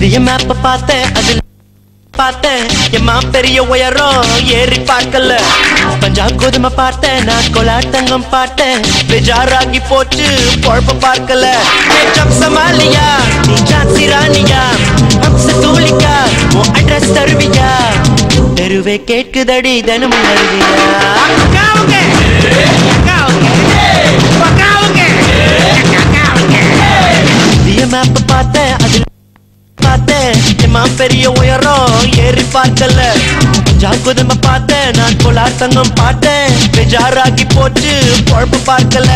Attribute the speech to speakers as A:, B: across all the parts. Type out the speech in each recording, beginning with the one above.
A: இந்திய மேப்ப பார்த்தேன் அதில் பார்த்தேன் எம்மா பெரிய உயரம் ஏறி பார்க்கல பஞ்சாப் கோதுமை பார்த்தேன் நான் கொலாட்டங்கம் பார்த்தேன் பெஜாராகி போச்சு பொழப்ப பார்க்கல ஜப் சமாலியா நீ ஜான்சி ராணியா ஹம்ச தூளிக்கா உன் அட்ரஸ் தருவியா தெருவே கேட்குதடி தினமும் வருவியா இந்திய மேப் பார்த்தேன் அதில் பார்த்தேன் எம்மா பெரிய உயரம் ஏறி பார்க்கல ஜாக்குதம பார்த்தேன் நான் கோலார் தங்கம் பார்த்தேன் பெஜாராகி போச்சு பொழப்பு பார்க்கல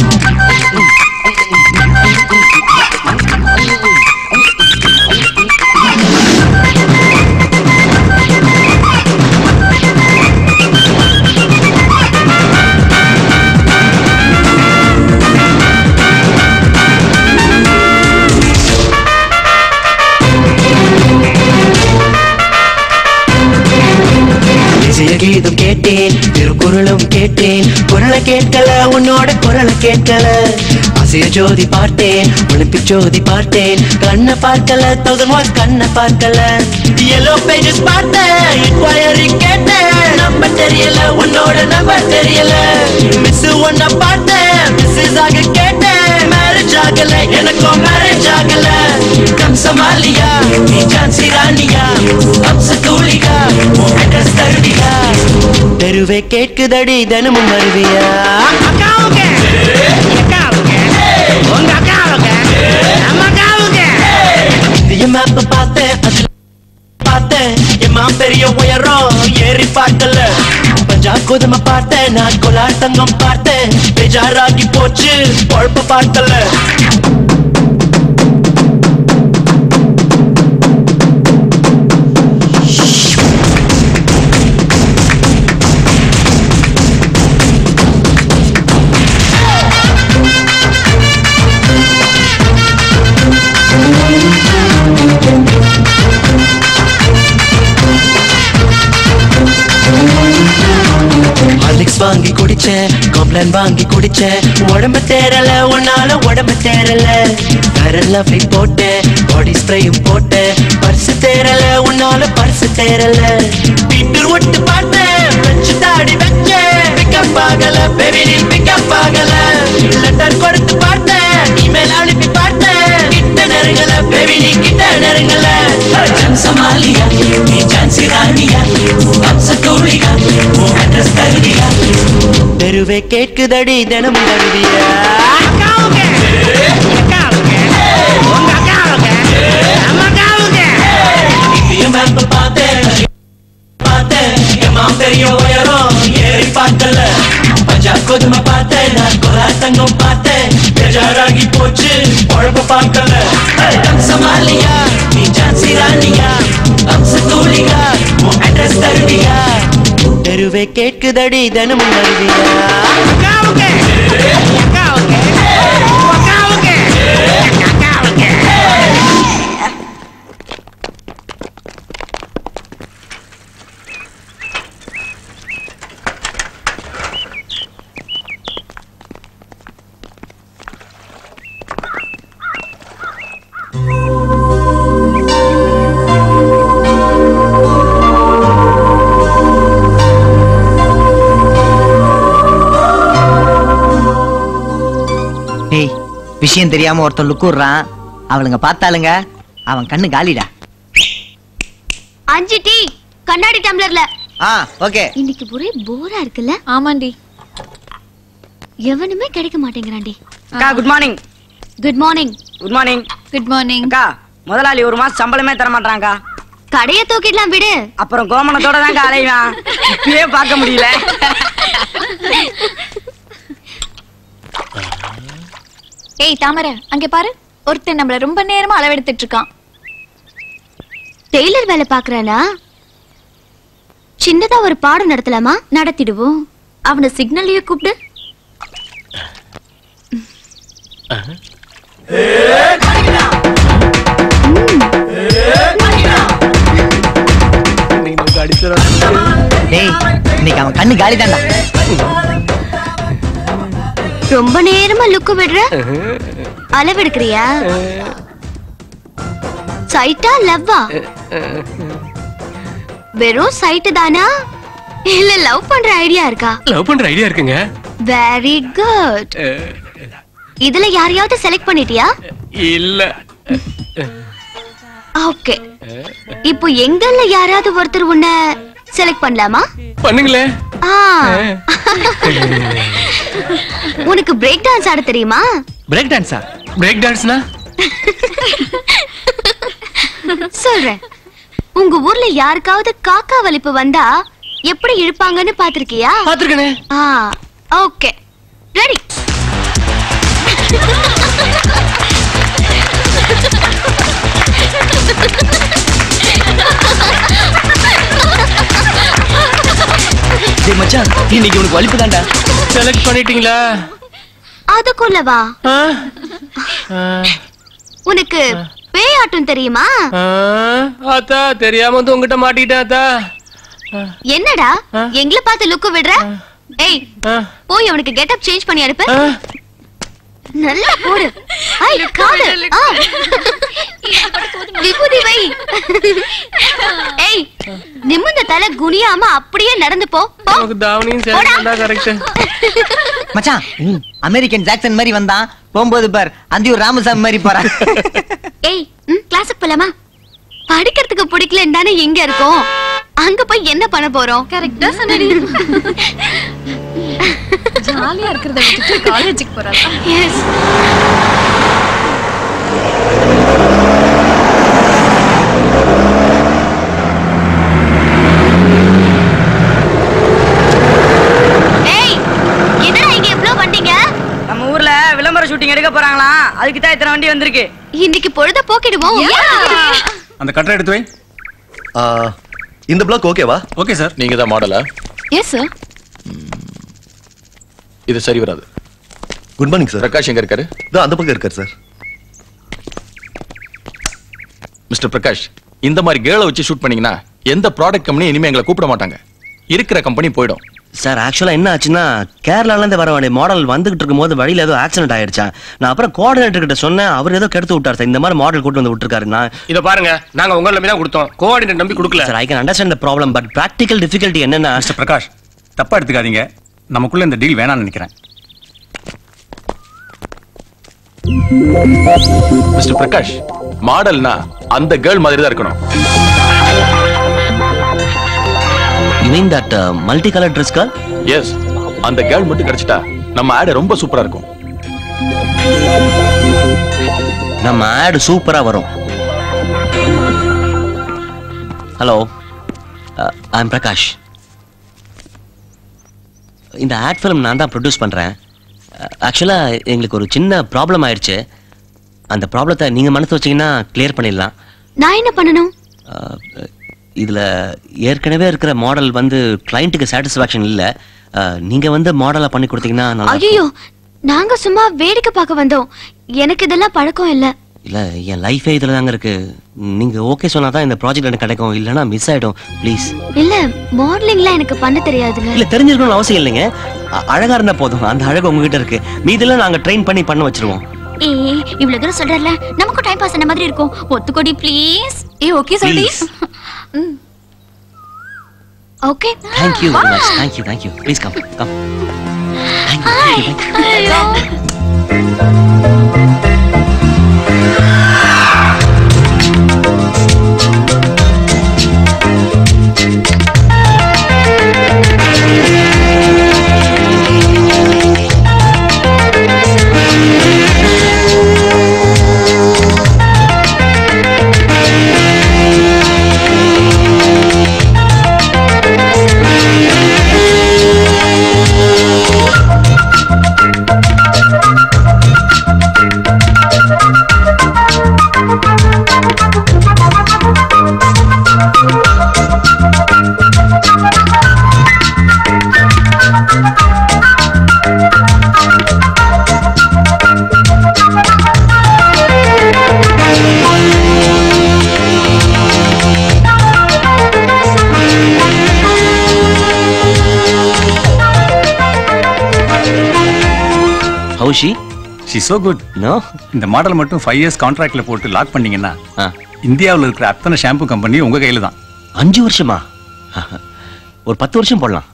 A: விஜய கீதம் கேட்டேன் திருக்குறளும் கேட்டேன் குரலை கேட்கல உன்னோட குரலை கேட்கல அசைய ஜோதி பார்த்தேன் ஒலிம்பிக் ஜோதி பார்த்தேன் கண்ணை பார்க்கல தௌசண்ட் வாட்ஸ் கண்ணை பார்க்கல எல்லோ பேஜஸ் பார்த்தேன் இன்கொயரி கேட்டேன் நம்பர் தெரியல உன்னோட நம்பர் தெரியல மிஸ் ஒன்ன பார்த்தேன் மிஸ்ஸஸ் ஆக கேட்டேன் மேரேஜ் ஆகல எனக்கும் மேரேஜ் ஆகல கம் சமாலியா நீ ஜான்சி ராணியா அம்ச தூளிகா உன் அட்ரஸ் தருவியா தெருவே கேட்குதடி தினமும் வருவியா இந்திய மேப் பார்த்தேன் அதுல பார்த்தேன் எம்மா பெரிய உயரம் ஏறி பார்க்கல பஞ்சாப் கோதுமை பார்த்தேன் நான் கோலார் தங்கம் பார்த்தேன் பெஜாராகி போச்சு பொழப்ப பார்க்கல ஹார்லிக்ஸ் வாங்கி குடிச்சேன் காம்ப்ளான் வாங்கி குடிச்சேன் உடம்பு தேரல உன்னால உடம்பு தேரல ஃபேரன் லவ்லி போட்டேன் பாடி ஸ்ப்ரேயும் போட்டேன் பர்ஸ் தேரல உன்னால பர்ஸ் தேரல பீட்டர் ஒட்டு பார்த்தேன் வச்சு தாடி வச்சேன் பிக்கப் ஆகல பேபி நீ பிக்கப் ஆகல லெட்டர் கொடுத்து பார்த்தேன் இமெயில் அனுப்பி பார்த்தேன் கிட்ட நெருங்கல பேபி நீ கிட்ட நெருங்கல சமாலியா நீ ஜான்சி ராணியா அம்ச தோழியா உன் அட்ரஸ் தருவியா தெருவே கேட்குதடி தினமும் தருவியா இந்திய மேப் பார்த்தேன் பார்த்தேன் எம்மா பெரிய உயரம் ஏறி பார்க்கல பஞ்சாப் கோதுமை பார்த்தேன் நான் கோலார் தங்கம் பார்த்தேன் பெஜாராகி போச்சு பொழப்ப பார்க்கல கம் சமாலியா நீ ஜான்சி ராணியா அம்ச தூளியா உன் அட்ரஸ் தருவியா தெருவே கேட்குதடி தினமும் வருவியா
B: டேய் விஷயம் தெரியாம ஒருத்தன் லுக்கு விடுறான் அவளுங்க பார்த்தாளுங்க அவன் கண்ணு காலிடா
C: அஞ்சு டீ கண்ணாடி டம்ளர்ல
B: ஆ ஓகே
C: இன்னைக்கு ஒரே போரா இருக்குல்ல
D: ஆமாண்டி
C: எவனுமே கிடைக்க மாட்டேங்கிறான்டி
E: அக்கா good morning
C: good morning
E: good morning
D: good morning
E: அக்கா முதலாளி ஒரு மாசம் சம்பளமே தர மாட்டாங்கக்கா
C: கடைய தூக்கிடலாம் விடு
E: அப்புறம் கோமணத்தோட தாங்க அலைவான் இப்பயே பார்க்க முடியல
D: ஏய் தாமரை அங்க பாரு ஒருத்தன் நம்மள ரொம்ப நேரமா அளவெடுத்துட்டு இருக்கான்
C: டெய்லர் வேலை பாக்குறானா சின்னதா ஒரு பாடம் நடத்தலாமா நடத்திடுவோம் அவனை சிக்னல்லையே கூப்பிடு
B: டேய் இன்னைக்கு அவன் கண்ணு காலி தான்டா
C: ரொம்ப நேரமா லுக்கு விடுற அளவெடுக்கிறியா சைட்டா லவ்வா வெறும் சைட்டு தானா இல்ல லவ் பண்ற ஐடியா இருக்கா
F: லவ் பண்ற ஐடியா இருக்குங்க
C: வெரி குட் இதுல யாரையாவது செலக்ட் பண்ணிட்டியா
F: இல்ல
C: ஓகே இப்போ எங்கல்ல யாராவது ஒருத்தர் உன்னை செலக்ட் பண்ணலாமா
F: பண்ணுங்களே
C: ஆ உனக்கு பிரேக் டான்ஸ் ஆட தெரியுமா
F: பிரேக் டான்ஸா பிரேக் டான்ஸ்னா
C: சொல்றேன் உங்க ஊர்ல யாருக்காவது காக்கா வலிப்பு வந்தா எப்படி இழுப்பாங்கன்னு பாத்திருக்கியா
F: பாத்துருக்கனே
C: ஆ ஓகே ரெடி
B: டேய் மச்சான் இன்னைக்கு உனக்கு வலிப்பு தான்டா
F: செலக்ட் பண்ணிட்டீங்களா
C: அதுக்குள்ளவா
F: ஆ? ஆ.
C: உனக்கு பேய் ஆட்டம் தெரியுமா
F: ஆ, ஆத்தா தெரியாம வந்து உங்ககிட்ட மாட்டிக்கிட்டேன் ஆத்தா
C: என்னடா எங்களை பார்த்து லுக்கு விடுற ஏய்
F: ஆ.
C: போய் அவனுக்கு கெட்டப் சேஞ்ச் பண்ணி அனுப்பு
F: ஆ.
C: நல்லா போடு ஐ காது ஆ. விபூதி வை ஏய் நிமிர்ந்த தலை குனியாம அப்படியே நடந்து போ போ
F: உனக்கு தாவணியும் சேர்ந்தா கரெக்ட்
B: மச்சான் அமெரிக்கன் ஜாக்சன் மாதிரி வந்தான் போகும்போது பார் அந்தியூர் ராமசாமி மாதிரி போறான்
C: ஏய் ம், கிளாஸுக்கு போலாமா படிக்கிறதுக்கு பிடிக்கலன்னு தானே எங்க இருக்கோம் அங்க போய் என்ன பண்ண போறோம்
D: கரெக்டா சொன்னடி ஜாலியா இருக்கிறத விட்டுட்டு காலேஜுக்கு போறாங்க
C: எஸ் ஏய் என்னடா இங்க எவ்ளோ வந்தீங்க
E: நம்ம ஊர்ல விளம்பர ஷூட்டிங் எடுக்க போறாங்களாம் அதுக்கு தான் இத்தனை வண்டி வந்திருக்கு
C: இன்னைக்கு பொழுத போக்கிடுவோம்
G: அந்த கட்டரை எடுத்து வை
H: ஆ, இந்த பிளாக் ஓகேவா
G: ஓகே சார்
I: நீங்க தான் மாடலா
D: எஸ் சார்
I: இது சரி வராது
H: குட் மார்னிங் சார்
I: பிரகாஷ் எங்க இருக்காரு
H: இதோ அந்த பக்கம் இருக்கார் சார்
I: மிஸ்டர் பிரகாஷ் இந்த மாதிரி கேர்ளை வச்சு ஷூட் பண்ணீங்கன்னா எந்த ப்ராடக்ட் கம்பெனி இனிமே எங்களை கூப்பிட மாட்டாங்க இருக்கிற கம்பெனி போயிடும்
A: சார் ஆக்சுவலா என்ன ஆச்சுன்னா கேரளால இருந்து வர வேண்டிய மாடல் வந்துகிட்டு இருக்கும்போது வழியில ஏதோ ஆக்சிடென்ட் ஆயிடுச்சா நான் அப்புறம் கோஆர்டினேட்டர் கிட்ட சொன்னேன் அவர் ஏதோ கெடுத்து விட்டார் சார் இந்த மாதிரி மாடல் கூட்டு வந்து விட்டுருக்காரு நான்
F: இத பாருங்க நாங்க உங்களை நம்பி தான் கொடுத்தோம் கோஆர்டினேட் நம்பி கொடுக்கல
A: sir I can understand the problem but practical difficulty என்னன்னா
G: மிஸ்டர் பிரகாஷ் தப்பா எடுத்துக்காதீங்க நமக்குள்ள இந்த டீல் வேணாம்னு நினைக்கிறேன்
I: மிஸ்டர் பிரகாஷ் மாடல்னா அந்த கேர்ள் மாதிரி தான் இருக்கணும்
A: you mean that multi colour dress கால்
I: எஸ் அந்த கேர்ள் மட்டும் கிடைச்சிட்டா நம்ம ஆடு ரொம்ப சூப்பரா இருக்கும்
A: நம்ம ஆடு சூப்பரா வரும் ஹலோ ஐ எம் பிரகாஷ் இந்த ஆட் ஃபிலிம் நான் தான் ப்ரொடியூஸ் பண்ணுறேன் ஆக்சுவலாக எங்களுக்கு ஒரு சின்ன ப்ராப்ளம் ஆயிடுச்சு அந்த ப்ராப்ளத்தை நீங்கள் மனசு வச்சீங்கன்னா கிளியர் பண்ணிடலாம்
C: நான் என்ன பண்ணணும்
A: அஹ், இதுல ஏற்கனவே இருக்கிற மாடல் வந்து கிளைண்ட்டுக்கு சாட்டிஸ்ஃபேக்ஷன் இல்ல அஹ், நீங்க வந்து மாடலா பண்ணி கொடுத்தீங்கன்னா நல்லா இருக்கும்.
C: ஐயோ நாங்க சும்மா வேடிக்கை பார்க்க வந்தோம் எனக்கு இதெல்லாம் பழக்கம் இல்ல
A: இல்ல என் லைஃபே இதுல தாங்க இருக்கு நீங்க ஓகே சொன்னா தான் இந்த ப்ராஜெக்ட் எனக்கு கிடைக்கும் இல்லனா மிஸ் ஆயிடும் ப்ளீஸ்
C: இல்ல மாடலிங்லாம் எனக்கு பண்ண தெரியாதுங்க
A: இல்ல தெரிஞ்சிருக்கணும்னு அவசியம் இல்லைங்க அ- அழகா இருந்தா போதும் அந்த அழகு உங்ககிட்ட இருக்கு மீதெல்லாம் நாங்க ட்ரெயின் பண்ணி பண்ண வச்சிருவோம்
C: ஏய் இவ்வளவு தூரம் சொல்றல நமக்கும் டைம் பாஸ் ஆன மாதிரி இருக்கும் ஒத்துக்கோடி ப்ளீஸ்
D: ஏ ஓகே சொல்லி
A: Please.
C: Okay
A: thank you very much thank you thank you please come come thank you thank you ஹவுஷி
G: ஷி சோ குட்
A: நோ
G: இந்த மாடல் மட்டும் ஃபைவ் இயர்ஸ் கான்ட்ராக்ட்ல போட்டு லாக் பண்ணீங்கன்னா
A: ஆ
G: இந்தியாவில் இருக்கிற அத்தனை ஷாம்பு கம்பெனி உங்க கையில தான்
A: அஞ்சு வருஷமா ஒரு பத்து வருஷம் போடலாம்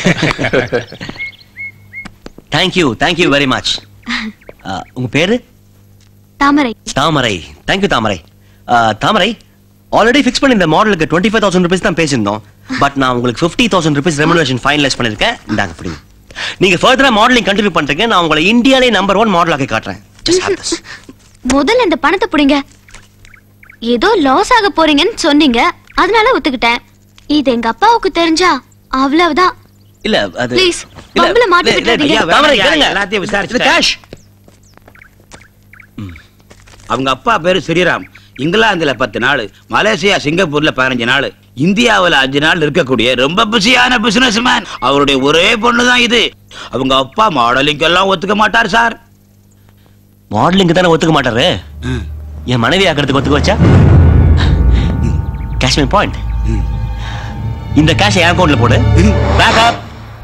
A: தேங்க்யூ தேங்க்யூ வெரி மச் உங்க பேரு
C: தாமரை
A: தாமரை தேங்க்யூ தாமரை அஹ், தாமரை ஆல்ரெடி ஃபிக்ஸ் பண்ணி இந்த மாடலுக்கு டுவெண்ட்டி ஃபைவ் தௌசண்ட் ருபீஸ் தான் பேசியிருந்தோம் பட் நான் உங்களுக்கு fifty thousand rupees remuneration finalise பண்ணிருக்கேன் இந்தாங்க பிடிங்க நீங்க ஃபர்தரா மாடலிங் கண்டினியூ பண்றீங்க நான் உங்களை இந்தியாலே நம்பர் ஒன் மாடல் ஆக்கி காட்டுறேன் Just have this.
C: முதல்ல இந்த பணத்தை புடிங்க ஏதோ லாஸ் ஆக போறீங்கன்னு சொன்னீங்க அதனால ஒத்துக்கிட்டேன் இது எங்க அப்பாவுக்கு தெரிஞ்சா அவ்வளவுதான்
A: இல்ல அது
C: Please,
A: இல்ல,
C: பம்புல மாட்டி
A: இல்ல, இல்ல,
C: விட்டுறாதீங்க.
A: ஐயா, தாமரை, கேளுங்க.
J: எல்லாத்தையும்
A: இது
J: விசாரிச்சு
A: cash.
J: அவங்க அப்பா பேரு ஸ்ரீராம் இங்கிலாந்துல பத்து நாள் மலேசியா சிங்கப்பூர்ல பதினஞ்சு நாள் இந்தியாவுல அஞ்சு நாள் இருக்கக்கூடிய ரொம்ப பிஸியான பிசினஸ் மேன் அவருடைய ஒரே பொண்ணு தான் இது அவங்க அப்பா மாடலிங் எல்லாம் ஒத்துக்க மாட்டார் சார்
A: மாடலிங் தானே ஒத்துக்க மாட்டாரு என் மனைவி ஆக்கிறதுக்கு ஒத்துக்க வச்சா கேஷ் மை பாயிண்ட் இந்த கேஷ் என் அக்கௌண்ட்ல போடு பேக் அப்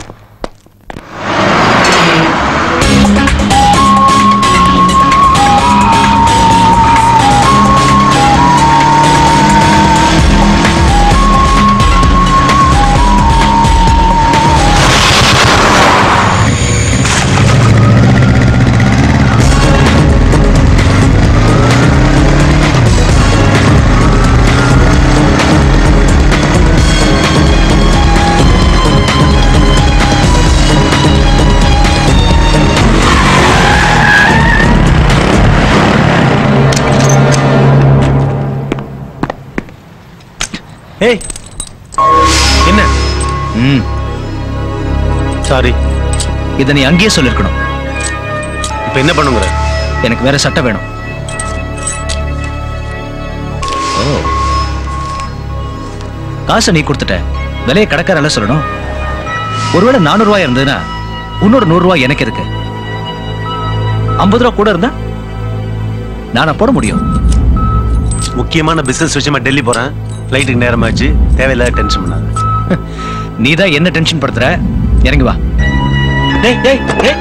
K: ஏய் என்ன ம் சாரி இதை நீ அங்கேயே சொல்லிருக்கணும் இப்போ என்ன பண்ணுங்கிற எனக்கு வேற சட்டை வேணும் ஓ காசை நீ கொடுத்துட்ட விலையை கடைக்காரல சொல்லணும் ஒருவேளை நானூறு ரூபாய் இருந்ததுன்னா உன்னோட நூறு ரூபாய் எனக்கு இருக்கு ஐம்பது ரூபா கூட இருந்தா நானா போட முடியும்
L: முக்கியமான பிசினஸ் விஷயமா டெல்லி போறேன் ஃப்ளைட்டுக்கு நேரமாச்சு தேவையில்லாத டென்ஷன் பண்ணாத
K: நீ தான் என்ன டென்ஷன் படுத்துற இறங்கி வா
A: டேய் டேய் டேய்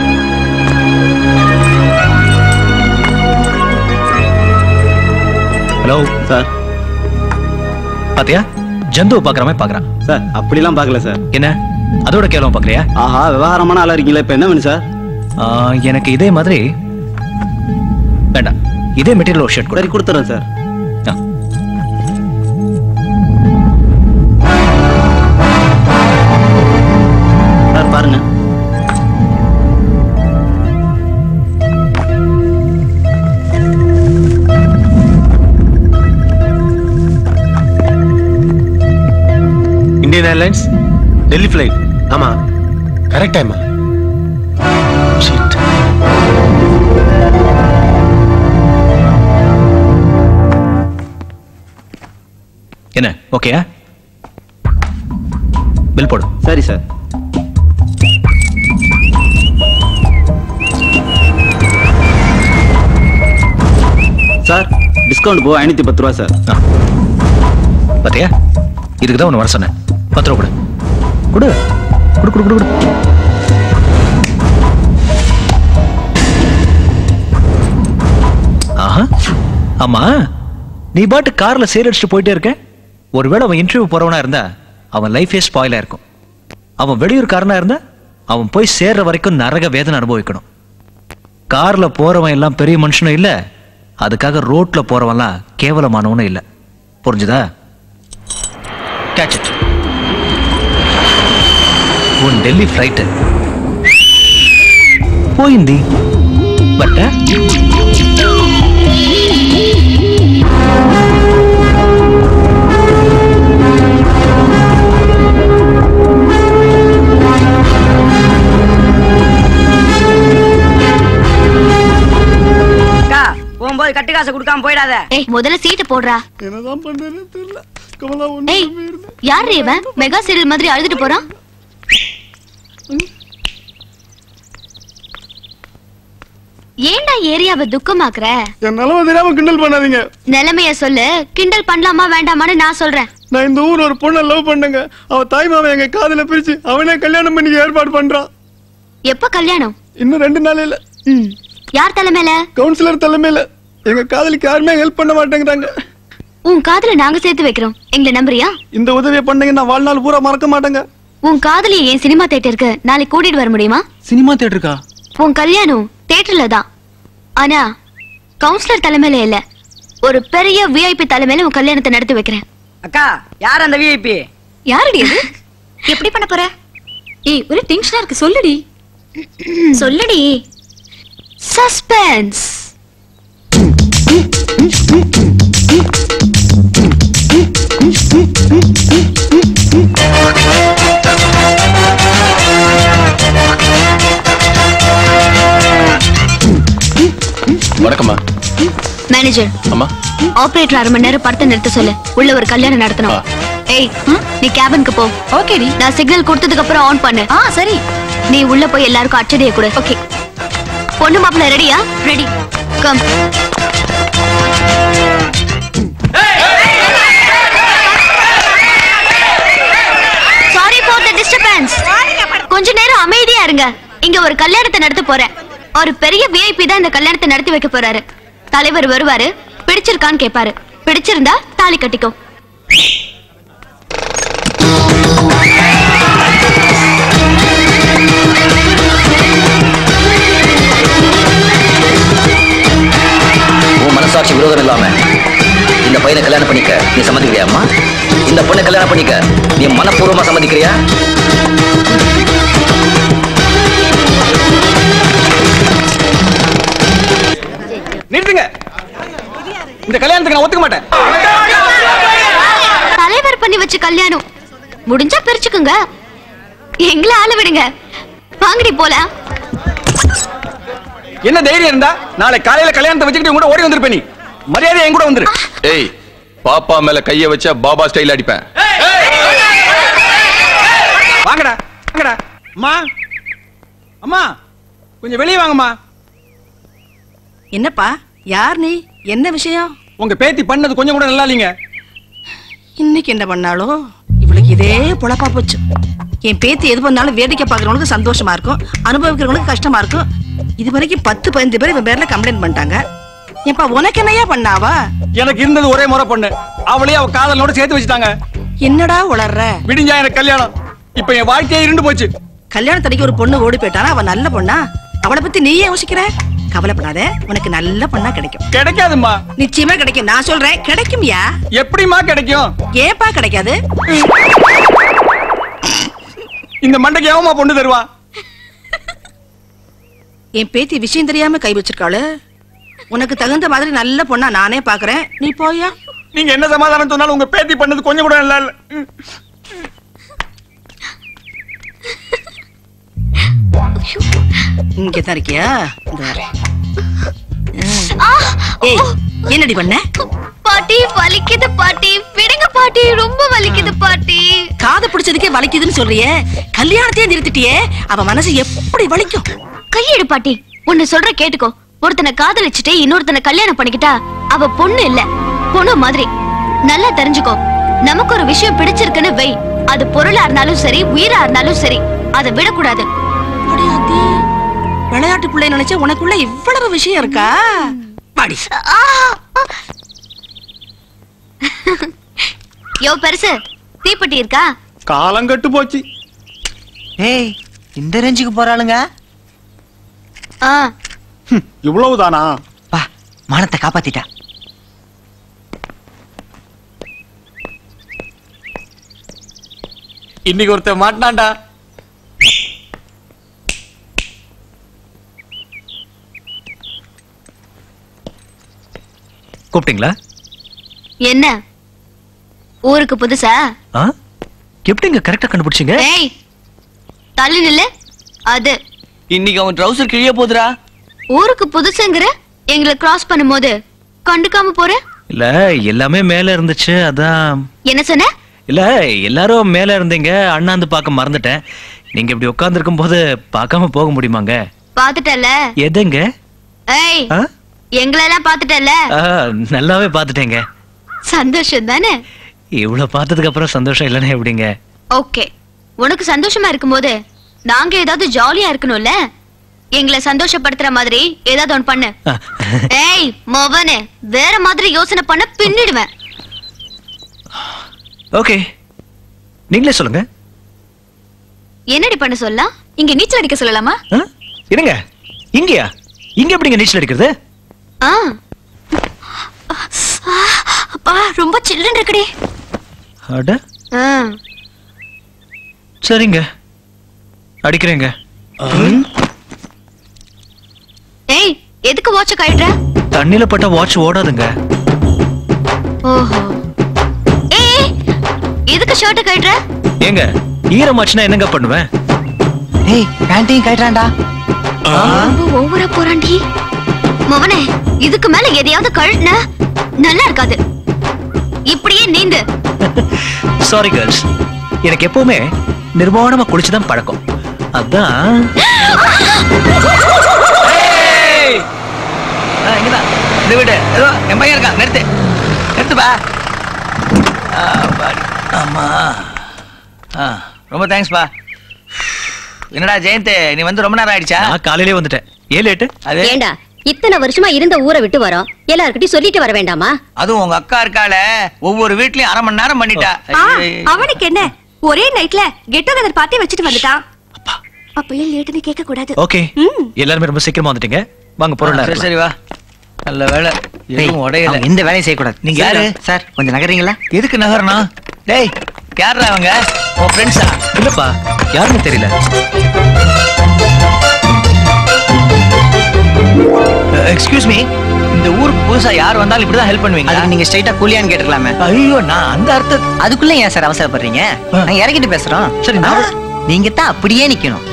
K: ஹலோ சார் பாத்தியா ஜந்துவை பாக்குற மாதிரி பாக்குறான்
M: சார் அப்படிலாம் பார்க்கல சார்
K: என்ன அதோட கேவலம் பாக்குறியா
M: ஆஹா விவகாரமான ஆளா இருக்கீங்களா இப்ப என்ன வேணும் சார்
K: ஆ, எனக்கு இதே மாதிரி வேண்டாம் இதே மெட்டீரியல் ஒரு ஷர்ட்
M: சரி கொடுத்துறேன் சார் சார் பாருங்க
L: இந்தியன் ஏர்லைன்ஸ் டெல்லி ஃப்ளைட் ஆமா கரெக்ட் டைமா
K: என்ன ஓகே பில் போடு
M: சரி சார் சார் டிஸ்கவுண்ட் போ ஐநூத்தி பத்து ரூபா சார்
K: பாத்தியா இதுக்கு தான் ஒன்று வர சொன்னேன் பத்து ரூபா கொடு கொடு கொடு கொடு கொடு கொடு ஆஹா ஆமா நீ பாட்டு கார்ல சேர் அடிச்சுட்டு போயிட்டே இருக்க ஒருவேளை அவன் இன்டர்வியூ போறவனா இருந்தா அவன் லைஃபே ஸ்பாயில் இருக்கும் அவன் வெளியூர்காரனா இருந்தா அவன் போய் சேர்ற வரைக்கும் நரக வேதனை அனுபவிக்கணும் கார்ல போறவன் எல்லாம் பெரிய மனுஷனும் இல்ல அதுக்காக ரோட்ல போறவன்லாம் கேவலமானவனும் இல்ல புரிஞ்சுதா கேட்ச் இட் உன் டெல்லி ஃப்ளைட்டு పోయింది బట్ట
E: அக்கா போகும்போது கட்டு காசை கொடுக்காம போயிடாத
C: ஏய் முதல்ல சீட்டு போடுறா
E: என்னதான் பண்றேன்னு தெரியல
C: ஏய் யார் இவன் மெகா சீரியல் மாதிரி அழுதுட்டு போறான் ஏன்டா ஏரியாவை துக்கமாக்குற
N: என் நிலமை தெரியாம கிண்டல் பண்ணாதீங்க
C: நிலைமைய சொல்லு கிண்டல் பண்ணலாமா வேண்டாமான்னு நான் சொல்றேன்
N: நான் இந்த ஊர் ஒரு பொண்ணை லவ் பண்ணேங்க அவ தாய் மாமன் எங்க காதுல பிரிச்சு அவனே கல்யாணம் பண்ணி ஏற்பாடு பண்றான்
C: எப்ப கல்யாணம்
N: இன்னும் ரெண்டு நாள் இல்ல
C: ம் யார் தலைமையில
N: கவுன்சிலர் தலைமையில எங்க காதலிக்கு யாருமே ஹெல்ப் பண்ண மாட்டேங்கிறாங்க
C: உன் காதல நாங்க சேர்த்து வைக்கிறோம் எங்களை நம்புறியா
N: இந்த உதவியை பண்ணீங்க நான் வாழ்நாள் பூரா மறக்க மாட்டேங்க
C: உன் காதலியை என் சினிமா தியேட்டருக்கு நாளைக்கு கூட்டிட்டு வர முடியுமா
N: சினிமா தியேட்டருக்கா
C: உன் கல்யாணம் தியேட்டர்ல தான் ஆனா கவுன்சிலர் தலைமையில இல்ல ஒரு பெரிய விஐபி தலைமையில உன் கல்யாணத்தை நடத்தி வைக்கிறேன்
E: அக்கா யார் அந்த விஐபி
D: யாரடி அது எப்படி பண்ண போற ஏய் ஒரு டென்ஷனா இருக்கு சொல்லுடி
C: சொல்லுடி சஸ்பென்ஸ்
I: வணக்கம்மா
C: மேனேஜர்
I: அம்மா
C: ஆபரேட்டர் அரை மணி நேரம் படத்தை நிறுத்த சொல்லு உள்ள ஒரு கல்யாணம் நடத்தணும் ஏய் நீ கேபினுக்கு போ
D: ஓகேடி
C: நான் சிக்னல் கொடுத்ததுக்கு அப்புறம் ஆன் பண்ணு
D: ஆ சரி
C: நீ உள்ள போய் எல்லாருக்கும் அச்சடிய கொடு ஓகே பொண்ணு மாப்பிள்ள ரெடியா ready come sorry for the disturbance கொஞ்ச நேரம் அமைதியா இருங்க இங்க ஒரு கல்யாணத்தை நடத்த போறேன் ஒரு பெரிய விஐபி தான் இந்த கல்யாணத்தை நடத்தி வைக்க போறாரு தலைவர் வருவாரு பிடிச்சிருக்கான்னு கேட்பாரு பிடிச்சிருந்தா தாலி கட்டிக்கோ
O: உன் மனசாட்சி விரோதம் இல்லாம இந்த பையனை கல்யாணம் பண்ணிக்க நீ சம்மதிக்கிறியா அம்மா இந்த பொண்ணை கல்யாணம் பண்ணிக்க நீ மனப்பூர்வமா சம்மதிக்கிறியா
G: நிறுத்துங்க இந்த கல்யாணத்துக்கு நான் ஒத்துக்க மாட்டேன்
C: தலைவர் பண்ணி வச்ச கல்யாணம் முடிஞ்சா பிரிச்சுக்குங்க எங்களை ஆள விடுங்க வாங்கடி போலாம்
G: என்ன தைரியம் இருந்தா நாளை காலையில கல்யாணத்தை வச்சுக்கிட்டு கூட ஓடி வந்திருப்ப நீ மரியாதை என் கூட வந்துரு
I: ஏய் பாப்பா மேல கைய வச்சா பாபா ஸ்டைல் அடிப்பேன்
G: வாங்கடா வாங்கடா அம்மா அம்மா கொஞ்சம் வெளியே வாங்கம்மா
E: என்னப்பா யார் நீ என்ன விஷயம்
G: உங்க பேத்தி பண்ணது கொஞ்சம் கூட நல்லா இல்லைங்க
E: இன்னைக்கு என்ன பண்ணாலோ இவளுக்கு இதே பொழப்பா போச்சு என் பேத்தி எது பண்ணாலும் வேடிக்கை பார்க்கறவங்களுக்கு சந்தோஷமா இருக்கும் அனுபவிக்கிறவங்களுக்கு கஷ்டமா இருக்கும் இது வரைக்கும் பத்து பதினஞ்சு பேர் இவன் பேர்ல கம்ப்ளைண்ட் பண்ணிட்டாங்க ஏப்பா உனக்கு என்னையா பண்ணாவா
G: எனக்கு இருந்தது ஒரே முறை பொண்ணு அவளையே அவ காதலோட சேர்த்து வச்சுட்டாங்க
E: என்னடா உளர்ற
G: விடிஞ்சா எனக்கு கல்யாணம் இப்ப என் வாழ்க்கையே இருண்டு போச்சு
E: கல்யாணத்தடிக்கு ஒரு பொண்ணு ஓடி போயிட்டானா அவ நல்ல பொண்ணா அவளை பத்தி நீயே யோசிக்கிற கவலைப்படாத உனக்கு நல்ல பொண்ணா கிடைக்கும்
G: கிடைக்காதும்மா
E: நிச்சயமா கிடைக்கும் நான் சொல்றேன் கிடைக்கும்யா
G: எப்படிம்மா கிடைக்கும்
E: ஏப்பா கிடைக்காது
G: இந்த மண்டைக்கு எவமா பொண்ணு தருவான்
E: என் பேத்தி விஷயம் தெரியாம கை வச்சிருக்காளு உனக்கு தகுந்த மாதிரி நல்ல பொண்ணா நானே பாக்குறேன் நீ போயா
G: நீங்க என்ன சமாதானம் சொன்னாலும் உங்க பேத்தி பண்ணது கொஞ்சம் கூட நல்லா இல்ல ம்.
E: இங்க தான் இருக்கியா இந்த வரேன் ஏய் என்னடி பண்ண
C: பாட்டி வலிக்குது பாட்டி விடுங்க பாட்டி ரொம்ப வலிக்குது பாட்டி
E: காதை பிடிச்சதுக்கே வலிக்குதுன்னு சொல்றியே கல்யாணத்தையே நிறுத்திட்டியே அவ மனசு எப்படி வலிக்கும்
C: கையெடு பாட்டி உன்னை சொல்ற கேட்டுக்கோ ஒருத்தனை காதலிச்சுட்டு இன்னொருத்தனை கல்யாணம் பண்ணிக்கிட்டா அவ பொண்ணு இல்ல பொண்ணு மாதிரி நல்லா தெரிஞ்சுக்கோ நமக்கு ஒரு விஷயம் பிடிச்சிருக்குன்னு வை அது பொருளா இருந்தாலும் சரி உயிரா இருந்தாலும் சரி அதை விடக்கூடாது
E: விளையாட்டு பிள்ளை நினைச்சா உனக்குள்ள இவ்வளவு விஷயம் இருக்கா பாடி
C: யோ பெருசு தீப்பெட்டி இருக்கா
N: காலம் கட்டு போச்சு
B: ஏய் இந்த ரேஞ்சுக்கு போறாளுங்க
C: ஆ
N: இவ்வளவுதானா
B: மானத்தை காப்பாத்திட்டா
G: இன்னைக்கு ஒருத்தன் மாட்டினான்டா
K: கூப்பிட்டீங்களா
C: என்ன ஊருக்கு புதுசா
K: ஆ எப்படிங்க கரெக்டா கண்டுபிடிச்சீங்க
C: ஏய் தள்ளி நில்லு அது
A: இன்னைக்கு அவன் ட்ரௌசர் கிழிய போதுடா
C: ஊருக்கு புதுசுங்கிற எங்களை கிராஸ் பண்ணும்போது கண்டுக்காம போற
K: இல்ல எல்லாமே மேல இருந்துச்சு அதான்
C: என்ன சொன்ன
K: இல்ல எல்லாரும் மேல இருந்தீங்க அண்ணாந்து பார்க்க மறந்துட்டேன் நீங்க இப்படி உட்கார்ந்து போது பார்க்காம போக முடியுமாங்க
C: பாத்துட்டல
K: எதுங்க
C: ஏய்
K: ஆ?
C: எங்களெல்லாம் பாத்துட்டல
K: ஆ, நல்லாவே பார்த்துட்டேங்க
C: சந்தோஷம் தானே
K: இவ்வளவு பார்த்ததுக்கு அப்புறம் சந்தோஷம் இல்லைன்னா எப்படிங்க
C: ஓகே உனக்கு சந்தோஷமா இருக்கும்போது நாங்க ஏதாவது ஜாலியா இருக்கணும்ல எங்களை சந்தோஷப்படுத்துற மாதிரி ஏதாவது ஒண்ணு பண்ணு ஏய் மொவனே வேற மாதிரி யோசனை பண்ண பின்னிடுவேன்
K: ஓகே நீங்களே சொல்லுங்க
C: என்னடி பண்ண சொல்லலாம்
D: இங்க நீச்சல் அடிக்க சொல்லலாமா
K: ஆ? இருங்க இங்கயா இங்க எப்படிங்க நீச்சல் அடிக்கிறது
C: ஆ
D: அப்பா ரொம்ப சில்லுன்னு இருக்குடி
K: அட
C: ஆ.
K: சரிங்க அடிக்கிறேங்க
C: ஏய் எதுக்கு வாட்ச கழட்டுற
K: தண்ணியில பட்ட வாட்ச் ஓடாதுங்க
C: ஓஹோ ஏய் எதுக்கு ஷர்ட் கழட்டுற
K: ஏங்க ஈரமாச்சுன்னா என்னங்க பண்ணுவேன்
B: ஏய் பேண்டையும் கட்டுறான்டா
C: ரொம்ப ஓவரா போறான்டி மவனே இதுக்கு மேல எதையாவது கழட்டுன நல்லா இருக்காது இப்படியே நீந்து
K: சாரி கேர்ள்ஸ் எனக்கு எப்பவுமே நிர்வாணமா குளிச்சுதான் பழக்கம் அதான்
B: ஆ, இங்கதான் இந்த வீடு ஏதோ என் பையன் இருக்கான் நிறுத்து நிறுத்துப்பா ஆ, பாடி. ஆமா ஆ, ரொம்ப தேங்க்ஸ்ப்பா என்னடா ஜெயந்த் நீ வந்து ரொம்ப நேரம் ஆயிடுச்சா
K: நான் காலையிலே வந்துட்டேன் ஏன் லேட்டு
B: அது
P: ஏண்டா இத்தனை வருஷமா இருந்த ஊரை விட்டு வரோம் எல்லார்கிட்டயும் சொல்லிட்டு வர வேண்டாமா
B: அதுவும் உங்க அக்கா இருக்கால ஒவ்வொரு வீட்லயும் அரை மணி நேரம் பண்ணிட்டா
Q: அவனுக்கு என்ன ஒரே நைட்ல கெட் டுகெதர் பார்ட்டி வச்சுட்டு வந்துட்டான் அப்பயே லேட்டுன்னு கேட்க கூடாது
K: ஓகே எல்லாருமே ரொம்ப சீக்கிரமா வந்துட்டீங்க வாங்க பொருள்
B: சரி சரி வா நல்ல வேலை எதுவும் உடையல அவங்க எந்த வேலையும் செய்யக்கூடாது நீங்க நீங்க யாரு யாரு சார் கொஞ்சம் நகரீங்களா எதுக்கு நகரணும் டேய் யாரா அவங்க உன் ஃப்ரெண்ட்ஸா
K: இல்லப்பா யாருன்னு தெரியல
B: எக்ஸ்கியூஸ் மீ இந்த ஊருக்கு புதுசா யார் வந்தாலும் இப்படிதான் ஹெல்ப் பண்ணுவீங்க
R: அதுக்கு நீங்க ஸ்ட்ரைட்டா கூலியான்னு கேட்டுக்கலாமே
B: ஐயோ நான் அந்த அர்த்தம்
R: அதுக்குள்ள ஏன் சார் அவசரப்படுறீங்க நான் இறக்கிட்டு பேசுறோம்
B: சரி நான்
R: நீங்க தான் அப்படியே நிக்கணும்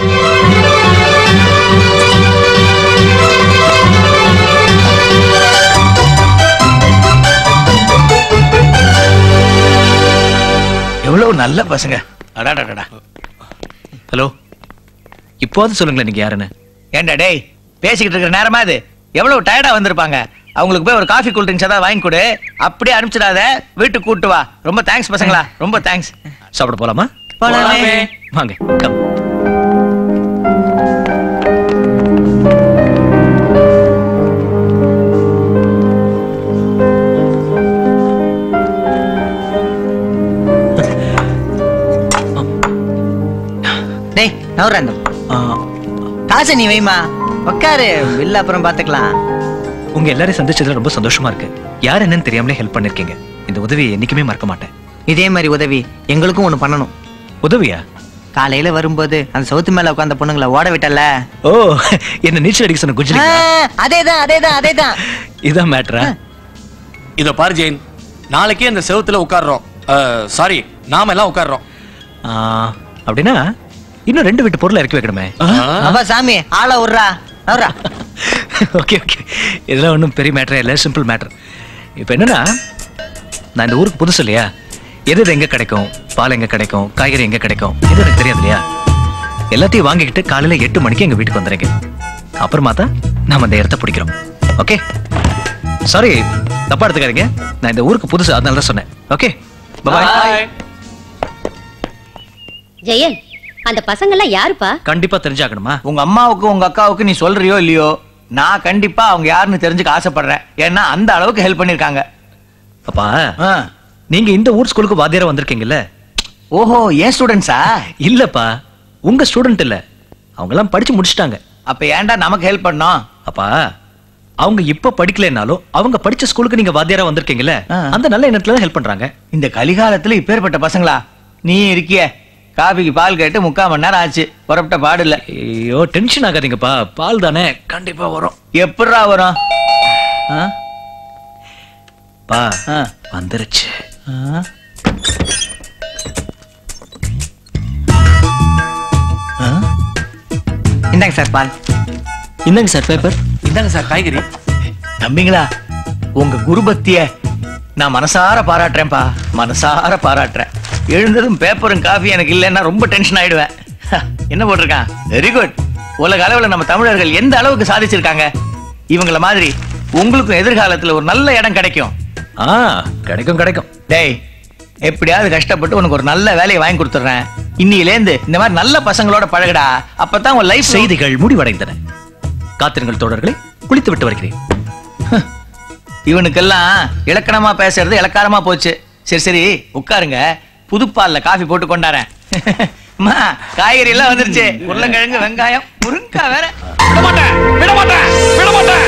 B: எவ்வளவு நல்ல பசங்க அடாடாடா
K: ஹலோ இப்போது சொல்லுங்களேன் நீங்க யாருன்னு
B: ஏண்டா டேய் பேசிக்கிட்டு இருக்கிற நேரமா இது எவ்வளவு டயர்டா வந்திருப்பாங்க அவங்களுக்கு போய் ஒரு காஃபி கூல் ட்ரிங்க்ஸ் ஏதாவது வாங்கி கொடு அப்படியே அனுப்பிச்சிடாத வீட்டுக்கு கூட்டு வா ரொம்ப தேங்க்ஸ் பசங்களா ரொம்ப தேங்க்ஸ்
K: சாப்பிட போலாமா
B: போலாமே.
K: வாங்க கம்
R: டேய் நவராந்தம் காசை நீ வைமா உட்காரு பில் அப்புறம் பாத்துக்கலாம்
K: உங்க எல்லாரையும் சந்திச்சதுல ரொம்ப சந்தோஷமா இருக்கு யார் என்னன்னு தெரியாமலே ஹெல்ப் பண்ணிருக்கீங்க இந்த உதவியை என்னைக்குமே மறக்க மாட்டேன்
R: இதே மாதிரி உதவி எங்களுக்கும் ஒண்ணு பண்ணணும்
K: உதவியா
R: காலையில வரும்போது அந்த சவுத்து மேல உட்கார்ந்த பொண்ணுங்களை ஓட விட்டல
K: ஓ என்ன நீச்சல் அடிக்க சொன்ன குஜிலி
R: அதேதான் அதேதான் அதேதான்
K: இதான் மேட்ரா
S: இதோ பாரு ஜெயின் நாளைக்கே இந்த செவுத்துல உட்கார்றோம் சாரி நாம எல்லாம் உட்கார்றோம்
K: அப்படின்னா இன்னும் ரெண்டு வீட்டு பொருளை இறக்கி வைக்கணுமே
R: அப்பா சாமி ஆள விட்றா நவரா
K: ஓகே ஓகே இதெல்லாம் ஒன்றும் பெரிய மேட்டரே இல்லை சிம்பிள் மேட்டர் இப்போ என்னன்னா நான் இந்த ஊருக்கு புதுசு இல்லையா எது எது எங்க கிடைக்கும் பால் எங்க கிடைக்கும் காய்கறி எங்க கிடைக்கும் இது எனக்கு தெரியாது இல்லையா எல்லாத்தையும் வாங்கிக்கிட்டு காலையில எட்டு மணிக்கு எங்க வீட்டுக்கு வந்துடுங்க அப்புறமா தான் நாம இந்த இடத்த பிடிக்கிறோம் ஓகே சாரி தப்பா எடுத்துக்காதீங்க நான் இந்த ஊருக்கு புதுசு அதனால தான் சொன்னேன் ஓகே பாய்
P: ஜெயன் அந்த பசங்க எல்லாம் யாருப்பா
K: கண்டிப்பா தெரிஞ்சாகணுமா
B: உங்க அம்மாவுக்கு உங்க அக்காவுக்கு நீ சொல்றியோ இல்லையோ நான் கண்டிப்பா அவங்க யாருன்னு தெரிஞ்சுக்க ஆசைப்படுறேன் ஏன்னா அந்த அளவுக்கு ஹெல்ப் பண்ணிருக்காங்க
K: அப்பா நீங்க இந்த ஊர் ஸ்கூலுக்கு வாத்தியாரா வந்திருக்கீங்கல்ல
B: ஓஹோ ஏன் ஸ்டூடெண்ட்ஸா
K: இல்லப்பா உங்க ஸ்டூடெண்ட் இல்ல அவங்க எல்லாம் படிச்சு முடிச்சிட்டாங்க
B: அப்ப ஏன்டா நமக்கு ஹெல்ப் பண்ணோம்
K: அப்பா அவங்க இப்ப படிக்கலைனாலும் அவங்க படிச்ச ஸ்கூலுக்கு நீங்க வாத்தியாரா வந்திருக்கீங்கல்ல அந்த நல்ல எண்ணத்துல தான் ஹெல்ப் பண்றாங்க
B: இந்த கலிகாலத்துல இப்பேற்பட்ட பசங்களா நீ இருக்கிய காபிக்கு பால் கேட்டு முக்கால் மணி நேரம் ஆச்சு புறப்பட்ட பாடு இல்ல
K: ஐயோ டென்ஷன் ஆகாதீங்கப்பா பால் தானே கண்டிப்பா வரும்
B: எப்படிரா வரும் ஆ?
K: பா
B: ஆ.
K: வந்துருச்சு
B: ஆ?
R: இந்தாங்க சார் பால்
M: இந்தாங்க சார் பேப்பர்
B: இந்தாங்க சார் காய்கறி தம்பிங்களா உங்க குருபக்திய நான் மனசார பாராட்டுறேன்ப்பா மனசார பாராட்டுறேன் எழுந்ததும் பேப்பரும் காஃபி எனக்கு இல்லைன்னா ரொம்ப டென்ஷன் ஆயிடுவேன் என்ன போட்டிருக்கான் வெரி குட் உலக அளவுல நம்ம தமிழர்கள் எந்த அளவுக்கு சாதிச்சிருக்காங்க இவங்கள மாதிரி உங்களுக்கும் எதிர்காலத்துல ஒரு நல்ல இடம் கிடைக்கும்
K: ஆ கிடைக்கும் கிடைக்கும்
B: டேய் எப்படியாவது கஷ்டப்பட்டு உனக்கு ஒரு நல்ல வேலையை வாங்கி கொடுத்துட்றேன் இன்னிலேந்து இந்த மாதிரி நல்ல பசங்களோட பழகுடா அப்பதான் உன் லைஃப்
K: செய்திகள் முடிவடைந்தன காத்திருங்கள் தோழர்களே குளித்து விட்டு வருகிறேன்
B: இவனுக்கெல்லாம் இலக்கணமா பேசுறது இலக்காரமா போச்சு சரி சரி உட்காருங்க புதுப்பால்ல காஃபி போட்டு கொண்டாரேன் அம்மா காய்கறி எல்லாம் வந்துருச்சு உருளைக்கிழங்கு வெங்காயம் முருங்கக்காய் வேற விட மாட்டேன் விட மாட்டேன் விட மாட்டேன்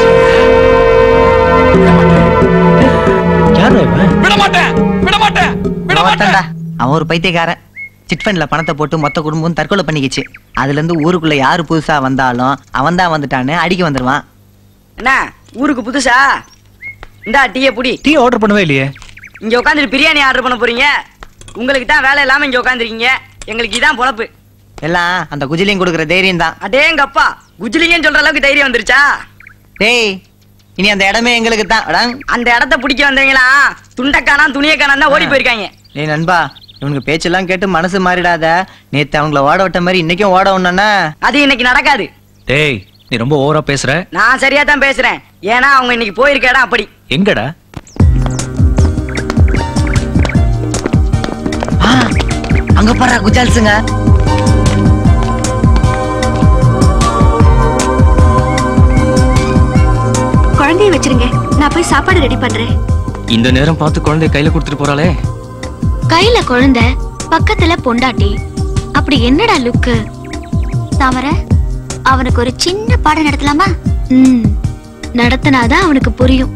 K: யாரா இவன்
B: விட மாட்டேன் விட மாட்டேன் விட
R: ஒருத்தன்டா அவன் ஒரு பைத்தியக்காரன் சிட் ஃபண்ட்ல பணத்தை போட்டு மொத்த குடும்பம் தற்கொலை பண்ணிக்கிச்சு அதுல இருந்து ஊருக்குள்ள யாரு புதுசா வந்தாலும் அவன் தான் வந்துட்டான்னு அடிக்க வந்துருவான்
T: என்ன ஊருக்கு புதுசா இந்தா டீய புடி
K: டீ ஆர்டர் பண்ணவே இல்லையே
T: இங்க உட்காந்துட்டு பிரியாணி ஆர்டர் பண்ண போறீங்க உங்களுக்கு தான் வேலை இல்லாம இங்க உட்காந்துருக்கீங்க எங்களுக்கு இதான் பொழப்பு
R: எல்லாம் அந்த குஜிலியும் கொடுக்குற தைரியம் தான்
T: அடேங்கப்பா குஜிலிங்கன்னு சொல்ற அளவுக்கு தைரியம் வந்துருச்சா
R: டேய் இனி அந்த இடமே எங்களுக்கு தான்
T: அந்த இடத்த பிடிக்க வந்தவங்களா துண்டக்கானா துணியக்கானா தான் ஓடி போயிருக்காங்க
R: டேய் நண்பா இவனுக்கு பேச்செல்லாம் கேட்டு மனசு மாறிடாத நேத்து அவங்கள ஓட விட்ட மாதிரி இன்னைக்கும் ஓட ஒண்ணுன்னா
T: அது இன்னைக்கு நடக்காது
K: டேய் நீ ரொம்ப ஓவரா பேசுற
T: நான் சரியா தான் பேசுறேன் ஏன்னா அவங்க இன்னைக்கு போயிருக்க இடம் அப்படி
K: எங்கடா
R: அங்க பாரு குஜால்ஸுங்க
Q: குழந்தைய வச்சிருங்க நான் போய் சாப்பாடு ரெடி பண்றேன்
F: இந்த நேரம் பார்த்து குழந்தைய கையில கொடுத்துட்டு போறாளே
C: கையில குழந்தை பக்கத்துல பொண்டாட்டி அப்படி என்னடா லுக்கு
Q: தாமர அவனுக்கு ஒரு சின்ன பாடம் நடத்தலாமா
C: ம் நடத்தினாதான் அவனுக்கு புரியும்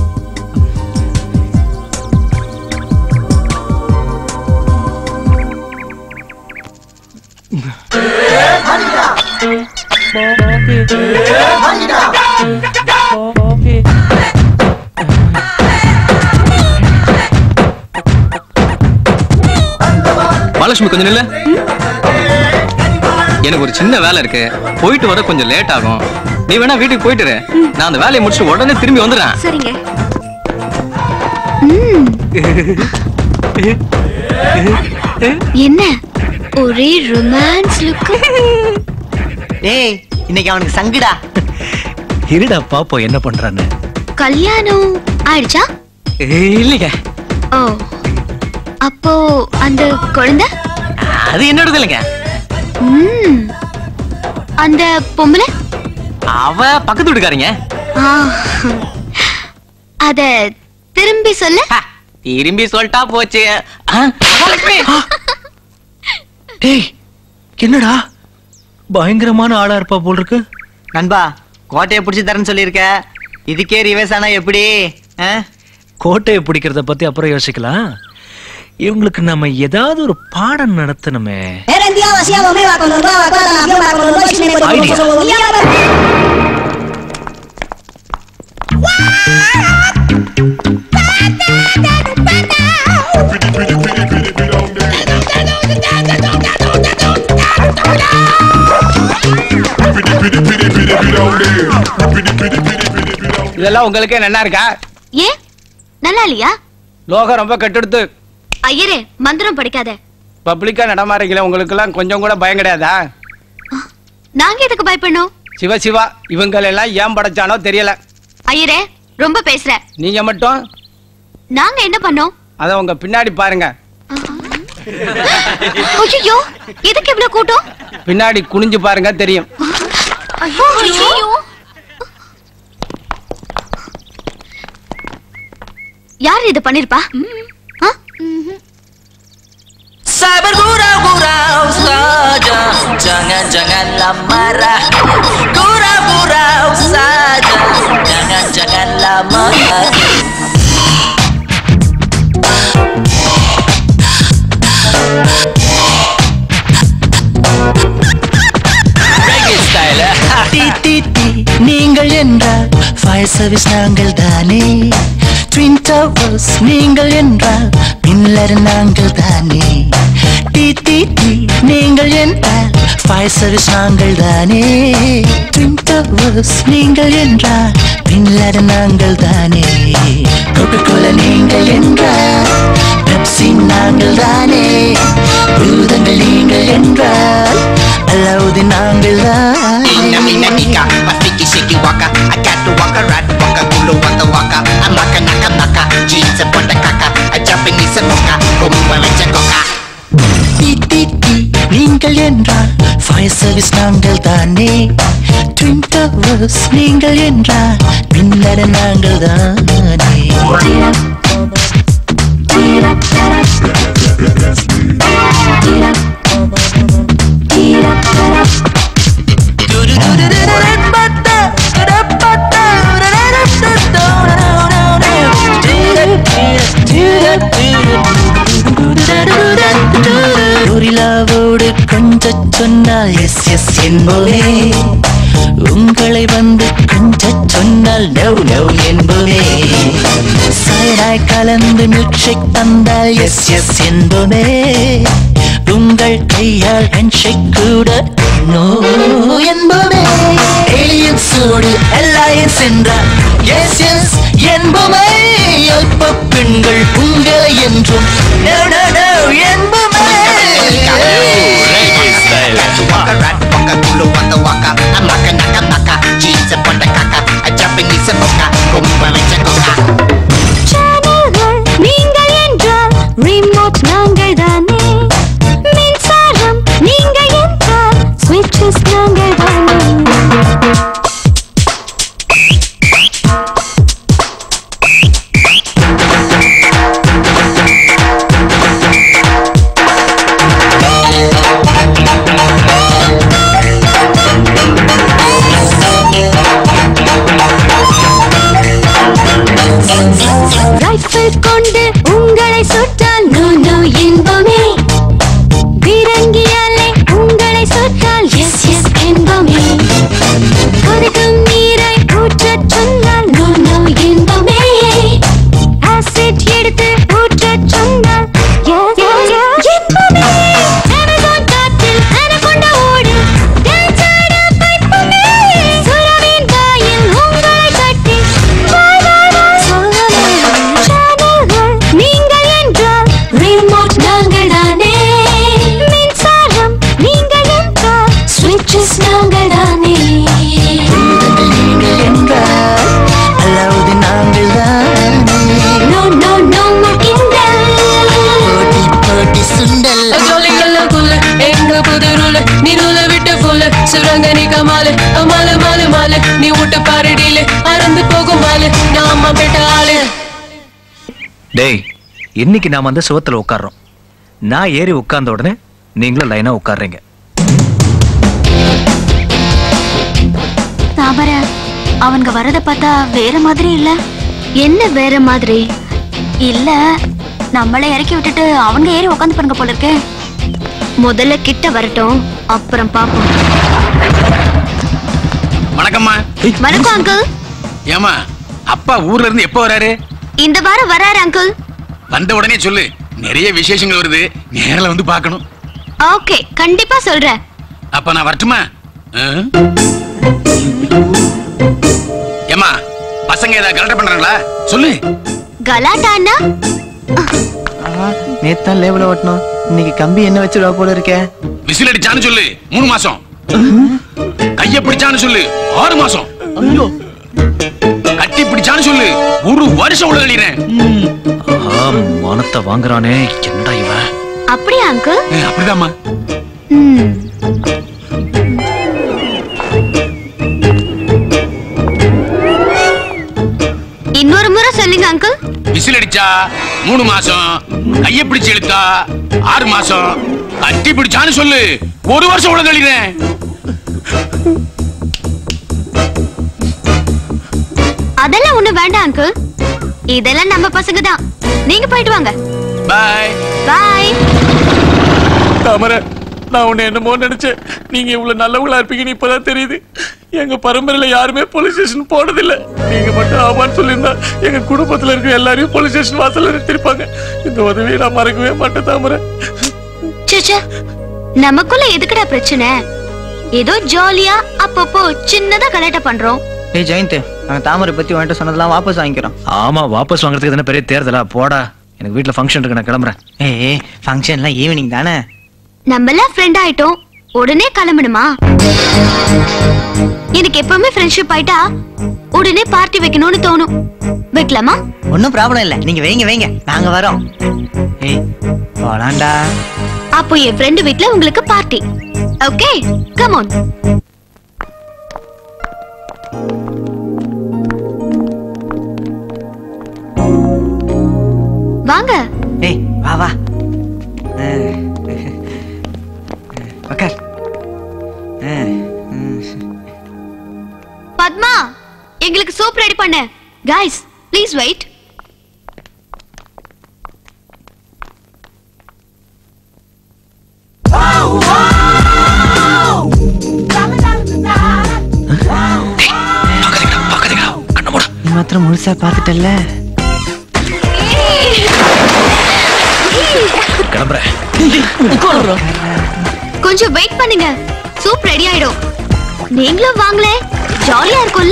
F: மகாலட்சுமி கொஞ்சம் நில்ல எனக்கு ஒரு சின்ன வேலை இருக்கு போயிட்டு வர கொஞ்சம் லேட் ஆகும் நீ வேணா வீட்டுக்கு போயிட்டு இரு. நான் அந்த வேலையை முடிச்சுட்டு உடனே திரும்பி வந்துடுறேன்
Q: சரிங்க
C: என்ன ஒரே ரொமான்ஸ் லுக்கு
R: டேய் இன்னைக்கு அவனுக்கு சங்குடா
K: இருடா பாப்போம் என்ன பண்றான்னு
C: கல்யாணம் ஆயிடுச்சா
F: இல்லைங்க
C: ஓ அப்போ அந்த குழந்தை
F: அது என்னோடது இல்லைங்க
C: ம் அந்த பொம்பளை
F: அவ பக்கத்து வீட்டுக்காரங்க
C: ஆ, அத திரும்பி சொல்ல
F: திரும்பி சொல்லிட்டா போச்சு ஆ, மகாலட்சுமி
K: டேய் என்னடா பயங்கரமான ஆளா இருப்பா போல் இருக்கு
R: நண்பா கோட்டையை பிடிச்சி தரேன்னு சொல்லியிருக்க இதுக்கே ரிவேஸ் ஆனா எப்படி ஆ?
K: கோட்டையை பிடிக்கிறத பத்தி அப்புறம் யோசிக்கலாம் இவங்களுக்கு நம்ம ஏதாவது ஒரு பாடம் நடத்தணுமே
G: இதெல்லாம் உங்களுக்கே நல்லா இருக்கா
C: ஏன் நல்லா இல்லையா
G: லோகம் ரொம்ப கெட்டெடுத்து
C: ஐயரே மந்திரம் படிக்காத
G: பப்ளிக்கா நடமாறீங்களே உங்களுக்கு எல்லாம் கொஞ்சம் கூட பயம் கிடையாதா
C: நாங்க எதுக்கு பயப்படணும்
G: சிவ சிவா இவங்களெல்லாம் ஏன் படைச்சானோ தெரியல
C: ஐயரே ரொம்ப பேசுற
G: நீங்க மட்டும்
C: நாங்க என்ன பண்ணோம்
G: அத உங்க பின்னாடி பாருங்க
C: ஐயோ எதுக்கு இவ்வளவு கூட்டம்
G: பின்னாடி குனிஞ்சு பாருங்க தெரியும்
C: ஐயோ யார் இது பண்ணிருப்பா ஆ?
A: Sabar gurau-gurau saja Jangan-janganlah marah Gurau-gurau saja Jangan-janganlah marah Reggae style
U: டி, டி, டி, நீங்கள் என்றால் ஃபயர் சர்வீஸ் நாங்கள் தானே ட்வின் டவர்ஸ் நீங்கள் என்றால் பின்லர் நாங்கள் தானே டி டி டி நீங்கள் என்றால் ஃபயர் சர்வீஸ் நாங்கள் தானே ட்வின் டவர்ஸ் நீங்கள் என்றால் பின்லர் நாங்கள் தானே கோகோல நீங்கள் என்றால் பெப்சி நாங்கள் தானே பூதங்கள் நீங்கள் என்றால் அலாவுதி நாங்கள் தான்
A: Inna minna nika, mafiki shiki waka I got to waka rat waka kulu waka waka I'm naka naka naka, jeans and panda kaka I Japanese and mocha, kumwa vecha koka
U: டி, டி, டி, நீங்கள் என்றால் ஃபயர் சர்வீஸ் நாங்கள் தானே twin towers நீங்கள் என்றால் பின்னர் நாங்கள் தானே கொரில்லாவோடு கொஞ்சம் சொன்னால் எஸ் எஸ் என்போமே உங்களை வந்து கொஞ்சம் சொன்னால் நோ நோ என்போமே சைடாய் கலந்து மில்க் ஷேக் தந்தால் எஸ் எஸ் என்போமே உங்கள் கையால் ஹேண்ட்ஷேக் கூட நோ என்போமே ஏலியன்ஸோடு அலையன்ஸ் என்றால் எஸ் எஸ் என்போமே அல்ப பெண்கள் உங்களை என்றும் no no no என்போமே
H: நீங்கள் என்றால் ரிமோட் நாங்கள் தானே மின்சாரம் நீங்கள் என்றால் சுவிட்சஸ் நாங்கள் தானே ரைஃபிள் கொண்டு உங்களை சுட்டால் நோ நோ என்போமே பீரங்கியாலே உங்களை சுட்டால் எஸ் எஸ் என்போமே கொதிக்கும் நீரை ஊற்றச் சொன்னால் நோ நோ என்போமே ஆசிட் எடுத்து ஊற்றச் சொன்னால் yes, yes, yes என்போமே Amazon காற்றில் anaconda ஓடு dance ஆட வைப்போமே சுறாவின் வாயில் உங்களை கட்டி வாய் வாய் வாய் சொல்லலே சேனல்கள் நீங்கள் என்றால் ரிமோட் நாங்கள் தானே மின்சாரம் நீங்கள் என்றால் ஸ்விட்சஸ் நாங்கள் தானே
U: நீங்கள் என்றால் அல்லாவது நாங்கள்
H: நோ நோ நோ கிண்டல்
U: போட்டி போட்டி சுண்டல்
V: ஜோலிகளுக்குள்ள எங்க புது ரூல நீ நூல விட்டு புல்ல சுரங்க நீ கமால மால மால மால நீ விட்டு பாருடியில அறந்து போகும் மால நாம பெட்ட ஆளு
K: டேய் இன்னைக்கு நாம வந்து சுவத்துல உட்கார்றோம் நான் ஏறி உட்கார்ந்த உடனே நீங்களும் லைனா உட்கார்றீங்க
C: தாமர அவனுங்க வரத பார்த்தா வேற மாதிரி இல்ல என்ன வேற மாதிரி இல்ல நம்மள இறக்கி விட்டுட்டு அவங்க ஏறி உட்காந்து பாருங்க போல இருக்கே முதல்ல கிட்ட வரட்டும் அப்புறம் பாப்போம்
J: வணக்கம்மா
C: வணக்கம் அங்கிள்
J: ஏமா அப்பா ஊர்ல இருந்து எப்போ வராரு
C: இந்த வாரம் வராரு அங்கிள்
J: வந்த உடனே சொல்லு நிறைய விசேஷங்கள் வருது நேரில் வந்து பார்க்கணும்
C: ஓகே கண்டிப்பா சொல்றேன்
J: அப்ப நான் வரட்டுமா ஆ? ஏம்மா பசங்க ஏதாவது கலட்ட பண்றாங்களா சொல்லு
C: கலாட்டான்னா
R: நேத்தான் லேபிள ஓட்டணும் இன்னைக்கு கம்பி என்ன வச்சிருவா போல இருக்கே
J: விசில் அடிச்சான்னு சொல்லு மூணு மாசம் கைய பிடிச்சான்னு சொல்லு ஆறு மாசம் கட்டி பிடிச்சான்னு சொல்லு ஒரு வருஷம் உள்ள கழிறேன்
K: ஆஹா மானத்தை வாங்குறானே என்னடா இவன்
C: அப்படியா அங்கிள்
J: அப்படிதாம்மா
C: ம் இன்னொரு முறை சொல்லுங்க அங்கிள்
J: விசில் அடிச்சா மூணு மாசம் கைய பிடிச்சு இழுத்தா ஆறு மாசம் கட்டி பிடிச்சான்னு சொல்லு ஒரு வருஷம் உள்ள கழிறேன்
C: அதெல்லாம் ஒண்ணு வேண்டாம் அங்கிள் இதெல்லாம் நம்ம பசங்க தான் நீங்க போயிட்டு வாங்க
J: பாய்
C: பாய்
S: தாமரை நான் உன்னை என்னமோ நினைச்சேன் நீங்க இவ்வளவு நல்லவங்களா இருப்பீங்கன்னு இப்பதான் தெரியுது எங்க பரம்பரையில யாருமே போலீஸ் ஸ்டேஷன் போனதில்ல நீங்க மட்டும் ஆமான்னு சொல்லியிருந்தா எங்க குடும்பத்துல இருக்க எல்லாரையும் போலீஸ் ஸ்டேஷன் வாசல்ல நிறுத்திருப்பாங்க இந்த உதவியை நான் மறக்கவே மாட்டேன் தாமரை
C: சேச்சே நமக்குள்ள எதுக்குடா பிரச்சனை ஏதோ ஜாலியா அப்பப்போ சின்னதா கலாட்டா பண்றோம்
R: ஏய் ஜெயந்த் நாங்க தாமரை பத்தி உன்கிட்ட சொன்னதெல்லாம் வாபஸ் வாங்கிக்கிறோம்
K: ஆமா வாபஸ் வாங்குறதுக்கு தானே பெரிய தேர்தலா போடா எனக்கு வீட்ல ஃபங்க்ஷன் இருக்கு நான் கிளம்புறேன்
R: ஏய் ஃபங்க்ஷன்லாம் ஈவினிங் தானே
C: நம்ம எல்லாம் ஃப்ரெண்ட் ஆயிட்டோம் உடனே கிளம்பணுமா எனக்கு எப்பவுமே ஃப்ரெண்ட்ஷிப் ஆயிட்டா உடனே பார்ட்டி வைக்கணும்னு தோணும் வைக்கலாமா
R: ஒன்றும் ப்ராப்ளம் இல்லை நீங்க வைங்க வைங்க நாங்க வரோம் ஏய் போலாண்டா
C: அப்போ என் ஃப்ரெண்டு வீட்ல உங்களுக்கு பார்ட்டி ஓகே கம் ஆன் வாங்க
R: ஏய் வா வா அஹ். உக்கார் அஹ்.
C: பத்மா எங்களுக்கு சூப் ரெடி பண்ணு கைஸ் ப்ளீஸ் வெயிட்
R: நீ மாத்திரம் முழுசா பார்த்துட்டல்ல
K: கிளம்புறேன்
C: கொஞ்சம் வெயிட் பண்ணுங்க சூப் ரெடி ஆயிடும் நீங்களும் வாங்களே ஜாலியா இருக்கும்ல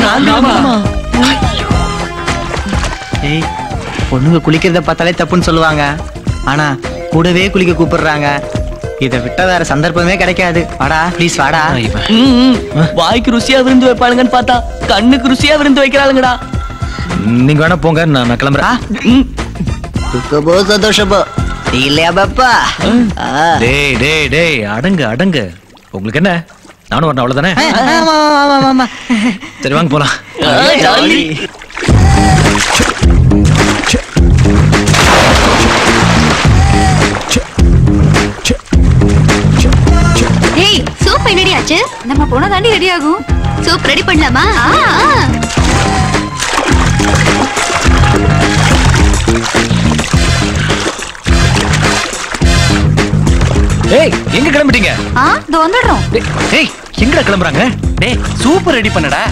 R: ஏய் பொண்ணுங்க குளிக்கிறத பார்த்தாலே தப்புன்னு சொல்லுவாங்க ஆனா கூடவே குளிக்க கூப்பிடுறாங்க இதை விட்டா வேற சந்தர்ப்பமே கிடைக்காது வாடா ப்ளீஸ் வாடா
T: வாய்க்கு ருசியா விருந்து வைப்பாளுங்கன்னு பார்த்தா கண்ணுக்கு ருசியா விருந்து வைக்கிறாளுங்கடா
K: நீங்க வேணா போங்க நான் நான் கிளம்புறேன்
R: துக்கபோ சந்தோஷபோ இல்லையா பாப்பா
K: டேய் டேய் டேய் அடங்கு அடங்கு உங்களுக்கு என்ன நானும் வரணும் அவ்வளவுதானே
R: ஆமா ஆமா ஆமா
K: சரி வாங்க போலாம்
R: ஜாலி
C: ஏய் சூப் என்னடி ஆச்சு
D: நம்ம போனா தாண்டி ரெடி ஆகும்
C: சூப் ரெடி பண்ணலாமா
K: ஏய் எங்க கிளம்பிட்டீங்க
D: ஆ இதோ வந்துடுறோம்
K: ஏய் எங்கடா கிளம்புறாங்க
T: டேய் சூப்பர் ரெடி பண்ணடா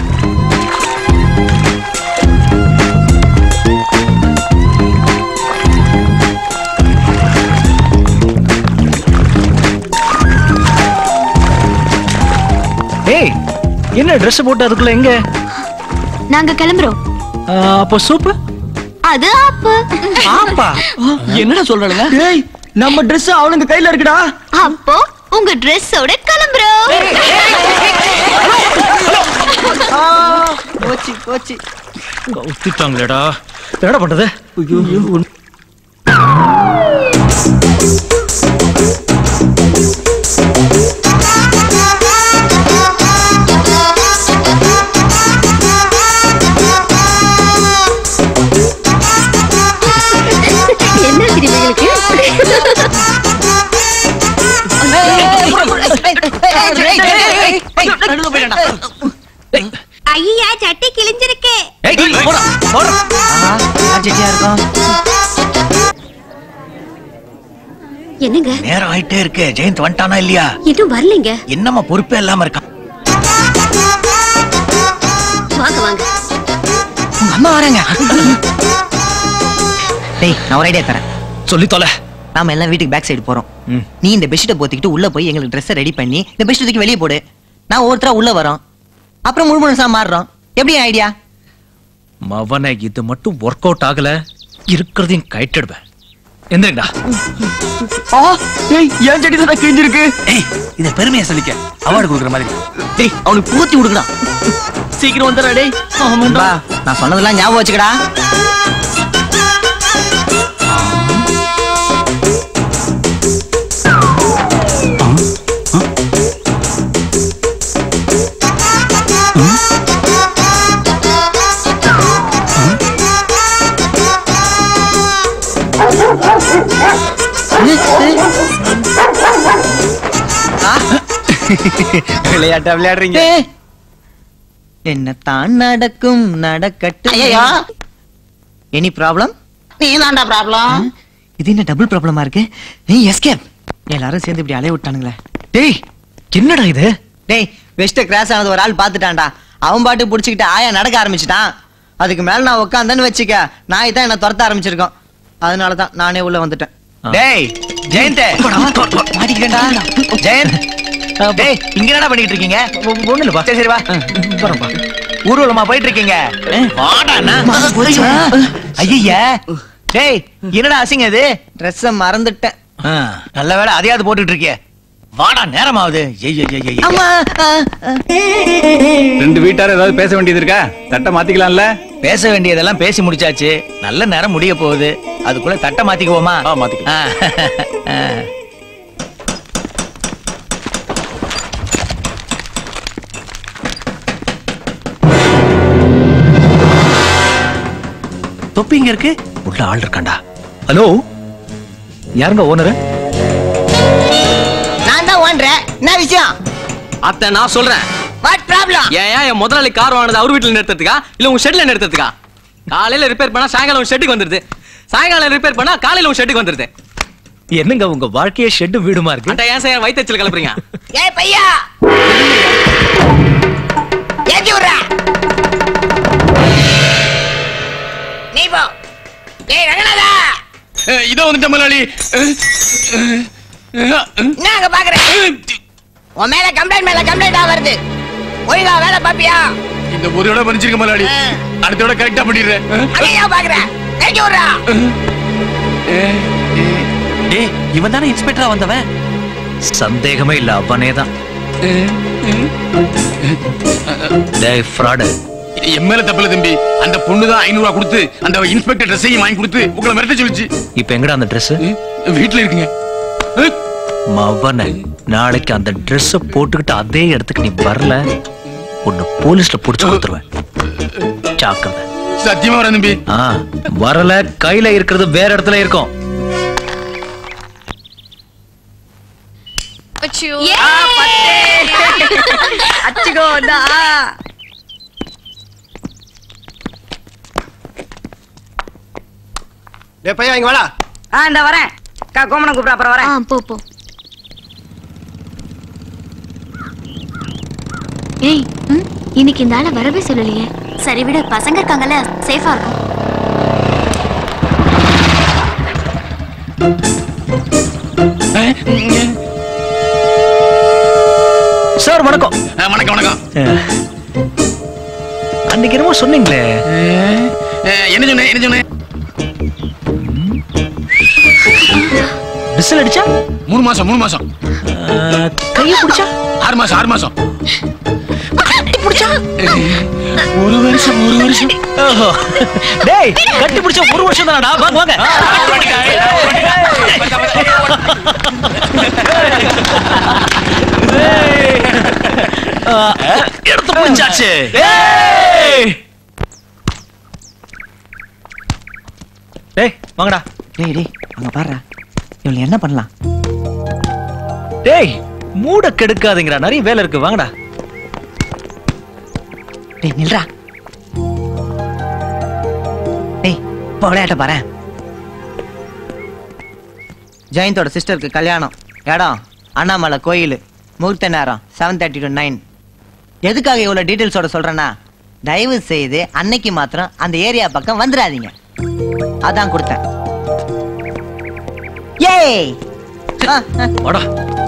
K: ஏய் என்ன Dress போட்டு அதுக்குள்ள எங்க
C: நாங்க கிளம்புறோம்
K: ஆ, அப்போ சூப்பு
C: அது ஆப்பு
K: ஆப்பா
T: என்னடா சொல்றாளுங்க டேய் நம்ம Dress அவனுங்க கையில இருக்குடா
C: அப்போ உங்க ட்ரெஸ்ஸோட கிளம்புறோம்
R: போச்சு போச்சு
K: ஊத்திட்டாங்களேடா என்னடா பண்றது
C: என்ன திரும்பிகளுக்கு
Q: ஐயா சட்டி கிழிஞ்சிருக்கு
R: ஆர்ஜெட்டியா இருக்கும்
C: என்னங்க
B: நேரம் ஆயிட்டே இருக்கு ஜெயந்த் வந்துட்டானா இல்லையா
C: இன்னும் வரலைங்க
B: என்னம்மா பொறுப்பே இல்லாம இருக்கான்
C: வாங்க வாங்க
R: உங்க அம்மா வராங்க டேய் நான் ஒரு ஐடியா தரேன்
K: சொல்லி தொலை
R: நாம எல்லாம் வீட்டுக்கு பேக் சைடு போறோம் நீ இந்த பெட்ஷீட்டை போத்திக்கிட்டு உள்ள போய் எங்களுக்கு ட்ரெஸ்ஸை ரெடி பண்ணி இந்த பெட்ஷீட் தூக்கி வெளியே போடு நான் ஒவ்வொருத்தரா உள்ள வரோம் அப்புறம் முழு முழுசா மாறுறோம் எப்படி ஐடியா
K: மவனை இது மட்டும் ஒர்க் அவுட் ஆகல இருக்கிறதையும் கைட்டிடுவேன் எந்திரங்கடா
T: ஏய் ஏன் சட்டி தான் கிழிஞ்சிருக்கு
B: ஏய் இத பெருமையா சொல்லிக்க அவார்டு கொடுக்குற மாதிரி
T: டேய் அவனுக்கு பூத்தி விடுங்கடா சீக்கிரம் வந்துடா டேய்
R: பா நான் சொன்னதெல்லாம் ஞாபகம் வச்சுக்கடா
T: விளையாட்டா விளையாடுறீங்க
R: என்னத்தான் நடக்கும் நடக்கட்டும்
T: ஐயையோ.
R: எனி ப்ராப்ளம்
T: நீ தான்டா ப்ராப்ளம்
R: இது என்ன டபுள் ப்ராப்ளமா இருக்கு நீ எஸ்கேப் எல்லாரும் சேர்ந்து இப்படி அலைய விட்டானுங்களே
K: டேய் என்னடா இது
R: டேய் வெஸ்ட் கிராஸ் ஆனது ஒரு ஆள் பார்த்துட்டான்டா அவன் பாட்டு புடிச்சுக்கிட்டு ஆயா நடக்க ஆரம்பிச்சிட்டான் அதுக்கு மேல நான் உட்காந்தேன்னு வச்சுக்க நாய் தான் என்ன துரத்த ஆரம்பிச்சிருக்கோம் அதனால தான் நானே உள்ள வந்துட்டேன்
B: டேய் ஜெயந்த்
R: மாட்டிக்கிட்டேன்டா
B: ஜெயந்த் டேய் இங்க என்னடா பண்ணிட்டு இருக்கீங்க ஒண்ணு இல்லப்பா சரி சரி வா வரேன்ப்பா ஊர்வலமா போயிட்டு இருக்கீங்க வாடா அண்ணா. ஐயய்யா டேய் என்னடா அசிங்க இது
R: ட்ரெஸ்ஸ மறந்துட்டேன்
B: ஆ, நல்ல வேளை அதையாவது போட்டுட்டு இருக்கியே வாடா நேரம் ஆகுது ஐய், ஐய், ஐய், ஐய்.
R: ஆமா
G: ரெண்டு வீட்டார் ஏதாவது பேச வேண்டியது இருக்கா தட்டை மாத்திக்கலாம்ல
B: பேச வேண்டியதெல்லாம் பேசி முடிச்சாச்சு நல்ல நேரம் முடிய போகுது அதுக்குள்ள தட்டை மாத்திக்குவோமா
I: மாத்திக்க
B: ஆ.
K: தொப்பி இங்க இருக்கு உள்ள ஆள் இருக்காண்டா ஹலோ யாருங்க ஓனர்
L: நான் தான் ஓன்றேன் என்ன விஷயம்
F: அத்தை நான் சொல்றேன்
L: வாட் ப்ராப்ளம்
F: ஏன் ஏன் என் முதலாளி கார் வாங்கினது அவர் வீட்டுல நிறுத்தத்துக்கா இல்ல உங்க ஷெட்ல நிறுத்தத்துக்கா காலையில ரிப்பேர் பண்ணா சாயங்காலம் உங்க ஷெட்டுக்கு வந்துருது சாயங்காலம் ரிப்பேர் பண்ணா காலையில உங்க ஷெட்டுக்கு வந்துருது
K: என்னங்க உங்க வாழ்க்கையே ஷெட்டு வீடுமா இருக்கு
F: அட்டா ஏன் சார் வயிற்றுச்சல் கிளப்புறீங்க
L: ஏய் பையா ஏத்தி விடுறா நீ போ ஏய் ரங்கநாதா
G: இதோ வந்துட்ட முதலாளி
L: என்ன அங்க பாக்குற உன் மேல கம்ப்ளைண்ட் மேல கம்ப்ளைண்டா வருது ஒழுங்கா வேலை பாப்பியா
G: இந்த ஒரு இடம் மன்னிச்சிருக்க முதலாளி அடுத்த விட கரெக்டா பண்ணிடுறேன்
L: அங்கேயா பாக்குற ஏத்தி விடுறா
K: டேய் இவன் தானே இன்ஸ்பெக்டரா வந்தவன் சந்தேகமே இல்ல அவனே தான் டேய் ஃப்ராடு
G: என் மேல தப்பில்ல தம்பி அந்த பொண்ணு தான் ஐநூறு ரூபா கொடுத்து அந்த இன்ஸ்பெக்டர் ட்ரெஸ்ஸையும் வாங்கி கொடுத்து உங்களை மிரட்ட சொல்லிச்சு
K: இப்ப எங்கடா அந்த Dress
G: வீட்டுல இருக்குங்க
K: மவன நாளைக்கு அந்த Dress போட்டுக்கிட்டு அதே இடத்துக்கு நீ வரல உன்னை போலீஸ்ல புடிச்சு கொடுத்துருவேன் ஜாக்கிரதை
G: சத்தியமா வரேன் தம்பி
K: ஆ வரல கையில இருக்கிறது வேற இடத்துல இருக்கும்
T: அச்சுக்கோ இந்தா.
O: டேய் பையன் இங்க வாடா
T: ஆ இந்த வரேன் அக்கா கோமனை கூப்பிட அப்புறம் வரேன்
C: போ போ ஏய் ம், இன்னைக்கு இந்த ஆளை வரவே சொல்லலையே
Q: சரி விடு பசங்க இருக்காங்கல்ல சேஃபா இருக்கும்
K: சார் வணக்கம்
G: வணக்கம் வணக்கம்
K: அன்னைக்கு என்னமோ சொன்னீங்களே
G: என்ன சொன்னேன் என்ன சொன்னேன்
K: விசில் அடிச்சா
G: மூணு மாசம் மூணு மாசம்
K: கைய பிடிச்சா
G: ஆறு மாசம் ஆறு மாசம்
K: பிடிச்சா
G: ஒரு வருஷம் ஒரு வருஷம்
K: ஓஹோ டேய் கட்டி பிடிச்ச ஒரு வருஷம் தானடா வாங்க வாங்க ஆ, எடுத்து பிடிச்சாச்சு டேய் வாங்கடா
R: டேய் டேய் அங்க பாருடா இவங்க என்ன பண்ணலாம்
K: டேய் மூட கெடுக்காதீங்கடா நிறைய வேலை இருக்கு வாங்கடா
R: டேய் நில்றா டேய் இப்போ விளையாட்ட பாரு ஜெயந்தோட சிஸ்டருக்கு கல்யாணம் இடம் அண்ணாமலை கோயில் முகூர்த்த நேரம் செவன் தேர்ட்டி டு நைன் எதுக்காக இவ்வளோ டீட்டெயில்ஸோட சொல்றேன்னா தயவு செய்து அன்னைக்கு மாத்திரம் அந்த ஏரியா பக்கம் வந்துடாதீங்க அதான் கொடுத்தேன் ஏய் ஆ, ஆ.
K: வாடா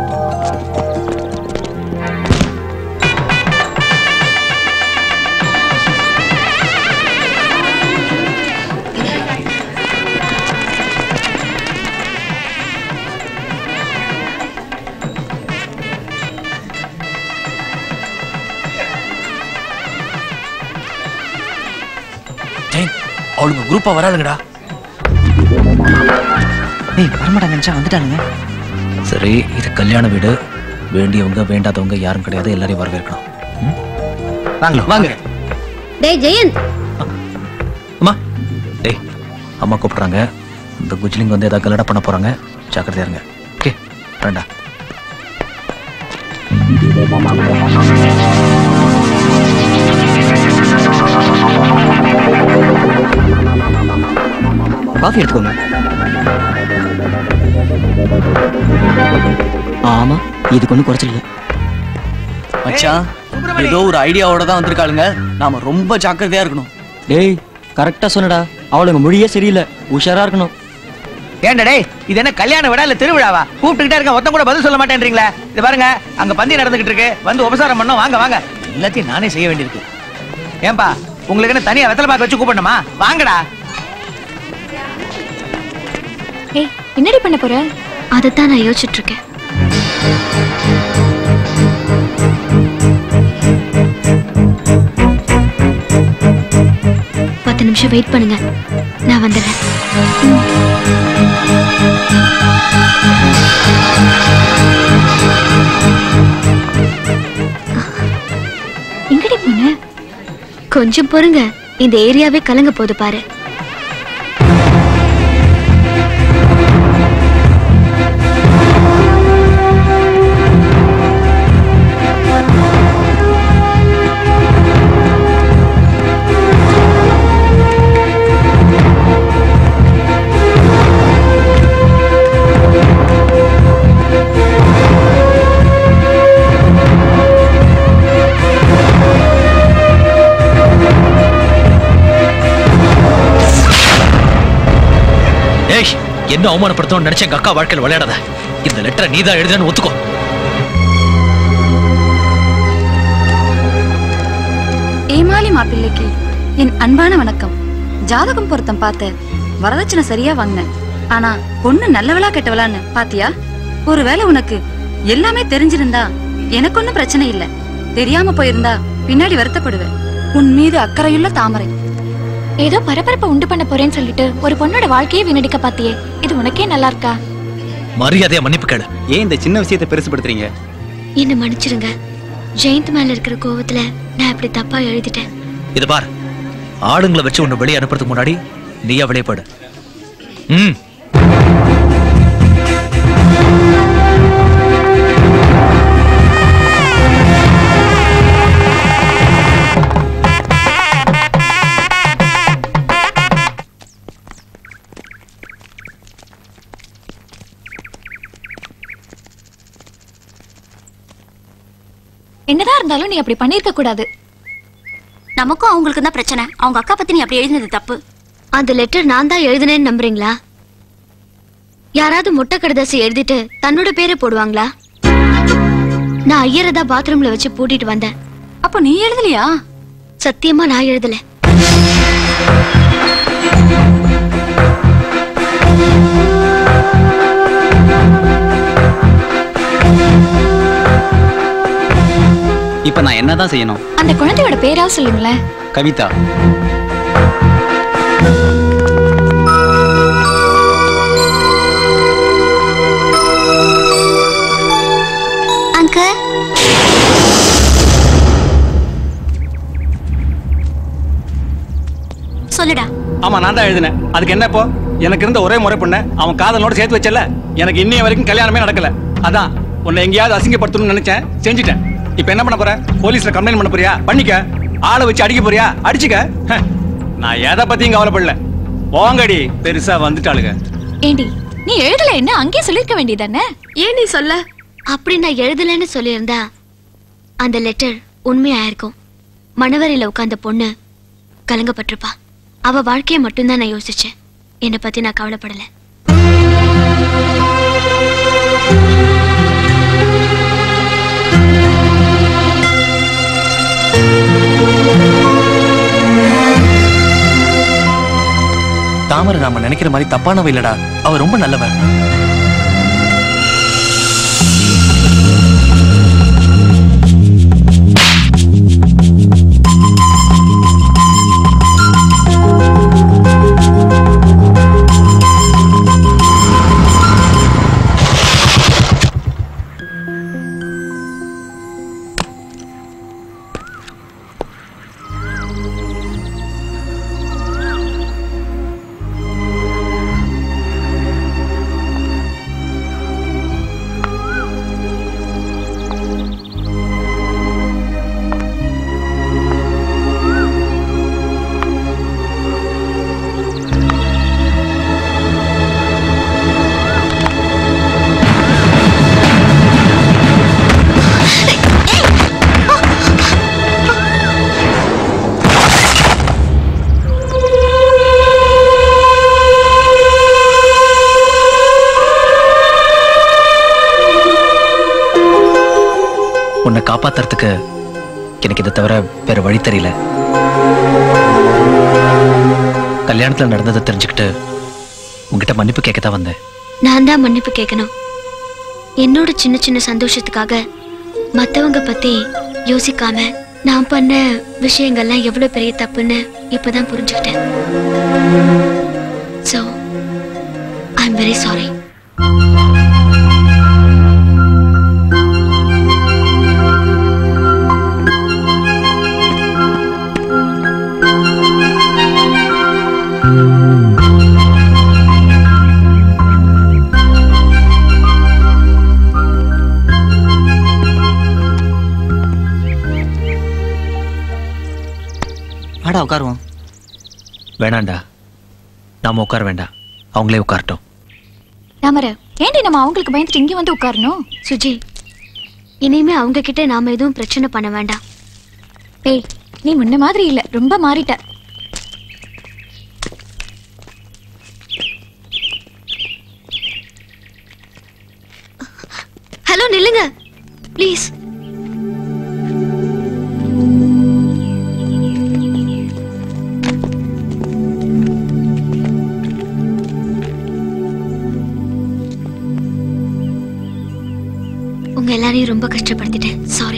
R: ஜெயந்த் அவளுங்க குரூப்பா வராளுங்கடா ஏய் வரமாட்டாங்க நினைச்சா வந்துட்டானுங்க
K: சரி இது கல்யாண வீடு வேண்டியவங்க வேண்டாதவங்க யாரும் கிடையாது எல்லாரையும் வரவேற்கணும்
R: வாங்க வாங்க
P: டேய் ஜெயந்த்
K: அம்மா டேய் அம்மா கூப்பிடுறாங்க இந்த குஜ்லிங் வந்து ஏதாவது கல்யாணம் பண்ண போறாங்க ஜாக்கிரதையா இருங்க ஓகே ரெண்டா
R: காஃபி எடுத்துக்கோங்க ஆமா இதுக்கு ஒன்றும் குறைச்சல் இல்லை
W: மச்சான் ஏதோ ஒரு ஐடியாவோட தான் வந்திருக்காளுங்க நாம ரொம்ப ஜாக்கிரதையா இருக்கணும்
R: டேய் கரெக்டா சொன்னடா அவளுங்க மொழியே சரியில்லை உஷாரா இருக்கணும்
B: ஏன்டா டேய் இது என்ன கல்யாண விடா இல்ல திருவிழாவா கூப்பிட்டுக்கிட்டே இருக்க ஒருத்தன் கூட பதில் சொல்ல மாட்டேன்றீங்களா இது பாருங்க அங்க பந்தி நடந்துகிட்டு இருக்கு வந்து உபசாரம் பண்ணோம் வாங்க வாங்க எல்லாத்தையும் நானே செய்ய வேண்டியிருக்கு ஏன்பா உங்களுக்கு என்ன தனியா வெத்தலை பாக்க வச்சு கூப்பிடணுமா வாங்கடா
C: ஏய் என்னடி பண்ண போற அதைத்தான் நான் யோசிச்சுட்டு இருக்கேன் பத்து நிமிஷம் வெயிட் பண்ணுங்க நான் வந்துடுறேன் எங்கடி போன கொஞ்சம் பொறுங்க இந்த ஏரியாவே கலங்க போகுது பாரு
K: என்ன அவமானப்படுத்தணும்னு நினைச்ச எங்க அக்கா வாழ்க்கையில் விளையாடாத இந்த லெட்டரை நீதான் எழுதுன்னு ஒத்துக்கோ
E: ஏமாளி மாப்பிள்ளைக்கு என் அன்பான வணக்கம் ஜாதகம் பொருத்தம் பார்த்து வரதட்சணை சரியா வாங்கினேன் ஆனா பொண்ணு நல்லவளா கெட்டவளான்னு பாத்தியா ஒருவேளை உனக்கு எல்லாமே தெரிஞ்சிருந்தா எனக்கு ஒண்ணும் பிரச்சனை இல்ல தெரியாம போயிருந்தா பின்னாடி வருத்தப்படுவேன் உன் மீது அக்கறையுள்ள தாமரை
D: ஏதோ பரபரப்பை உண்டு பண்ண போறேன்னு சொல்லிட்டு ஒரு பொண்ணோட வாழ்க்கையை வீணடிக்க பாத்தியே இது உனக்கே நல்லா இருக்கா
K: மரியாதையா மன்னிப்பு கேளு
M: ஏன் இந்த சின்ன விஷயத்தை பெருசுபடுத்துறீங்க
C: என்ன மன்னிச்சிருங்க ஜெயந்த் மேல இருக்கிற கோவத்துல நான் இப்படி தப்பா எழுதிட்டேன்
K: இது பார் ஆளுங்களை வச்சு உன்னை வெளியே அனுப்புறதுக்கு முன்னாடி நீயா வெளியே போடு ம்
D: என்னதான் இருந்தாலும் நீ அப்படி பண்ணிருக்க கூடாது
C: நமக்கும் அவங்களுக்கு தான் பிரச்சனை அவங்க அக்கா பத்தி நீ அப்படி எழுதினது தப்பு அந்த லெட்டர் நான் தான் எழுதினேன்னு நம்புறீங்களா யாராவது முட்டை கடுதாசி எழுதிட்டு தன்னோட பேரை போடுவாங்களா நான் ஐயரை தான் பாத்ரூம்ல வச்சு பூட்டிட்டு வந்தேன்
E: அப்ப நீ எழுதலையா
C: சத்தியமா நான் எழுதல
M: இப்ப நான் என்னதான் செய்யணும்
D: அந்த குழந்தையோட பேரா சொல்லுங்களேன்
M: கவிதா
C: அங்க சொல்லுடா
N: ஆமா நான் தான் எழுதினேன் அதுக்கு என்ன இப்போ எனக்கு இருந்த ஒரே முறை பொண்ணு அவன் காதலோட சேர்த்து வச்சல எனக்கு இன்னைய வரைக்கும் கல்யாணமே நடக்கல அதான் உன்னை எங்கேயாவது அசிங்கப்படுத்தணும்னு நினைச்சேன் செஞ்சுட்டேன் இப்போ என்ன பண்ண போற போலீஸ்ல கம்ப்ளைண்ட் பண்ண போறியா பண்ணிக்க ஆளை வச்சு அடிக்க போறியா அடிச்சுக்க ஹ, நான் எதை பத்தியும் கவலைப்படல போங்கடி பெருசா வந்துட்டாளுங்க
D: ஏண்டி நீ எழுதல என்ன அங்கேயே சொல்லிருக்க வேண்டியதானே
C: ஏன் நீ சொல்ல அப்படி நான் எழுதலைன்னு சொல்லியிருந்தா அந்த லெட்டர் உண்மையா இருக்கும் மணவரையில உட்கார்ந்த பொண்ணு கலங்கப்பட்டிருப்பா அவ வாழ்க்கையை மட்டும்தான் நான் யோசிச்சேன் என்னை பத்தி நான் கவலைப்படல
W: தாமரை நாம நினைக்கிற மாதிரி தப்பானவ இல்லடா அவ ரொம்ப நல்லவ
K: உன்னை காப்பாத்துறதுக்கு எனக்கு இதை தவிர வேற வழி தெரியல கல்யாணத்துல நடந்ததை தெரிஞ்சுக்கிட்டு உங்ககிட்ட மன்னிப்பு கேட்க தான் வந்தேன்
C: நான் தான் மன்னிப்பு கேட்கணும் என்னோட சின்ன சின்ன சந்தோஷத்துக்காக மத்தவங்க பத்தி யோசிக்காம நான் பண்ண விஷயங்கள்லாம் எவ்வளவு பெரிய தப்புன்னு இப்பதான் புரிஞ்சுக்கிட்டேன் so I am very sorry
R: வாடா உட்காருவோம்
K: வேணாண்டா நாம உட்கார வேண்டாம் அவங்களே உட்காரட்டும்
D: தாமரை ஏண்டி நம்ம அவங்களுக்கு பயந்துட்டு இங்க வந்து உட்காரணும்
C: சுஜி இனிமே அவங்க கிட்ட நாம எதுவும் பிரச்சனை பண்ண வேண்டாம்
D: ஏய் நீ முன்ன மாதிரி இல்ல ரொம்ப மாறிட்ட
C: ஹலோ நில்லுங்க ப்ளீஸ் உங்க எல்லாரையும் ரொம்ப கஷ்டப்படுத்திட்டேன் சாரி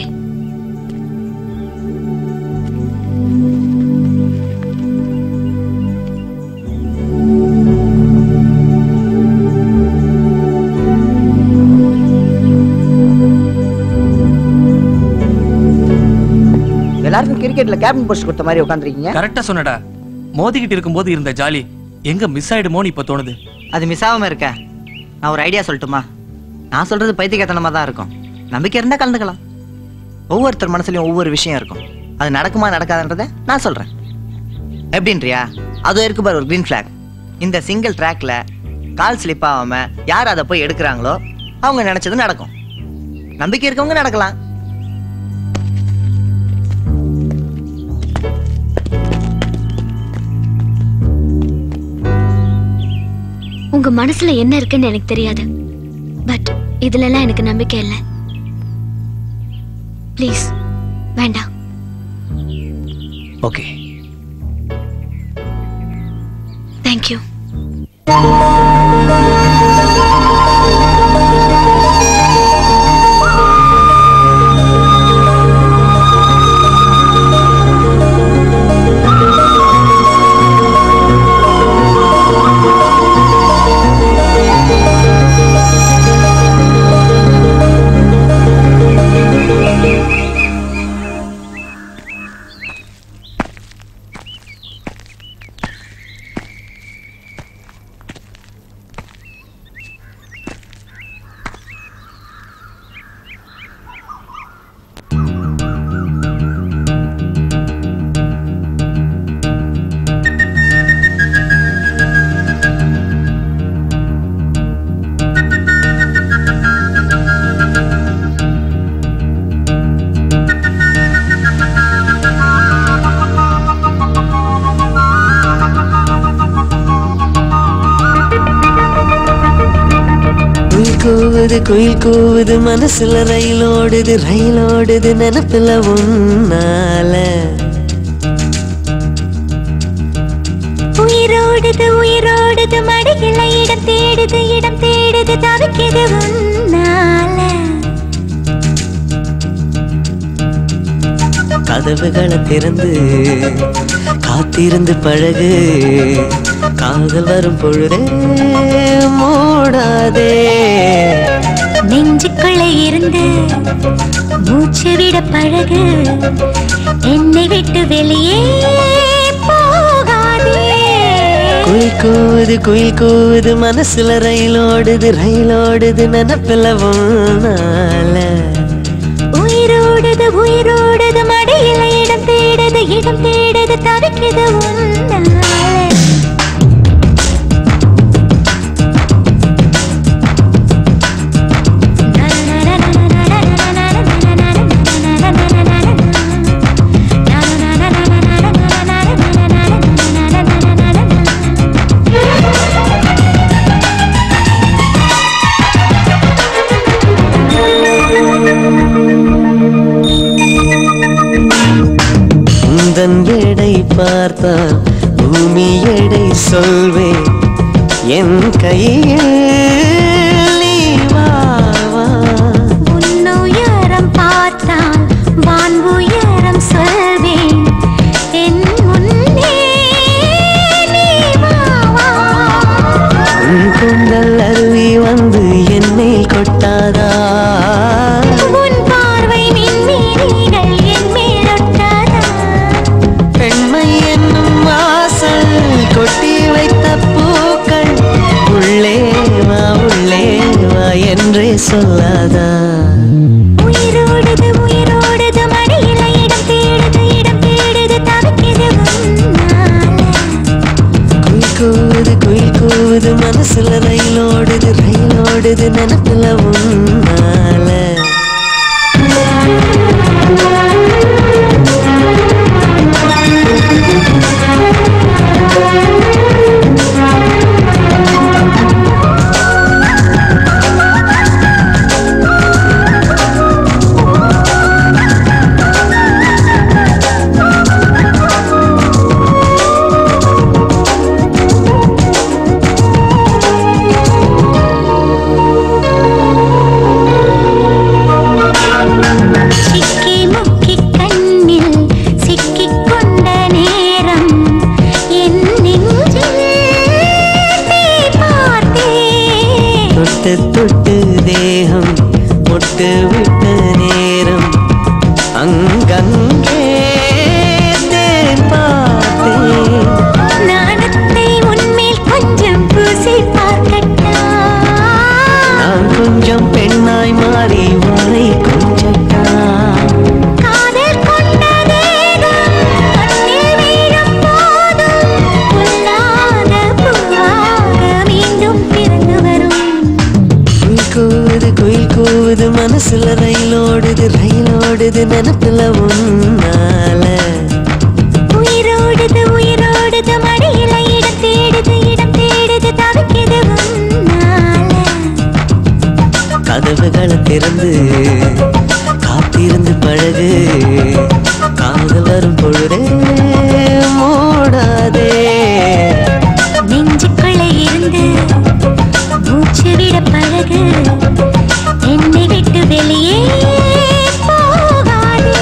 A: எல்லாருக்கும் கிரிக்கெட்ல கேப்டன் போஸ்ட் கொடுத்த மாதிரி உட்காந்துருக்கீங்க
W: கரெக்டா சொன்னடா மோதிக்கிட்டு இருக்கும்போது இருந்த ஜாலி எங்க மிஸ் ஆயிடுமோன்னு இப்ப தோணுது
R: அது மிஸ் ஆகாம இருக்க நான் ஒரு ஐடியா சொல்லட்டுமா நான் சொல்றது பைத்தியக்காரத்தனமா தான் இருக்கும் நம்பிக்கை இருந்தா கலந்துக்கலாம் ஒவ்வொருத்தர் மனசுலயும் ஒவ்வொரு விஷயம் இருக்கும் அது நடக்குமா நடக்காதுன்றத நான் சொல்றேன் எப்படின்றியா அது இருக்கு பாரு ஒரு கிரீன் ஃபிளாக் இந்த சிங்கிள் ட்ராக்ல கால் ஸ்லிப் ஆகாம யார் அதை போய் எடுக்கிறாங்களோ அவங்க நினைச்சது நடக்கும் நம்பிக்கை இருக்கவங்க நடக்கலாம்
C: உங்க மனசுல என்ன இருக்குன்னு எனக்கு தெரியாது பட் இதுல எல்லாம் எனக்கு நம்பிக்கை இல்லை ப்ளீஸ் வேண்டாம்
K: ஓகே
C: தேங்க்யூ
U: குயில் கூவுது குயில் கூவுது மனசுல ரயில் ஓடுது ரயில் ஓடுது நினப்புல உன்னால
H: உயிரோடுது உயிரோடுது மடியில இடம் தேடுது இடம் தேடுது தவிக்குது உன்னால
U: கதவுகளை திறந்து காத்திருந்து பழகு காதல் வரும் பொழுதே மூடாதே
H: நெஞ்சுக்குள்ள இருந்து மூச்சு விட பழகு என்னை விட்டு வெளியே போகாதே
U: குயில் கூவுது குயில் கூவுது மனசுல ரயில் ஓடுது ரயில் ஓடுது நினப்பில உன்னால
H: உயிரோடுது உயிரோடுது மடியில இடம் தேடுது இடம் தேடுது தவிக்குது உன்னால
U: உந்தன் எடை பார்த்தால் பூமி எடை சொல்வேன் என் கையில் நீ வா வா
H: உன்னுயரம் பார்த்தால் வான் உயரம் சொல்வேன் என் முன்னே நீ வா வா
U: உன் கொண்டல் அருவி வந்து என்னை கொட்டாதா
H: உன் பார்வை மின்மீனிகள் என் மேல் ஒட்டாதா
U: பெண்மை என்னும் வாசல் கொட்டி வைத்த பூக்கள் உள்ளே வா உள்ளே தொட்டு தொட்டு தேகம் முட்டு விட்ட நேரம் அங்கங்கே தேன் பார்த்தேன்
H: நாணத்தை உன்மேல் கொஞ்சம் பூசி பார்க்கட்டா
U: நான் கொஞ்சம் பெண்ணாய் மாறி வாழை கொஞ்சம்
H: காதல் கொண்ட தேகம் கண்ணில் வீழும் போதும் பொல்லாத பூவாக மீண்டும் பிறந்து வரும்
U: குயில் கூவுது குயில் கூவுது மனசுல ரயிலோடுது ரயிலோடுது நினப்புல உன்னால
H: உயிரோடுது உயிரோடுது மடியில இடம் தேடுது இடம் தேடுது தவிக்குது உன்னால
U: கதவுகளை திறந்து காத்திருந்து பழகு காதல் வரும் பொழுதே மூடாதே
H: நெஞ்சுக்குள்ள இருந்து மூச்சு விட பழகு என்னை விட்டு வெளியே போகாதே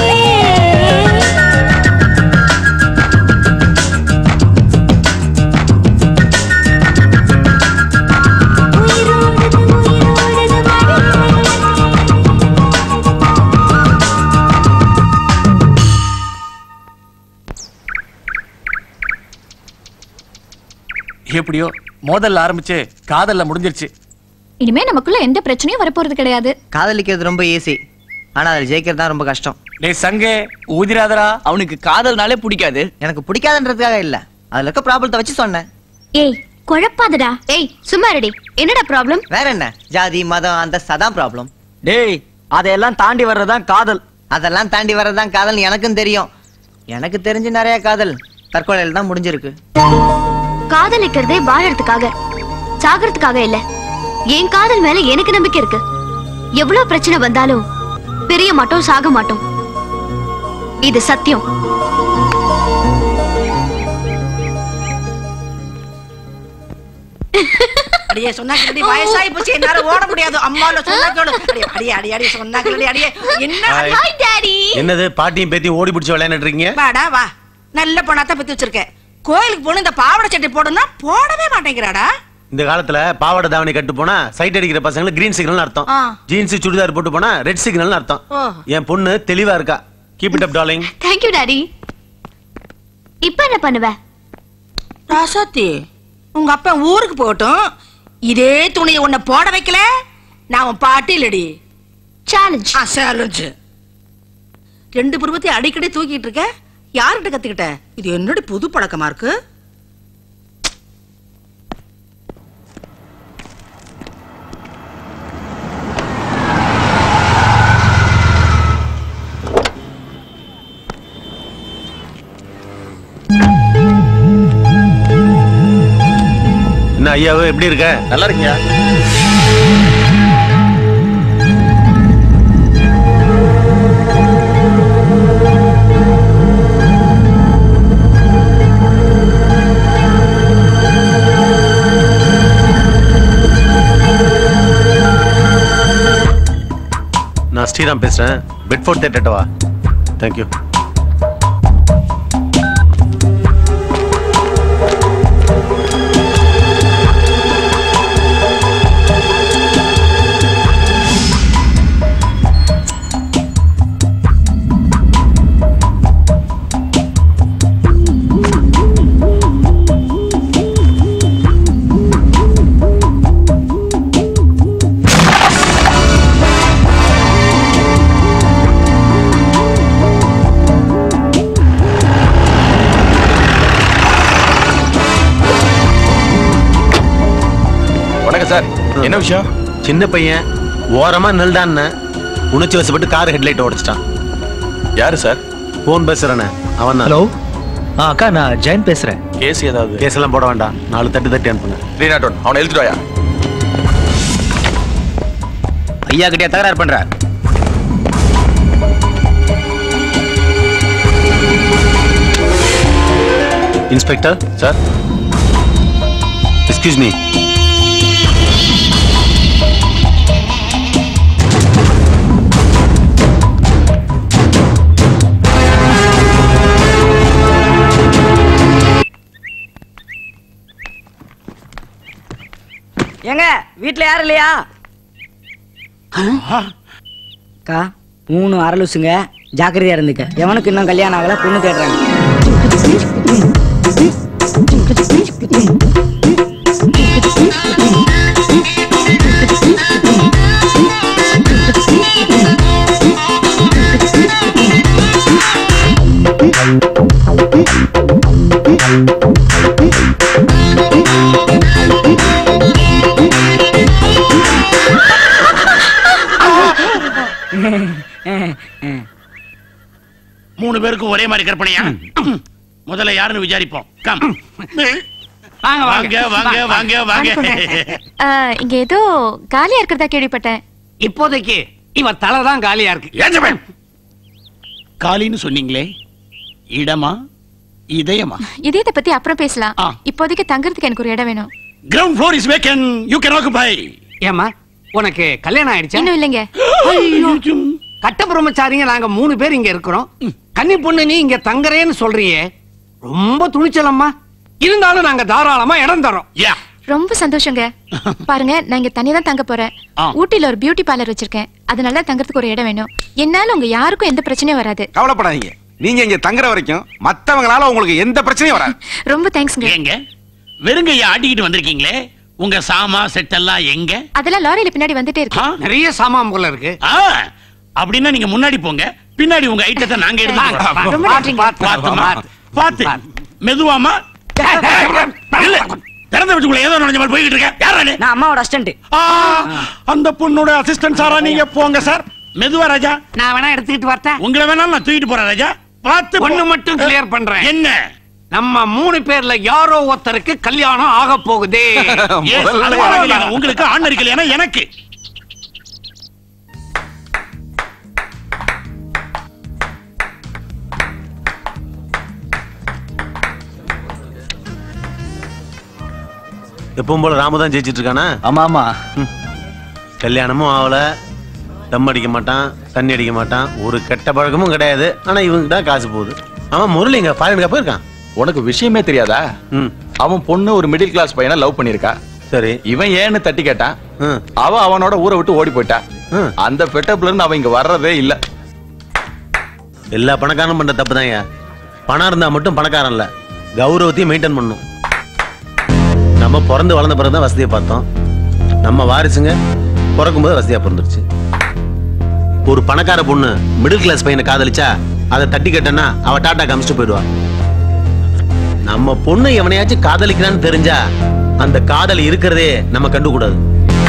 S: எப்படியோ மோதல்ல ஆரம்பிச்சு காதல்ல முடிஞ்சிருச்சு
D: இனிமே நமக்குள்ள எந்த பிரச்சனையும் வரப்போறது கிடையாது
R: காதலிக்கிறது ரொம்ப ஈஸி ஆனா அதில் ஜெயிக்கிறது தான் ரொம்ப கஷ்டம்
S: டேய் சங்கே ஊதிராதரா
F: அவனுக்கு காதல்னாலே பிடிக்காது
R: எனக்கு பிடிக்காதுன்றதுக்காக இல்ல அதுல இருக்க ப்ராப்ளத்தை வச்சு சொன்னேன்
C: ஏய் குழப்பாதடா ஏய் சும்மா ரெடி என்னடா ப்ராப்ளம்
R: வேற என்ன ஜாதி மதம் அந்த சதான் ப்ராப்ளம்
F: டேய் அதையெல்லாம் தாண்டி வர்றதுதான் காதல்
R: அதெல்லாம் தாண்டி வர்றதுதான் காதல் எனக்கும் தெரியும் எனக்கு தெரிஞ்சு நிறைய காதல் தற்கொலையில் தான் முடிஞ்சிருக்கு
C: காதலிக்கிறதே வாழறதுக்காக சாகறதுக்காக இல்ல என் காதல் மேல எனக்கு நம்பிக்கை இருக்கு எவ்வளவு பிரச்சனை வந்தாலும் பிரிய மாட்டோம் சாக மாட்டோம் இது சத்தியம்
J: அடியே சொன்னாக்கடி வயசாகி போச்சு என்னால ஓட முடியாது அம்மால சொன்னாக்கோடு அடியே அடியே அடியே அடியே சொன்னாக்கடி அடியே என்ன
O: ஹாய்,
J: டாடி
O: என்னது பாட்டியும் பேத்தியும் ஓடி பிடிச்சு விளையாண்டுட்டு இருக்கீங்க
J: வாடா வா நல்ல பொண்ணாத்த பத்தி வச்சிருக்கேன் கோயிலுக்கு போன இந்த பாவாடை சட்டை போடணும்னா போடவே மாட்டேங்கிறாடா
O: இந்த காலத்துல பாவாடை தாவணி கட்டு போனா சைட் அடிக்கிற பசங்களுக்கு கிரீன் சிக்னல் அர்த்தம்
J: ஆ.
O: ஜீன்ஸ் சுடிதார் போட்டு போனா ரெட் சிக்னல் அர்த்தம்
J: ஓ.
O: என் பொண்ணு தெளிவா இருக்கா keep it up darling
C: thank you daddy இப்ப என்ன பண்ணுவ
J: ராசாத்தி உங்க அப்பா ஊருக்கு போகட்டும் இதே துணியை உன்னை போட வைக்கல நான் உன் பாட்டி இல்லடி
C: சேலஞ்ச்
J: சேலஞ்ச் ரெண்டு பருவத்தையும் அடிக்கடி தூக்கிட்டு இருக்க யார்கிட்ட கத்துக்கிட்ட இது என்னடி புது பழக்கமா இருக்கு
O: என்ன ஐயாவு எப்படி இருக்க
I: நல்லா இருக்கீங்க
O: நான் ஸ்ரீராம் பேசுறேன் பெட்ஃபோர்ட் தேட்டர் வா தேங்க்யூ
I: வணக்கம் சார் என்ன விஷயம்
O: சின்ன பையன் ஓரமா நெல்டான் உணர்ச்சி வசப்பட்டு கார் ஹெட்லைட் உடைச்சிட்டான்
I: யாரு சார்
O: போன் பேசுறேனே அவன்
K: ஹலோ ஆ அக்கா நான் ஜெயன் பேசுறேன்
I: கேஸ் ஏதாவது
O: கேஸ் எல்லாம் போட வேண்டாம் நாலு தட்டு தட்டி அனுப்புங்க
I: த்ரீ நாட் ஒன் அவனை எழுதிட்டு வாயா
F: ஐயா கிட்டே தகராறு பண்ற
O: இன்ஸ்பெக்டர்
I: சார்
O: எக்ஸ்கியூஸ் மீ
T: ஏங்க வீட்ல யாரும் இல்லையா அக்கா மூணு அரலுசுங்க ஜாக்கிரதையா இருந்துக்க எவனுக்கு இன்னும் கல்யாணம் ஆகல பொண்ணு தேடுறாங்க
G: மூணு பேருக்கும் ஒரே மாதிரி கற்பனையா முதல்ல யாருன்னு விசாரிப்போம் கம்
L: வாங்க
G: வாங்க வாங்க வாங்க வாங்க
D: ஆ, இங்க ஏதோ காலியா இருக்கிறதா கேள்விப்பட்டேன்
L: இப்போதைக்கு இவ தலை தான் காலியா இருக்கு
G: காலின்னு சொன்னீங்களே இடமா இதயமா
D: இதயத்தை பத்தி அப்புறம் பேசலாம் இப்போதைக்கு தங்குறதுக்கு எனக்கு ஒரு இடம் வேணும்
G: ground floor is vacant you can occupy
L: ஏமா உனக்கு கல்யாணம் ஆயிடுச்சா
D: இன்னும் இல்லைங்க
L: ஐயோ, கட்ட பிரம்மச்சாரிங்க நாங்க மூணு பேர் இங்க இருக்கிறோம் கன்னி பொண்ணு நீ இங்க தங்குறேன்னு சொல்றியே ரொம்ப துணிச்சலம்மா இருந்தாலும் நாங்க தாராளமா இடம் தரோம்
D: ரொம்ப சந்தோஷங்க பாருங்க நான் இங்க தனியா தான் தங்க போறேன்
L: ஆ.
D: ஊட்டில ஒரு பியூட்டி பார்லர் வச்சிருக்கேன் அதனால தங்கறதுக்கு ஒரு இடம் வேணும் என்னால உங்க யாருக்கும் எந்த பிரச்சனையும் வராது
Q: கவலைப்படாதீங்க நீங்க இங்க தங்குற வரைக்கும் மத்தவங்களால உங்களுக்கு எந்த பிரச்சனையும் வராது
D: ரொம்ப தேங்க்ஸ்ங்க
G: எங்க வெறுங்கைய ஆட்டிக்கிட்டு வந்திருக்கீங்களே உங்க சாமா செட் எல்லாம் எங்க
D: அதெல்லாம் லாரியில பின்னாடி வந்துட்டே இருக்கு
L: நிறைய சாமான் போல இருக்கு
G: ஆ, அப்படின்னா நீங்க முன்னாடி போங்க பின்னாடி உங்க ஐட்டத்தை நாங்க எடுத்து
D: ரொம்ப நன்றிங்க.
G: பாத்துமா பாத்து மெதுவாமா இல்ல திறந்த வச்சுக்குள்ள ஏதோ நுழைஞ்ச மாதிரி போய்கிட்டு இருக்க யாரா நீ
T: நான் அம்மாவோட அசிஸ்டன்ட்
G: அந்த பொண்ணோட அசிஸ்டன்ட் சாரா நீங்க போங்க சார் மெதுவா ராஜா
L: நான் வேணா எடுத்துக்கிட்டு வரட்டேன்
G: உங்களை வேணாலும் நான் தூக்கிட்டு போறேன் ராஜா பார்த்து
L: ஒண்ணு மட்டும் கிளியர் பண்றேன்
G: என்ன
L: நம்ம மூணு பேர்ல யாரோ ஒருத்தருக்கு கல்யாணம் ஆக போகுது
G: Yes, அது பரவாயில்ல. உங்களுக்கு ஆண் கல்யாணம் எனக்கு
O: எப்பவும் போல ராமு தான் ஜெயிச்சிட்டு இருக்கானா
M: ஆமா ஆமா
O: கல்யாணமும் ஆகல தம் அடிக்க மாட்டான் தண்ணி அடிக்க மாட்டான் ஒரு கெட்ட பழக்கமும் கிடையாது ஆனா இவங்க தான் காசு போகுது ஆமா முரளி இங்க ஃபாரினுக்கு போயிருக்கான்
I: உனக்கு விஷயமே தெரியாதா அவன் பொண்ணு ஒரு மிடில் கிளாஸ் பையனை லவ் பண்ணிருக்கா
O: சரி
I: இவன் ஏன்னு தட்டி கேட்டான் அவ அவனோட ஊரை விட்டு ஓடி போயிட்டா அந்த பெட்டப்ல இருந்து அவன் இங்க வர்றதே இல்ல
O: எல்லா பணக்காரனும் பண்ற தப்பு தான் பணம் இருந்தா மட்டும் பணக்காரன் இல்ல கௌரவத்தையும் மெயின்டைன் பண்ணும் நம்ம பிறந்து வளர்ந்த பிறகு தான் வசதியை பார்த்தோம் நம்ம வாரிசுங்க பிறக்கும்போது வசதியா பிறந்துருச்சு ஒரு பணக்கார பொண்ணு மிடில் கிளாஸ் பையனை காதலிச்சா அதை தட்டி கட்டனா அவ டாட்டா காமிச்சிட்டு போயிடுவா நம்ம பொண்ணு எவனையாச்சும் காதலிக்கிறான்னு தெரிஞ்சா அந்த காதல் இருக்கிறதே நம்ம கண்டுக்கூடாது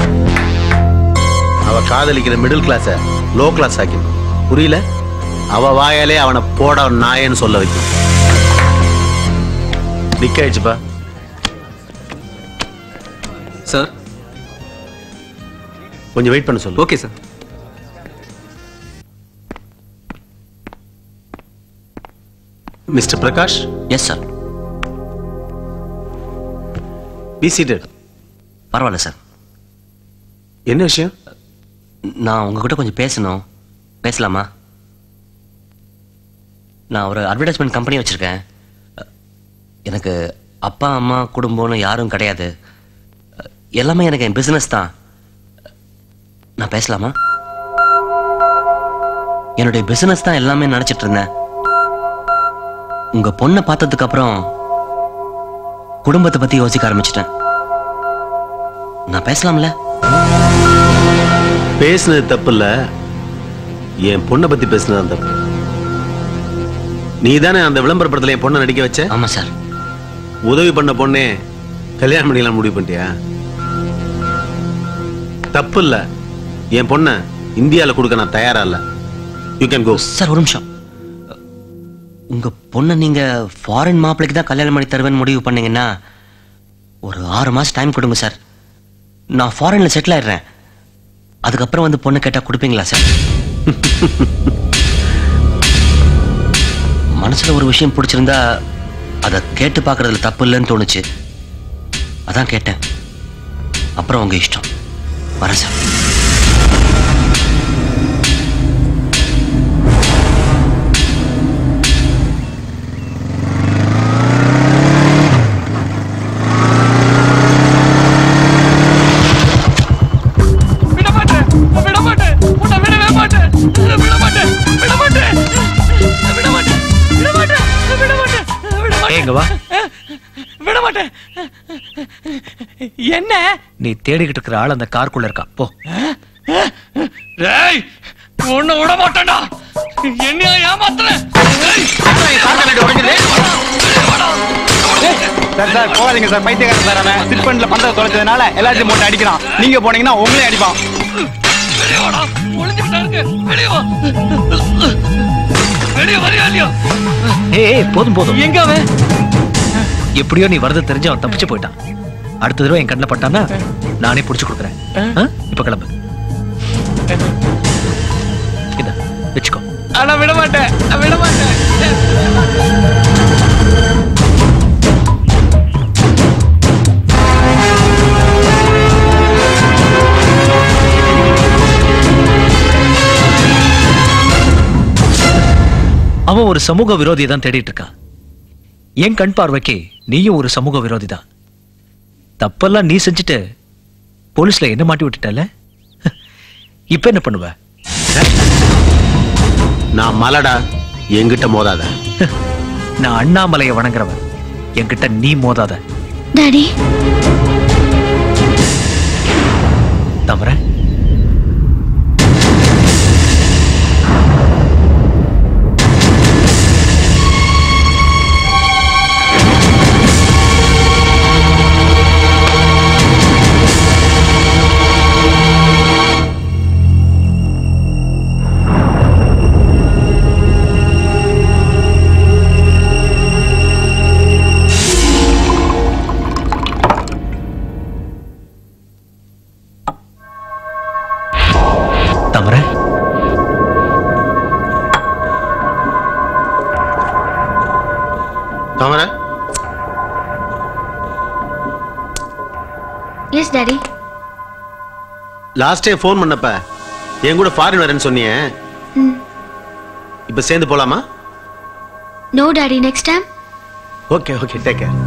O: அவ காதலிக்கிற மிடில் கிளாஸ லோ கிளாஸ் ஆக்கணும் புரியல அவ வாயாலே அவனை போட நாயன்னு சொல்ல வைக்கும் நிக்க ஆயிடுச்சுப்பா
F: சார்
O: கொஞ்சம் வெயிட் பண்ண சொல்லு
F: okay sir
O: mister Prakash
V: yes sir
O: be seated
V: பரவாயில்ல சார்
O: என்ன விஷயம்
V: நான் உங்ககிட்ட கொஞ்சம் பேசணும் பேசலாமா நான் ஒரு அட்வர்டைஸ்மெண்ட் கம்பெனி வச்சுருக்கேன் எனக்கு அப்பா அம்மா குடும்பம்னு யாரும் கிடையாது எல்லாமே எனக்கு என் பிஸ்னஸ் தான் நான் பேசலாமா என்னுடைய பிசினஸ் தான் எல்லாமே நினைச்சிட்டு இருந்தேன் உங்க பொண்ணை பார்த்ததுக்கு அப்புறம் குடும்பத்தை பத்தி யோசிக்க ஆரம்பிச்சிட்டேன் நான் பேசலாம்ல
O: பேசுனது தப்பு இல்ல என் பொண்ணை பத்தி பேசுனது தப்பு நீ தானே அந்த விளம்பர படத்துல என் பொண்ணை நடிக்க வச்ச
V: ஆமா சார்
O: உதவி பண்ண பொண்ணே கல்யாணம் பண்ணிக்கலாம் முடிவு பண்ணிட்டியா தப்பு இல்ல என் பொண்ணை இந்தியால கொடுக்க நான் தயாரா இல்ல யூ கேன் கோ
V: சார் ஒரு நிமிஷம் உங்க பொண்ணை நீங்க ஃபாரின் மாப்பிளைக்கு தான் கல்யாணம் பண்ணி தருவேன்னு முடிவு பண்ணீங்கன்னா ஒரு ஆறு மாசம் டைம் கொடுங்க சார் நான் ஃபாரின்ல செட்டில் ஆயிடுறேன் அதுக்கப்புறம் வந்து பொண்ணு கேட்டா கொடுப்பீங்களா சார் மனசுல ஒரு விஷயம் பிடிச்சிருந்தா அதை கேட்டு பார்க்கறதுல தப்பு இல்லைன்னு தோணுச்சு அதான் கேட்டேன் அப்புறம் உங்க இஷ்டம் வரேன் சார்
S: விட மாட்டேன் விட மாட்டேன் மாட்டேன் என்ன
K: நீ தேடிக்கிட்டு இருக்கிற ஆள் அந்த காருக்குள்ள இருக்கான் போ
S: டேய் உன்னை விட மாட்டேன்டா என்னைய ஏமாத்துற
N: சார் சார் போகாதீங்க சார் பைத்தியக்காரன் சார் அவன் சிட் ஃபண்ட்ல பந்தத்தை தொலைச்சதுனால எல்லாத்தையும் போட்டு அடிக்கிறான் நீங்க போனீங்கன்னா உங்களே அடிப்பான்
S: வெளியே வாடா ஒளிஞ்சுக்கிட்டா இருக்கு வெளியே வா வெளியே வரியா இல்லையா
K: ஏய் ஏய், போதும் போதும்
S: எங்க அவன்
K: எப்படியோ நீ வரது தெரிஞ்சு அவன் தப்பிச்சு போயிட்டான் அடுத்த தடவை என் கண்ணில் பட்டானா நானே புடிச்சு கொடுக்குறேன் ஆ? இப்ப கிளம்பு இத வச்சுக்கோ
S: ஆனா விட மாட்டேன் நான் விட மாட்டேன்
K: அவன் ஒரு சமூக விரோதியை தான் தேடிட்டு இருக்கான் என் கண் பார்வைக்கு நீயும் ஒரு சமூக விரோதி தான் தப்பெல்லாம் நீ செஞ்சுட்டு போலீஸ்ல என்ன மாட்டி விட்டுட்டல இப்ப என்ன பண்ணுவ
O: நான் மலடா என்கிட்ட மோதாத
K: நான் அண்ணாமலையை வணங்குறவன் என்கிட்ட நீ மோதாத
C: டாடி
K: தவிர தவிர
O: Thamara
C: yes daddy
O: last time phone பண்ணப்ப என் கூட ஃபாரின் வரேன்னு சொன்னியே
C: ம்.
O: இப்ப சேர்ந்து போலாமா
C: no daddy next time
O: okay okay take care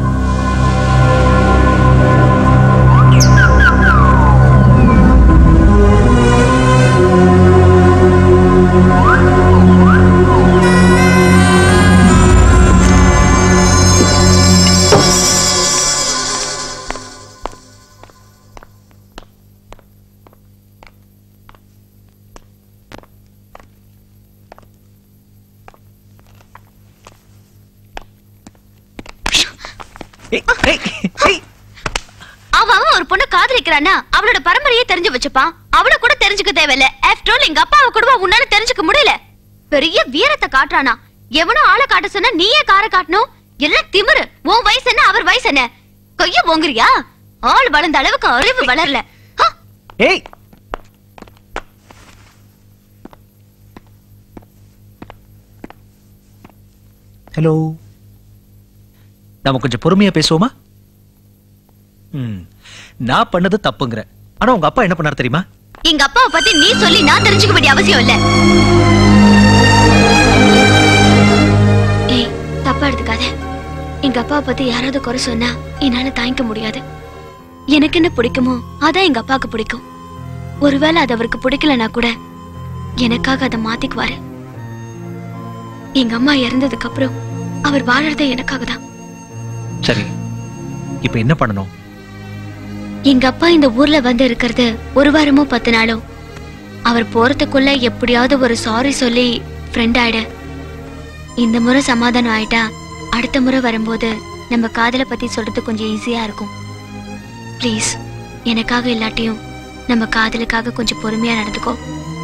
C: அவன் அவன் ஒரு பொண்ணு காதலிக்கிறானா அவளோட பரம்பரையே தெரிஞ்சு வச்சுப்பான் அவள கூட தெரிஞ்சுக்க தேவையில்ல ஆஃப்டர் ஆல் எங்க அப்பாவை கூட உன்னால தெரிஞ்சுக்க முடியல பெரிய வீரத்தை காட்டுறானா எவனோ ஆளை காட்ட சொன்னா நீயே காரை காட்டணும் எல்லாம் திமிரு உன் வயசு என்ன அவர் வயசு என்ன கைய போங்குறியா ஆள் வளர்ந்த அளவுக்கு அறிவு வளரல
K: ஏய் ஹலோ நாம கொஞ்சம் பொறுமையா பேசுவோமா ம் நான் பண்ணது தப்புங்கிற ஆனா உங்க அப்பா என்ன பண்ணாரு தெரியுமா
C: எங்க அப்பாவை பத்தி நீ சொல்லி நான் தெரிஞ்சுக்க வேண்டிய அவசியம் இல்ல ஏய் தப்பா எடுத்துக்காத எங்க அப்பாவை பத்தி யாராவது குறை சொன்னா என்னால தாங்கிக்க முடியாது எனக்கு என்ன பிடிக்குமோ அதான் எங்க அப்பாவுக்கு பிடிக்கும் ஒருவேளை அது அவருக்கு பிடிக்கலனா கூட எனக்காக அதை மாத்திக்குவாரு எங்க அம்மா இறந்ததுக்கு அப்புறம் அவர் வாழறதே எனக்காக தான்
K: சரி இப்ப என்ன பண்ணணும்
C: எங்க அப்பா இந்த ஊர்ல வந்து இருக்கிறது ஒரு வாரமோ பத்து நாளோ அவர் போறதுக்குள்ள எப்படியாவது ஒரு சாரி சொல்லி ஃப்ரெண்ட் ஆயிட இந்த முறை சமாதானம் ஆயிட்டா அடுத்த முறை வரும்போது நம்ம காதலை பத்தி சொல்றது கொஞ்சம் ஈஸியா இருக்கும் ப்ளீஸ் எனக்காக இல்லாட்டியும் நம்ம காதலுக்காக கொஞ்சம் பொறுமையா நடந்துக்கோ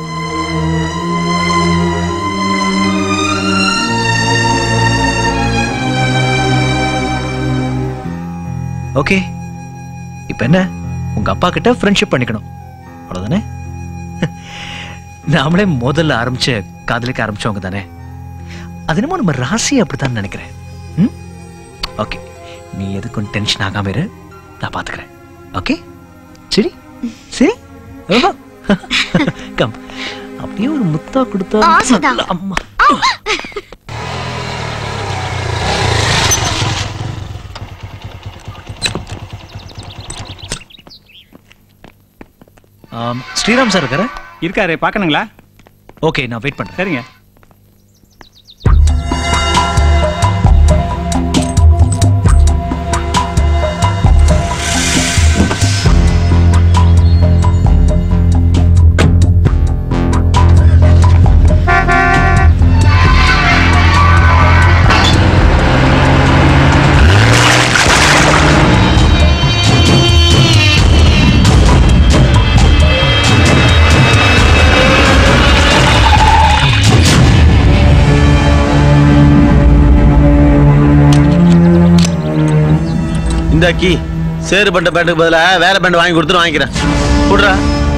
K: ஓகே இப்ப என்ன உங்க அப்பா கிட்ட ஃப்ரெண்ட்ஷிப் பண்ணிக்கணும் அவ்வளவுதானே நாமளே முதல்ல ஆரம்பிச்ச காதலிக்க ஆரம்பிச்சவங்க தானே அது என்னமோ நம்ம ராசி அப்படித்தான் நினைக்கிறேன் ம்? ஓகே நீ எதுக்கும் டென்ஷன் ஆகாம இரு நான் பாத்துக்கிறேன் ஓகே சரி சரி ஓஹோ. கம் அப்படியே ஒரு முத்தா கொடுத்தா
C: ஆசைதான்.
K: நல்லா- அம்மா ஆம், ஸ்ரீராம் சார் இருக்காரு
N: இருக்காரு பார்க்கணுங்களா
K: ஓகே நான் வெயிட் பண்றேன்
N: சரிங்க
O: இந்த கீ சேறு பண்ட பேண்டுக்கு பதிலா வேலை பேண்ட் வாங்கி கொடுத்துட்டு வாங்கிக்கிறேன் விடுறா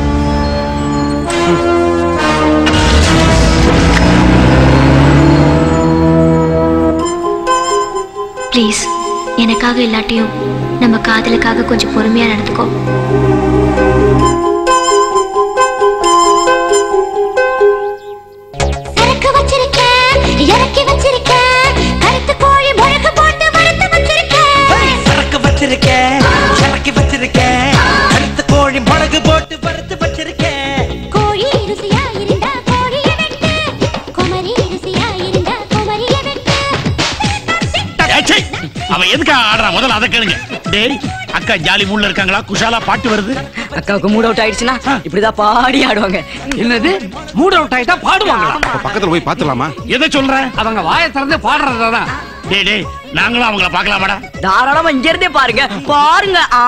C: ப்ளீஸ் எனக்காக இல்லாட்டியும் நம்ம காதலுக்காக கொஞ்சம் பொறுமையா நடந்துக்கோ
H: சரக்கு வச்சிருக்கேன் இறக்கி வச்சிருக்கேன் கருத்து கோழி முழக்கு போட்டு வறுத்து வச்சிருக்கேன்
U: சரக்கு வச்சிருக்கேன் சரக்கு வச்சிருக்கேன் கருத்து கோழி மிளகு போட்டு வறுத்து வச்சிருக்கேன்
H: கோழி ருசியா இருந்தா கோழியை வெட்டு குமரி ருசியா இருந்தா குமரியை வெட்டு
G: ஏச்சே, அவன் எதுக்கு ஆடுறான் முதல்ல அதை கேளுங்க டேய் அக்கா ஜாலி மூட்ல இருக்காங்களா குஷாலா பாட்டு வருது
T: அக்காவுக்கு மூட் அவுட் ஆயிடுச்சுன்னா இப்படிதான் பாடி ஆடுவாங்க
L: என்னது மூட் அவுட் ஆயிட்டா பாடுவாங்களா
Q: பக்கத்துல போய் பாத்துலாமா
G: எதை சொல்ற
L: அவங்க வாயை திறந்து பாடுறதுதான்
G: டேய் டேய் நாங்களும் அவங்கள பார்க்கலாமாடா
T: தாராளமா இங்க இருந்தே பாருங்க பாருங்க ஆ.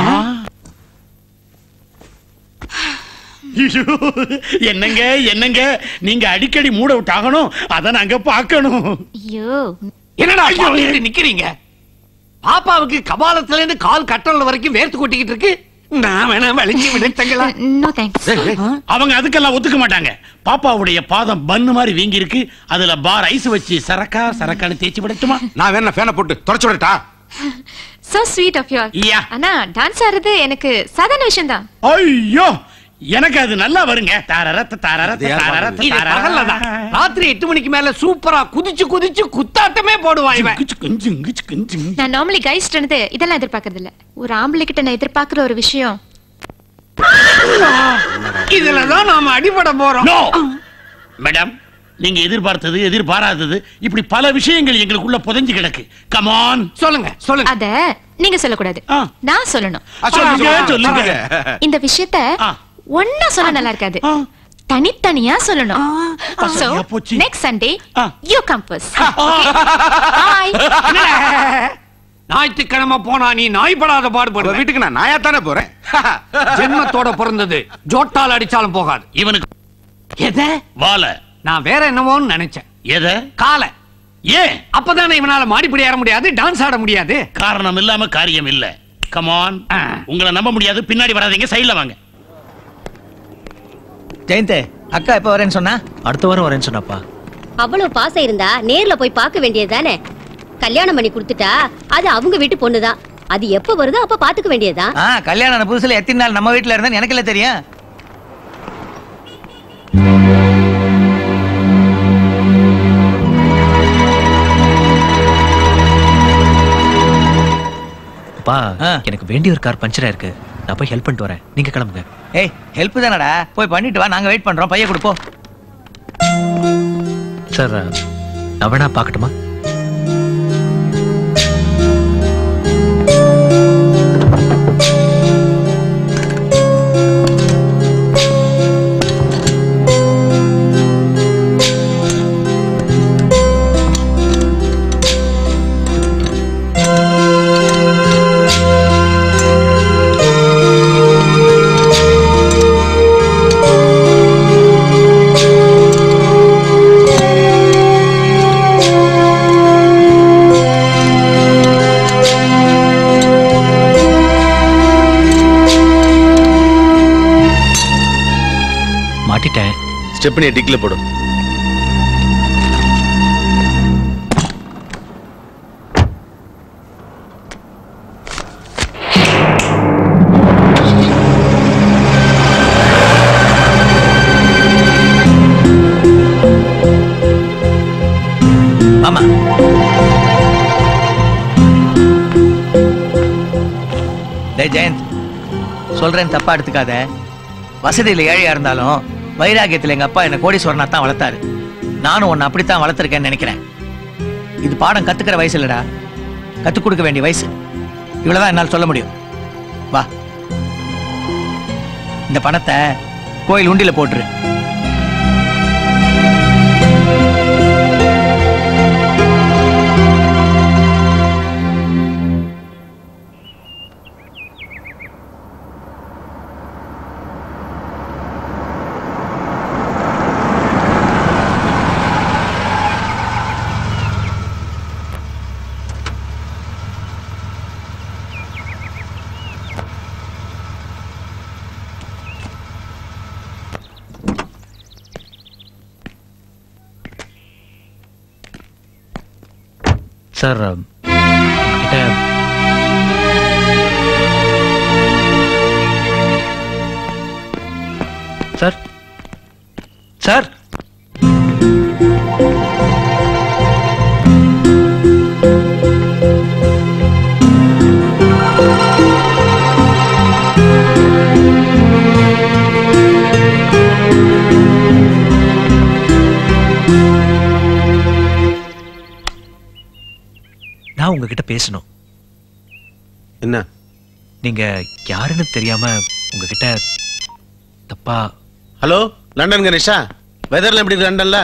G: ஐயோ, என்னங்க என்னங்க நீங்க அடிக்கடி மூட விட்டு ஆகணும் அத நாங்க பார்க்கணும்
D: ஐயோ
L: என்னடா பாத்துக்கிட்டு நிக்கிறீங்க பாப்பாவுக்கு கபாலத்துல இருந்து கால் கட்டல வரைக்கும் வேர்த்து கொட்டிக்கிட்டு இருக்கு நான் வேணா வலிஞ்சு விடுத்தங்களா
D: நோ தேங்க்ஸ்
G: அவங்க அதுக்கெல்லாம் ஒத்துக்க மாட்டாங்க பாப்பாவுடைய பாதம் பன்னு மாதிரி வீங்கி இருக்கு அதுல பார் ஐஸ் வச்சு சரக்கா சரக்கான்னு தேய்ச்சி விடட்டுமா
Q: நான் வேணா ஃபேனை போட்டு தொடச்சு விடட்டா
D: so sweet of you
G: Yeah.
D: ஆனா டான்ஸ் ஆடுறது எனக்கு சாதாரண விஷயம் தான்
G: ஐயோ எனக்கு அது நல்லா வருங்க தாரரத்த தாரரத்த தாரரத்த
L: இது
G: தாரரத்த.
L: பகல்லதான் ராத்திரி எட்டு மணிக்கு மேல சூப்பரா குதிச்சு குதிச்சு குத்தாட்டமே போடுவான் இவன்
D: நான் நார்மலி கைஸ்ட் இருந்து இதெல்லாம் எதிர்பார்க்கறது இல்ல ஒரு ஆம்பளை கிட்ட நான் எதிர்பார்க்கிற ஒரு விஷயம்
L: இதுலதான் நாம அடிபட போறோம்
G: No. மேடம் நீங்க எதிர்பார்த்தது எதிர்பாராதது இப்படி பல விஷயங்கள் எங்களுக்குள்ள புதைஞ்சு கிடக்கு கமான்
L: சொல்லுங்க சொல்லுங்க
D: அத நீங்க சொல்லக்கூடாது நான் சொல்லணும்
G: சொல்லுங்க சொல்லுங்க
D: இந்த விஷயத்த ஒன்னா சொல்ல நல்லா இருக்காது தனித்தனியா சொல்லணும் சோ நெக்ஸ்ட் சண்டே யூ கம்பஸ் பாய்
L: ஞாயிற்றுக்கிழமை போனா நீ நாய்படாத பாடுபடுவ
Q: வீட்டுக்கு நான் நாயா தானே போறேன்
L: ஜென்மத்தோட பிறந்தது ஜோட்டால் அடிச்சாலும் போகாது
G: இவனுக்கு
L: எத
G: வாழ
L: நான் வேற என்னவோன்னு நினைச்சேன்
G: எத
L: காலை
G: ஏன்
L: அப்பதானே இவனால மாடிப்படி ஏற முடியாது டான்ஸ் ஆட முடியாது
G: காரணம் இல்லாம காரியம் இல்ல கமான் உங்களை நம்ப முடியாது பின்னாடி வராதீங்க சைடுல வாங்க
R: ஜெயந்த் அக்கா எப்ப வரேன்னு சொன்னா
K: அடுத்த வாரம் வரேன்னு சொன்னாப்பா
B: அவ்வளவு பாசம் இருந்தா நேர்ல போய் பார்க்க வேண்டியதுதானே கல்யாணம் பண்ணி கொடுத்துட்டா அது அவங்க வீட்டு பொண்ணுதான் அது எப்ப வருதோ அப்ப பாத்துக்க வேண்டியதுதான்
R: ஆ கல்யாணம் ஆன புதுசுல எத்தனை நாள் நம்ம வீட்ல இருந்தேன்னு எனக்கு இல்ல தெரியும்
K: அப்பா எனக்கு வேண்டிய ஒரு கார் பஞ்சரா இருக்கு நான் போய் ஹெல்ப் பண்ணிட்டு வரேன் நீங்க கிளம்புங்க
R: ஏய் ஹெல்ப் தானடா போய் பண்ணிட்டு வா நாங்க வெயிட் பண்றோம் பைய கொடுப்போம்
K: சார் நான் வேணா பார்க்கட்டுமா மாட்டிட்டேன்
O: ஸ்டெப்னியை டிக்ல போடு
R: ஆமா டேய் ஜெயந்த் சொல்றேன் தப்பா எடுத்துக்காத வசதியில ஏழையா இருந்தாலும் வைராகியத்துல எங்க அப்பா என்ன கோடீஸ்வரனா தான் வளர்த்தாரு நானும் உன்னை அப்படித்தான் வளர்த்துருக்கேன்னு நினைக்கிறேன் இது பாடம் கத்துக்கிற வயசு இல்லடா கத்துக் கொடுக்க வேண்டிய வயசு இவ்வளவுதான் என்னால் சொல்ல முடியும் வா இந்த பணத்தை கோயில் உண்டியில போட்டுரு
K: சார் உங்ககிட்ட சார் சார் நான் உங்ககிட்ட பேசணும்
O: என்ன
K: நீங்க யாருன்னு தெரியாம உங்ககிட்ட தப்பா
O: ஹலோ லண்டன் கணேஷா வெதர்ல எப்படி இருக்கு லண்டன்ல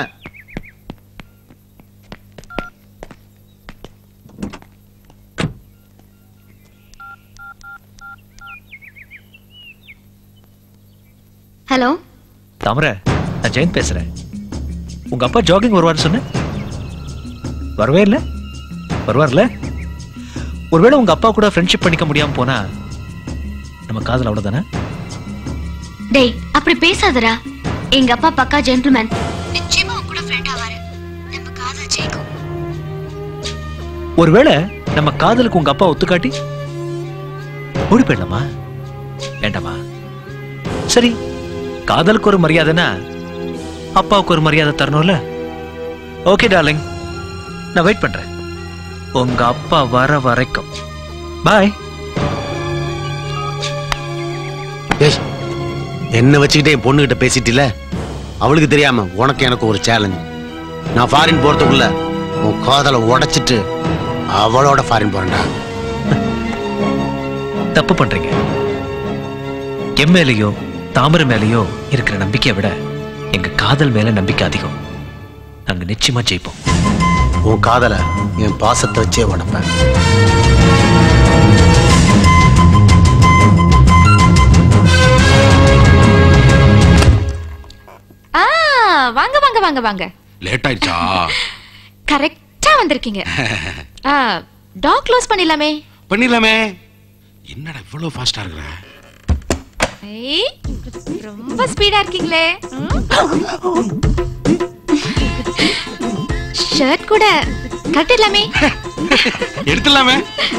C: ஹலோ
K: தாமரை நான் ஜெயந்த் பேசுறேன் உங்க அப்பா ஜாகிங் வருவார்னு சொன்ன வரவே இல்ல வருவார்ல ஒருவேளை உங்க அப்பா கூட ஃப்ரெண்ட்ஷிப் பண்ணிக்க முடியாம போனா நம்ம காதல் அவ்வளவுதானே
C: டேய் அப்படி பேசாதடா எங்க அப்பா பக்கா ஜென்டில்மேன் நிச்சயமா உன் கூட ஃப்ரெண்ட் ஆவாரு நம்ம காதல் ஜெயிக்கும்
K: ஒருவேளை நம்ம காதலுக்கு உங்க அப்பா ஒத்துக்காட்டி ஓடி போயிடலாமா வேண்டாமா சரி காதலுக்கு ஒரு மரியாதைனா அப்பாவுக்கு ஒரு மரியாதை தரணும்ல ஓகே டார்லிங் நான் வெயிட் பண்றேன் உங்க அப்பா வர வரைக்கும் பாய்
O: ஏய் என்ன வச்சுக்கிட்டே என் பொண்ணுகிட்ட பேசிட்டில அவளுக்கு தெரியாம உனக்கு எனக்கு ஒரு சேலஞ்ச் நான் ஃபாரின் போறதுக்குள்ள உன் காதலை உடைச்சிட்டு அவளோட ஃபாரின் போறேன்டா
K: தப்பு பண்றீங்க என் மேலேயோ தாமரை மேலேயோ இருக்கிற நம்பிக்கையை விட எங்க காதல் மேல நம்பிக்கை அதிகம் நாங்க நிச்சயமா ஜெயிப்போம்
O: உன் காதலை என் பாசத்தை வச்சே உடைப்பேன்
D: ஆ வாங்க வாங்க வாங்க வாங்க
Q: லேட் ஆயிடுச்சா
D: கரெக்டா வந்திருக்கீங்க ஆ டாக் க்ளோஸ் பண்ணிடலாமே
Q: பண்ணிடலாமே என்னடா இவ்வளவு ஃபாஸ்டா இருக்கிற
D: ஏய், ரொம்ப ஸ்பீடா இருக்கீங்களே ஷர்ட் கூட கட்டிடலாமே
Q: எடுத்துடலாமே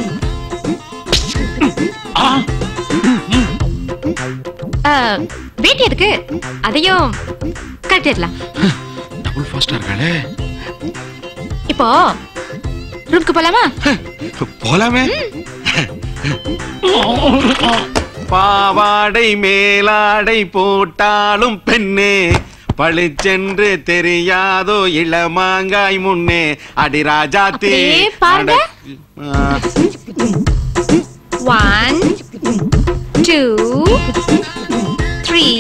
D: ஆ, வேட்டி எதுக்கு அதையும் கட்டிடலாம்
Q: டபுள் ஃபாஸ்டா இருக்காளே
D: இப்போ ரூம்க்கு போலாமா
Q: போலாமே பாவாடை மேலாடை போட்டாலும் பெண்ணே பளிச்சென்று தெரியாதோ இளமாங்காய் முன்னே அடி ராஜாத்தி
D: அப்படியே பாருங்க. One two three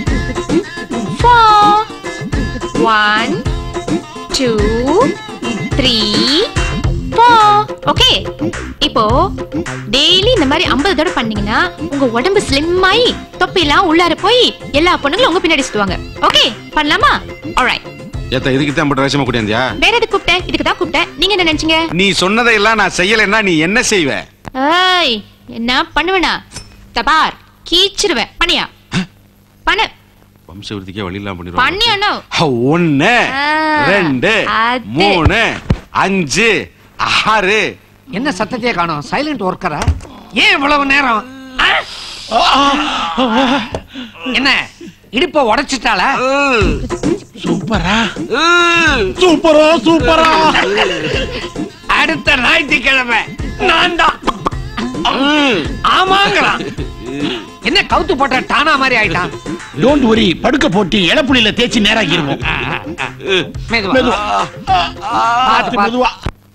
D: four one two three four okay இப்போ டெய்லி இந்த மாதிரி ஐம்பது தடவை பண்ணீங்கன்னா உங்க உடம்பு ஸ்லிம் ஆகி தொப்பிலாம் உள்ளார போய் எல்லா பொண்ணுங்களும் உங்க பின்னாடி சுத்துவாங்க ஓகே பண்ணலாமா ஆல்ரைட்
Q: ஏத்த இதுக்கு தான் போட்டு ரேஷமா கூட்டியாந்தியா
D: வேற எதுக்கு கூப்பிட்டேன் இதுக்கு தான் கூப்பிட்டேன் நீங்க என்ன நினைச்சீங்க
Q: நீ சொன்னதையெல்லாம் நான் செய்யலைன்னா நீ என்ன செய்வ
D: ஏய் என்ன பண்ணுவேனா தபார் கீச்சிருவேன் பண்ணியா பண்ணு
Q: வம்சவருத்திக்கே வழி இல்லாம பண்ணிடுவாங்க
D: பண்ணியானோ
Q: ஒன்னு
D: ஆ,
Q: ரெண்டு
D: அது.
Q: மூணு அஞ்சு ஆறு
L: என்ன சத்தத்தையே காணோம் சைலண்ட் ஒர்க்கரா ஏன் இவ்வளவு நேரம் ஆ? என்ன இடுப்ப உடைச்சிட்டாளா
G: சூப்பரா சூப்பரா சூப்பரா
L: அடுத்த ஞாயிற்றுக்கிழமை நான் தான் ஆமாங்கிறான் என்ன கவுத்து போட்ட டானா மாதிரி ஆயிட்டான்
G: டோன்ட் வரி படுக்க போட்டு இளப்புலியில தேய்ச்சி நேராக்கிருவோம்
L: மெதுவா.
G: மெதுவா
L: பார்த்து, பார்த்து.
G: மெதுவா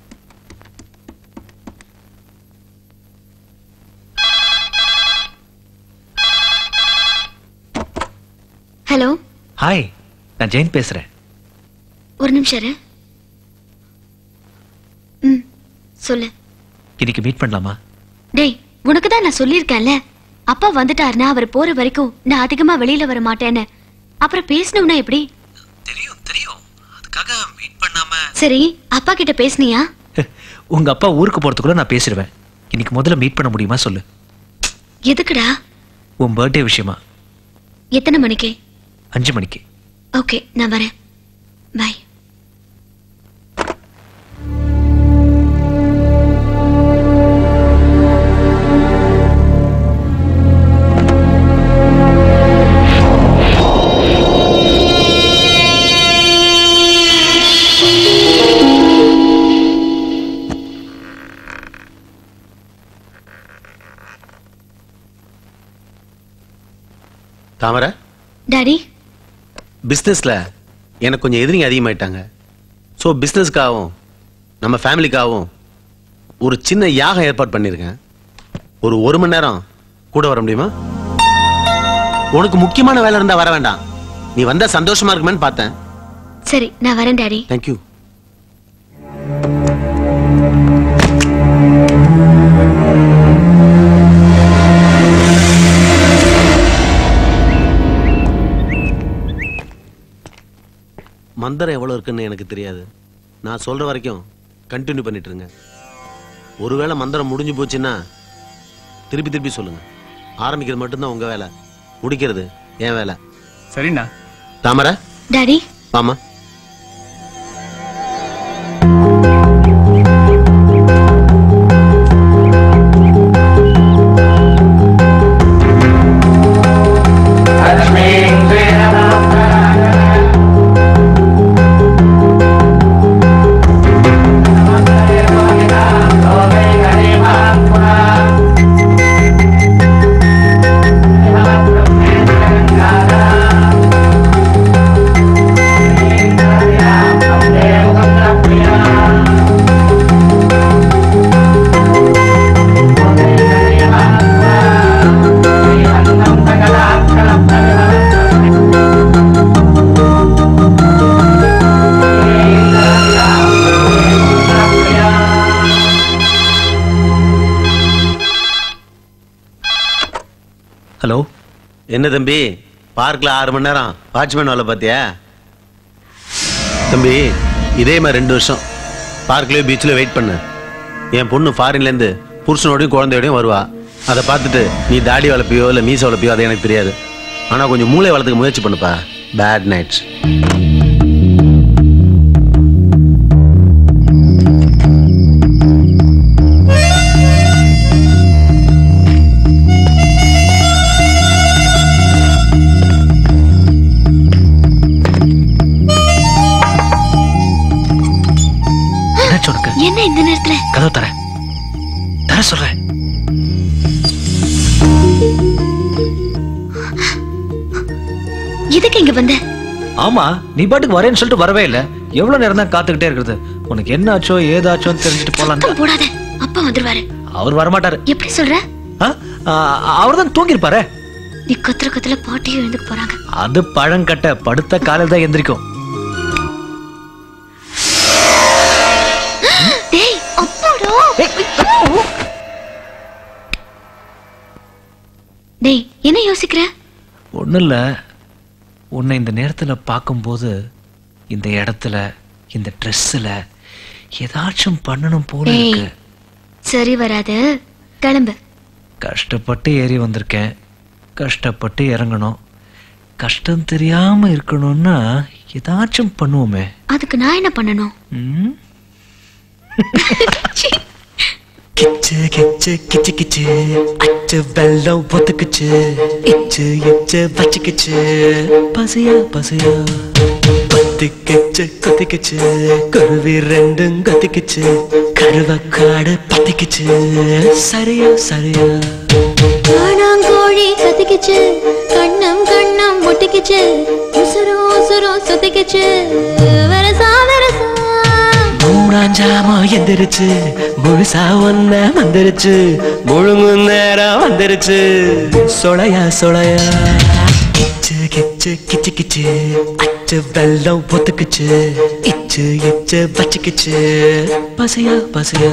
C: ஹலோ
K: ஹாய் நான் ஜெயந்த் பேசுறேன்
C: ஒரு நிமிஷம் இரு. ம் சொல்லு
K: இன்னைக்கு மீட் பண்ணலாமா
C: டேய் உனக்கு தான் நான் சொல்லியிருக்கேன்ல அப்பா வந்துட்டாருன்னா அவர் போற வரைக்கும் நான் அதிகமா வெளியில வர மாட்டேன்னு அப்புறம் பேசணும்னா எப்படி சரி அப்பா கிட்ட பேசுனியா
K: உங்க அப்பா ஊருக்கு போறதுக்குள்ள நான் பேசிடுவேன் இன்னைக்கு முதல்ல மீட் பண்ண முடியுமா சொல்லு
C: எதுக்குடா
K: உன் பர்த்டே விஷயமா
C: எத்தனை மணிக்கு
K: அஞ்சு மணிக்கு
C: ஓகே நான் வரேன் பாய்
O: தாமரை
C: டாடி
O: பிஸ்னஸ்ல எனக்கு கொஞ்சம் எதிரிங்க அதிகமாயிட்டாங்க ஸோ பிஸ்னஸ்க்காகவும் நம்ம ஃபேமிலிக்காகவும் ஒரு சின்ன யாகம் ஏற்பாடு பண்ணியிருக்கேன் ஒரு ஒரு மணி நேரம் கூட வர முடியுமா உனக்கு முக்கியமான வேலை இருந்தா வர வேண்டாம் நீ வந்தா சந்தோஷமா இருக்குமேன்னு பார்த்தேன்
C: சரி நான் வரேன் டாடி
O: தேங்க்யூ மந்திரம் எவ்வளவு இருக்குன்னு எனக்கு தெரியாது நான் சொல்ற வரைக்கும் கண்டினியூ பண்ணிட்டு இருங்க ஒருவேளை மந்திரம் முடிஞ்சு போச்சுன்னா திருப்பி திருப்பி சொல்லுங்க ஆரம்பிக்கிறது மட்டும்தான் உங்க வேலை முடிக்கிறது என் வேலை
N: சரிண்ணா
O: தாமரை
C: டாடி
O: ஆமா
K: ஹலோ
O: என்ன தம்பி பார்க்ல ஆறு மணி நேரம் வாட்ச்மேன் வேலை பார்த்தியா தம்பி இதே மாதிரி ரெண்டு வருஷம் பார்க்லயோ பீச்சில் வெயிட் பண்ணு என் பொண்ணு ஃபாரின்ல இருந்து புருஷனோடையும் குழந்தையோடையும் வருவா அதை பார்த்துட்டு நீ தாடி வளர்ப்பியோ இல்லை மீசை வளர்ப்பியோ அது எனக்கு தெரியாது ஆனால் கொஞ்சம் மூளை வளர்த்துக்க முயற்சி பண்ணுப்பா பேட் நைட்ஸ்
K: என்னாச்சு உனக்கு
C: என்ன இந்த நேரத்துல
K: கதவு தர தர சொல்றேன்
C: எதுக்கு இங்க வந்த
K: ஆமா நீ பாட்டுக்கு வரேன்னு சொல்லிட்டு வரவே இல்ல எவ்வளவு நேரம் தான் காத்துக்கிட்டே இருக்கிறது உனக்கு என்ன ஆச்சோ ஏதாச்சோன்னு தெரிஞ்சுட்டு போலாம்
C: சத்தம் போடாத அப்பா வந்துருவாரு
K: அவர் வரமாட்டாரு
C: எப்படி சொல்ற
K: அவர் தான் தூங்கிருப்பாரு
C: நீ கத்துற கத்துல பாட்டியும் எழுந்துக்கு போறாங்க
K: அது பழங்கட்ட படுத்த காலையில் தான் எந்திரிக்கும்
C: டேய் அப்பாடா டேய் என்ன யோசிக்கிற
K: ஒண்ணும் இல்ல உன்னை இந்த நேரத்துல பார்க்கும்போது இந்த இடத்துல இந்த ட்ரெஸ்ஸில் ஏதாச்சும் பண்ணணும் போல
C: டேய்
K: இருக்கு
C: சரி வராது கிளம்பு
K: கஷ்டப்பட்டு ஏறி வந்திருக்கேன் கஷ்டப்பட்டு இறங்கணும் கஷ்டம் தெரியாம இருக்கணும்னா ஏதாச்சும் பண்ணுவோமே
C: அதுக்கு நான் என்ன பண்ணணும்
K: ம்?
U: கிச்சு கிச்சு கிச்சு கிச்சு அச்சு வெள்ளம் ஒத்துக்குச்சு இச்சு இச்சு வச்சுக்குச்சு பசியா பசியா பத்திக்குச்சு கொத்திக்குச்சு குருவி ரெண்டும் கொத்திக்குச்சு கருவக்காடு பத்திக்குச்சு சரியா சரியா
H: காணாங்கோழி கத்திக்கிச்சு கண்ணம் கண்ணம் ஒட்டிக்கிச்சு உசுரும் உசுரும் சுத்திக்கிச்சு வரசா வரசா
U: மூணாஞ்சாம எந்திரிச்சு முழுசா ஒன்ன வந்துருச்சு முழுங்கு நேரம் வந்துருச்சு சொலையா சொலையா கிச்சு கிச்சு கிச்சு கிச்சு அச்சு வெள்ளம் ஒத்துக்குச்சு இச்சு இச்சு வச்சுக்குச்சு பசியா பசியா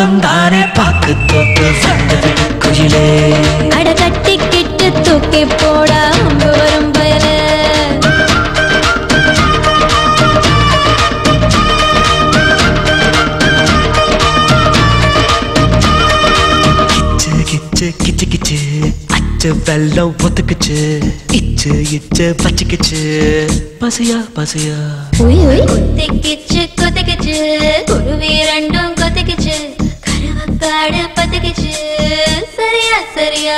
U: பக்கம் தானே பாக்கு தோப்பு வண்டு விடு குயிலே
H: அட கட்டிக்கிட்டு தூக்கி போடா அம்பு வரும் பயல
U: கிச்சு கிச்சு கிச்சு கிச்சு அச்சு வெள்ளம் ஒத்துக்குச்சு இச்சு இச்சு பச்சிக்குச்சு பசியா பசியா
H: உய் உய் கொத்திக்கிச்சு கொத்திக்கிச்சு குருவி ரெண்டும் கொத்திக்கிச்சு கருவக்காடு பத்திக்கிச்சு சரியா சரியா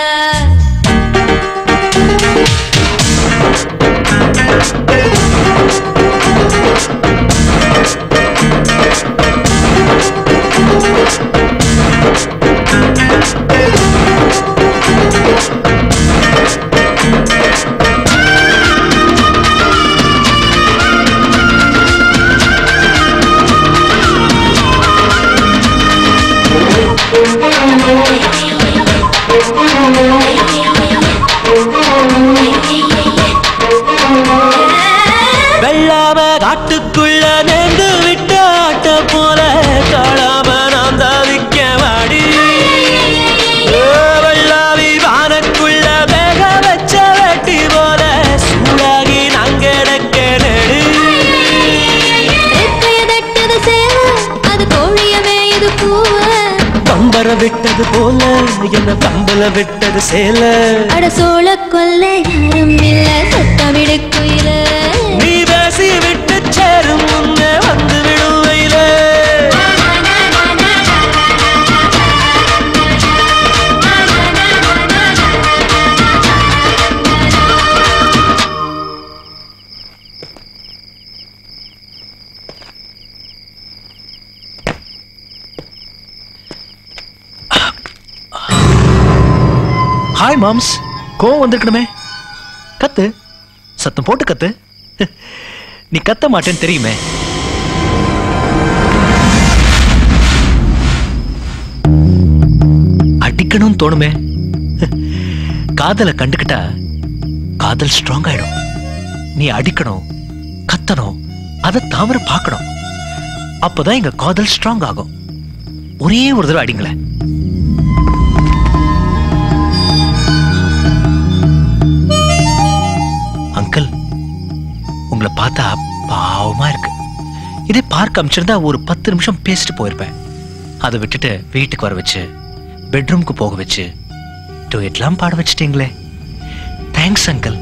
U: வெள்ளாம காட்டுக்குள்ள நேர்ந்து விட்ட ஆட்ட போல காணாம நான் தாவிக்க வாடி ஓ, வெள்ளாவி வானக்குள்ள வேக வச்ச வெட்டி போல சூடாகி நான் கிடக்க நெடு
H: ரெக்கைய தட்டது சேவ அது கோழியவே இது பூவ
U: பம்பர விட்டது போல என்ன பம்பல விட்டது சேல
H: அட சோழ கொல்ல யாரும் இல்ல சத்தமிடு குயில
U: நீ பேசி விட்டு சேரும் முன்னே வந்து விடுவையில
K: ஹாய் மாம்ஸ் கோவம் வந்திருக்கணுமே கத்து சத்தம் போட்டு கத்து நீ கத்த மாட்டேன்னு தெரியுமே அடிக்கணும்னு தோணுமே காதலை கண்டுக்கிட்டா காதல் ஸ்ட்ராங் ஆயிடும் நீ அடிக்கணும் கத்தணும் அதை தவற பார்க்கணும் அப்பதான் எங்க காதல் ஸ்ட்ராங் ஆகும் ஒரே ஒரு தடவை அடிங்களேன் அங்கிள் உங்களை பார்த்தா பாவமா இருக்கு இதே பார்க்க அமைச்சிருந்தா ஒரு பத்து நிமிஷம் பேசிட்டு போயிருப்பேன் அதை விட்டுட்டு வீட்டுக்கு வர வச்சு பெட்ரூம்க்கு போக வச்சு டூயட்லாம் பாட வச்சிட்டீங்களே தேங்க்ஸ் அங்கிள்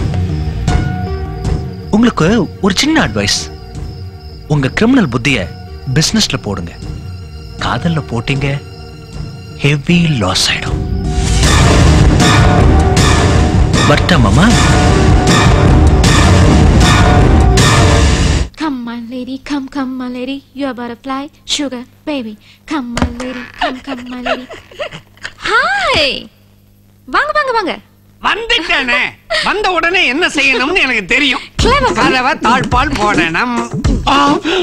K: உங்களுக்கு ஒரு சின்ன அட்வைஸ் உங்க கிரிமினல் புத்திய பிசினஸ்ல போடுங்க காதல்ல போட்டீங்க ஹெவி லாஸ் ஆயிடும் வரட்டா மாமா
D: Come my lady, come come my lady, you're a butterfly, sugar baby. Come my lady, come come my lady. Hi வாங்க வாங்க வாங்க
L: வந்துட்டேனே வந்த உடனே என்ன செய்யணும்னு எனக்கு தெரியும் கதவை தாழ்பால் போடணும் ஆ.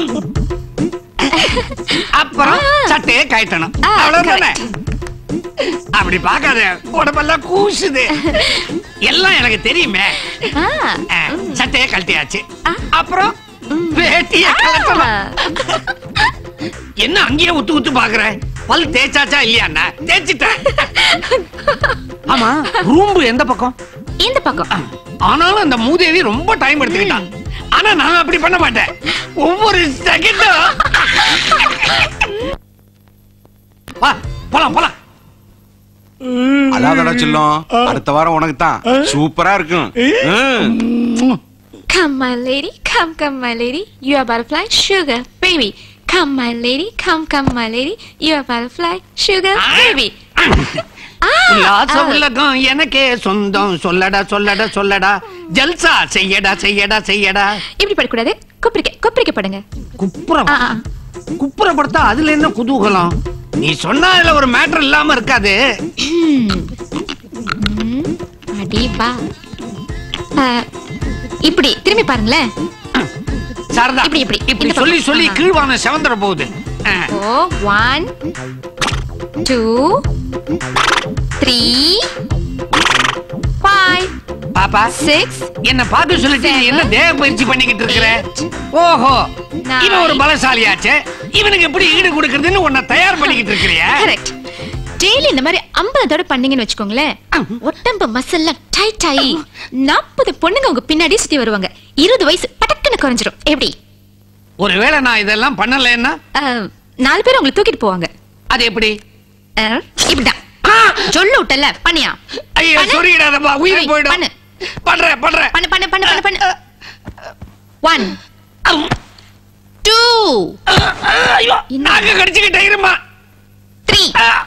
L: அப்புறம் சட்டையை கயட்டணும் அவ்வளவுதானே அப்படி பார்க்காத உடம்பெல்லாம் கூசுது எல்லாம் எனக்கு தெரியுமே ஆ, சட்டையை கழட்டியாச்சு அப்புறம் வேட்டிய கழட்டணும் என்ன அங்கேயே உத்து உத்து பாக்குற பல் தேய்ச்சாச்சா இல்லையா தேய்ச்சிட்டேன் ஆமா ரூம்பு எந்த பக்கம்
D: இந்த பக்கம்
L: ஆனாலும் அந்த மூதேவி ரொம்ப டைம் எடுத்துக்கிட்டான் ஆனா நான் அப்படி பண்ண மாட்டேன் ஒவ்வொரு செகண்டும் வா போலாம் போலாம்
Q: அதாதடா செல்லம் அடுத்த வாரம் உனக்கு தான் சூப்பரா இருக்கும் ம்.
D: Come my lady, come come my lady, you're a butterfly, sugar baby. Come my lady, come come my lady, you're a butterfly, sugar baby.
L: உல்லாச உலகம் எனக்கே சொந்தம் சொல்லடா சொல்லடா சொல்லடா ஜல்சா செய்யடா செய்யடா செய்யடா
D: இப்படி படக்கூடாது கொப்பரிக்க கொப்பரிக்க படுங்க
L: குப்புறம் குப்புறப்படுத்தா அதுல என்ன குதூகலம் நீ சொன்னா அதுல ஒரு மேட்டர் இல்லாம இருக்காது
D: அடி வா ஆ, இப்படி திரும்பி பாருங்களேன்
L: சாரதா
D: இப்படி இப்படி
L: இப்படி
D: இந்த
L: சொல்லி
D: பக்கம்.
L: சொல்லி
D: ஆ.
L: கீழ்வான செவந்துட போகுது ஆ.
D: ஓ ஒன் டூ த்ரீ ஃபைவ்
L: பாப்பா
D: சிக்ஸ்
L: என்ன பார்க்க சொல்லிட்டு நீ என்ன தேவ பயிற்சி பண்ணிக்கிட்டு இருக்கிற ஓஹோ
D: nine,
L: இவன் ஒரு பலசாலியாச்சே இவனுக்கு எப்படி ஈடு கொடுக்கறதுன்னு உன்னை தயார் பண்ணிக்கிட்டு இருக்கிறியா
D: கரெக்ட் டெய்லி இந்த மாதிரி ஐம்பது தடவை பண்ணீங்கன்னு வச்சுக்கோங்களேன் உடம்பு மசில்லாம் டைட் ஆகி நாற்பது பொண்ணுங்க உங்க பின்னாடி சுத்தி வருவாங்க இருபது வயசு பட்டக்குன்னு குறைஞ்சிரும் எப்படி
L: ஒருவேளை நான் இதெல்லாம் பண்ணலைன்னா
D: அஹ், நாலு பேர் உங்களை தூக்கிட்டு போவாங்க
L: அது எப்படி
D: அஹ், இப்படிதான் சொல்லு விட்டல பண்ணியா
L: ஐயோ
D: பண்ணு.
L: சொல்லிடாதப்பா உயிர்
D: ஐய்,
L: போயிடும்
D: பண்ணு
L: பண்றேன் பண்றேன்
D: பண்ணு பண்ணு பண்ணு பண்ணு பண்ணு ஒன் டூ
L: ஐயோ நாக்க கடிச்சுக்கிட்டே இருமா
D: த்ரீ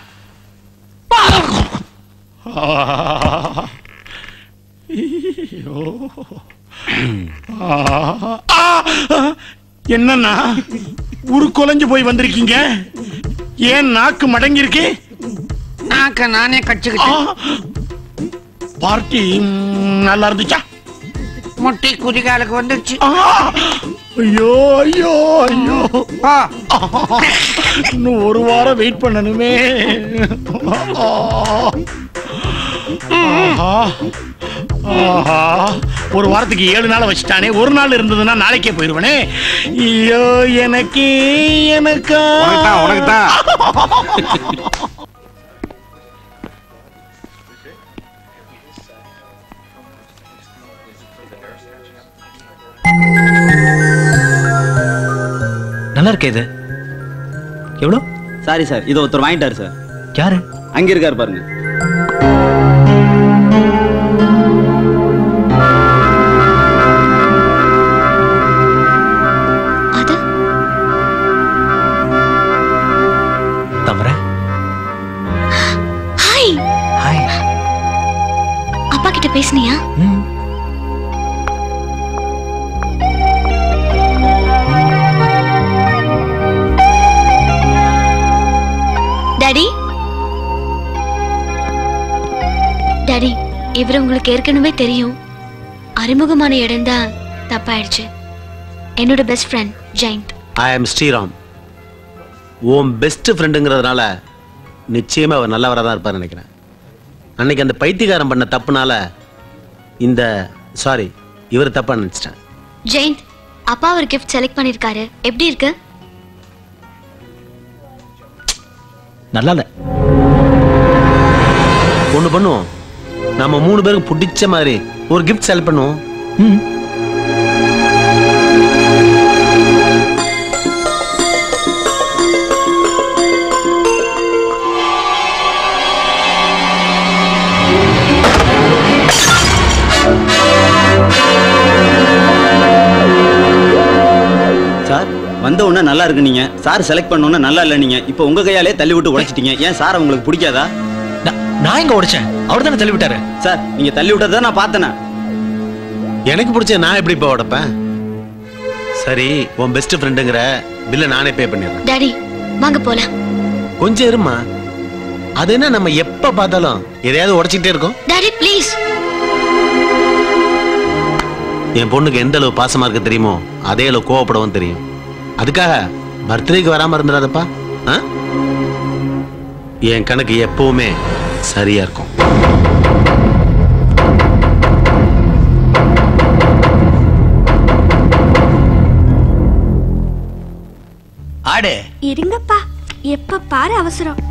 G: என்னன்னா உரு குலைஞ்சு போய் வந்திருக்கீங்க ஏன் நாக்கு மடங்கி இருக்கு
L: நாக்க நானே கடிச்சுக்கிட்டேன்
G: பார்ட்டி ம், நல்லா இருந்துச்சா
L: முட்டி குதிகாலுக்கு வந்துருச்சு
G: ஐயோ ஐயோ ஐயோ இன்னும் ஒரு வாரம் வெயிட் பண்ணணுமே ஆஹா. ஆஹா. ஒரு வாரத்துக்கு ஏழு நாள் வச்சுட்டானே ஒரு நாள் இருந்ததுன்னா நாளைக்கே போயிருவனே ஐயோ எனக்கு எனக்கா
Q: உனக்குதான்,
K: நல்லா இருக்கே இது எவ்வளோ
M: சாரி சார் இது ஒருத்தர் வாங்கிட்டாரு சார்
K: யாரு
M: அங்க இருக்காரு பாருங்க
C: அது
K: தமர
C: ஹாய்
K: ஹாய்
C: அப்பா கிட்ட பேசுனியா டாடி டாடி இவர் உங்களுக்கு ஏற்கனவே தெரியும் அறிமுகமான இடம் தான் தப்பாயிடுச்சு என்னோட பெஸ்ட் ஃப்ரெண்ட் ஜெயந்த்
O: ஐ ஆம் ஸ்ரீராம் உன் பெஸ்ட் ஃப்ரெண்டுங்கிறதுனால நிச்சயமா அவர் நல்லவராக தான் இருப்பார் நினைக்கிறேன் அன்னைக்கு அந்த பைத்தியக்காரன் பண்ண தப்புனால இந்த சாரி இவர் தப்பா நினைச்சிட்டேன்
C: ஜெயந்த் அப்பா ஒரு கிஃப்ட் செலக்ட் பண்ணிருக்காரு எப்படி இருக்கு
K: நல்லா இல்ல
O: ஒண்ணு பண்ணுவோம் நம்ம மூணு பேருக்கு பிடிச்ச மாதிரி ஒரு கிஃப்ட் செலக்ட் பண்ணுவோம்
M: சார் வந்த உடனே நல்லா இருக்கு நீங்க சார் செலக்ட் பண்ண உடனே நல்லா இல்ல நீங்க இப்போ உங்க கையாலே தள்ளி விட்டு உடைச்சிட்டீங்க ஏன் சார் உங்களுக்கு பிடிக்காதா
K: நான் எங்க உடைச்சேன் அவர் தானே தள்ளி விட்டாரு
M: சார் நீங்க தள்ளி விட்டதை நான் பார்த்தேனே
O: எனக்கு பிடிச்ச நான் எப்படி இப்போ உடைப்பேன் சரி உன் பெஸ்ட் ஃப்ரெண்டுங்கிற பில்லை நானே பே பண்ணிடுறேன்
C: டாடி வாங்க போலாம்
O: கொஞ்சம் இருமா அது என்ன நம்ம எப்ப பார்த்தாலும் எதையாவது உடைச்சிக்கிட்டே இருக்கோம்
C: டாடி ப்ளீஸ்
O: என் பொண்ணுக்கு எந்த அளவு பாசமா இருக்கு தெரியுமோ அதே அளவு கோவப்படவும் தெரியும் அதுக்காக பர்த்டேக்கு வராம இருந்துடாதப்பா ஆ? என் கணக்கு எப்பவுமே சரியா இருக்கும்
K: ஆடு
H: இருங்கப்பா எப்ப பாரு அவசரம்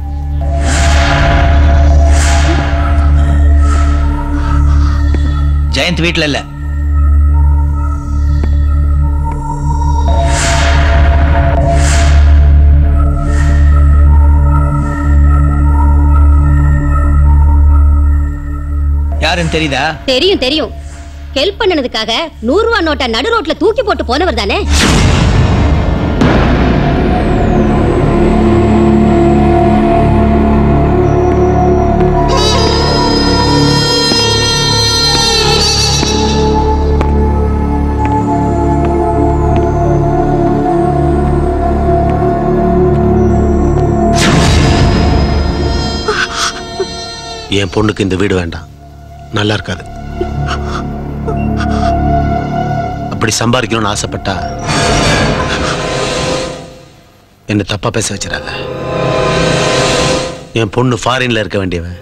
K: ஜெயந்த் வீட்ல இல்ல யாருன்னு தெரியுதா
B: தெரியும் தெரியும் ஹெல்ப் பண்ணனதுக்காக நூறு ரூபா நோட்டை நடு ரோட்ல தூக்கி போட்டு போனவர் தானே
O: என் பொண்ணுக்கு இந்த வீடு வேண்டாம் நல்லா இருக்காது அப்படி சம்பாதிக்கணும்னு ஆசைப்பட்டா என்ன தப்பா பேச வச்சிடாத என் பொண்ணு ஃபாரின்ல இருக்க வேண்டியவன்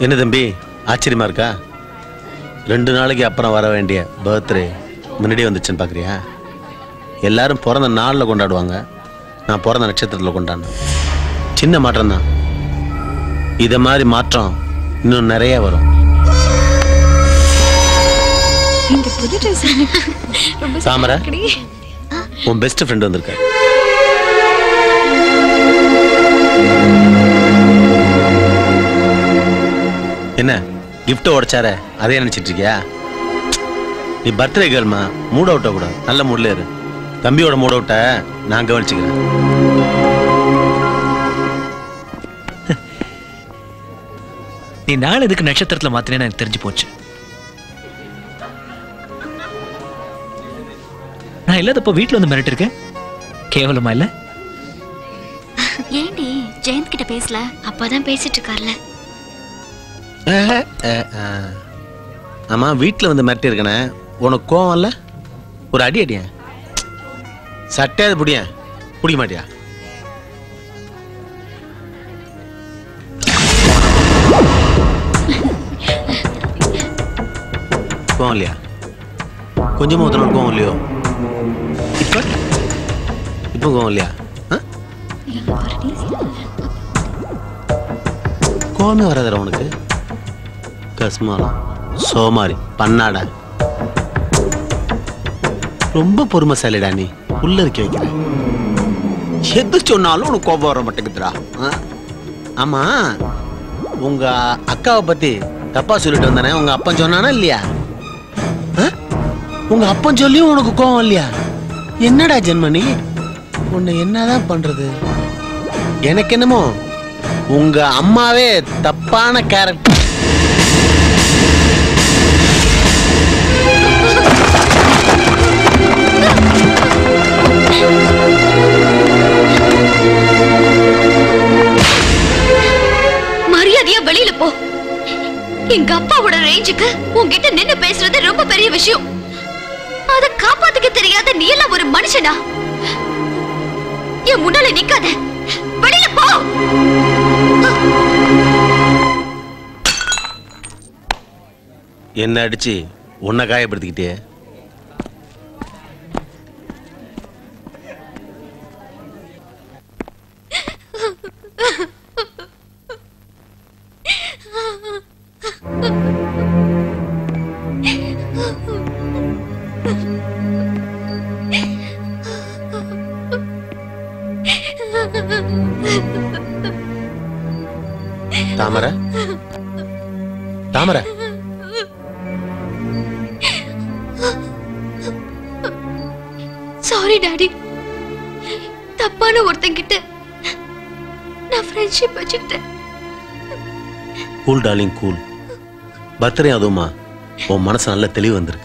O: என்ன தம்பி ஆச்சரியமா இருக்கா ரெண்டு நாளைக்கு அப்புறம் வர வேண்டிய பர்த்டே முன்னாடியே வந்துச்சுன்னு பார்க்குறியா எல்லாரும் பிறந்த நாளில் கொண்டாடுவாங்க நான் பிறந்த நட்சத்திரத்தில் கொண்டாடினேன் சின்ன மாற்றம் தான் இதை மாதிரி மாற்றம் இன்னும் நிறைய வரும்
C: இந்த புது ட்ரெஸ் ரொம்ப
O: தாமரை?
C: இருக்குடி.
O: உன் பெஸ்ட் ஃப்ரெண்ட் வந்திருக்க என்ன gift உடைச்சார அதே நினைச்சிட்டு இருக்கியா நீ பர்த்டே கேர்ள்மா மூட் அவுட்ட கூட நல்ல மூட்ல இரு தம்பியோட மூட் அவுட்ட நான் கவனிச்சுக்கிறேன்
K: நீ நாள் எதுக்கு நட்சத்திரத்துல மாத்தினேன்னு எனக்கு தெரிஞ்சு போச்சு நான் இல்லாதப்போ வீட்டுல வந்து மிரட்டி இருக்கேன் கேவலமா இல்ல
C: ஏண்டி ஜெயந்த் கிட்ட பேசல அப்பதான் பேசிட்டு இருக்கார்ல
O: அஹ், அஹ், அஹ். ஆமா வீட்டில் வந்து மிரட்டி இருக்கனே உனக்கு கோவம் இல்ல ஒரு அடி அடியேன் சட்டையாவது புடியேன் பிடிக்க மாட்டியா கோவம் இல்லையா கொஞ்சமா ஒருத்தனோட கோவம் இல்லையோ இப்ப இப்போ கோவம் இல்லையா ஆ? கோவமே வராதுடா உனக்கு கஸ்மாலம் சோமாரி பண்ணாடா ரொம்ப பொறுமைசாலிடா நீ உள்ள இருக்க வைக்கிற எது சொன்னாலும் உனக்கு கோபம் வர மாட்டேங்குதுடா ஆ? ஆமா உங்க அக்காவை பத்தி தப்பா சொல்லிட்டு வந்தானே உங்க அப்பன் சொன்னானா இல்லையா ஆ? உங்க அப்பன் சொல்லியும் உனக்கு கோவம் இல்லையா என்னடா ஜென்மனி உன்னை என்னதான் பண்றது எனக்கு என்னமோ உங்க அம்மாவே தப்பான கேரக்டர்
C: மரியாதையா வெளியில போ எங்க அப்பாவோட ரேஞ்சுக்கு உன்கிட்ட நின்னு பேசுறது ரொம்ப பெரிய விஷயம் அத காப்பாத்துக்க தெரியாத நீ எல்லாம் ஒரு மனுஷனா என் முன்னால நிக்காத வெளியில போ
O: என்ன அடிச்சு உன்னை காயப்படுத்திக்கிட்டே தாமரை தாமரை
C: சாரி டாடி தப்பான ஒருத்தங்கிட்ட நான் ஃப்ரெண்ட்ஷிப் வச்சுக்கிட்டேன்
O: கூல் டார்லிங் கூல் பர்த்டே அதுவுமா உன் மனசு நல்ல தெளிவு வந்திருக்கு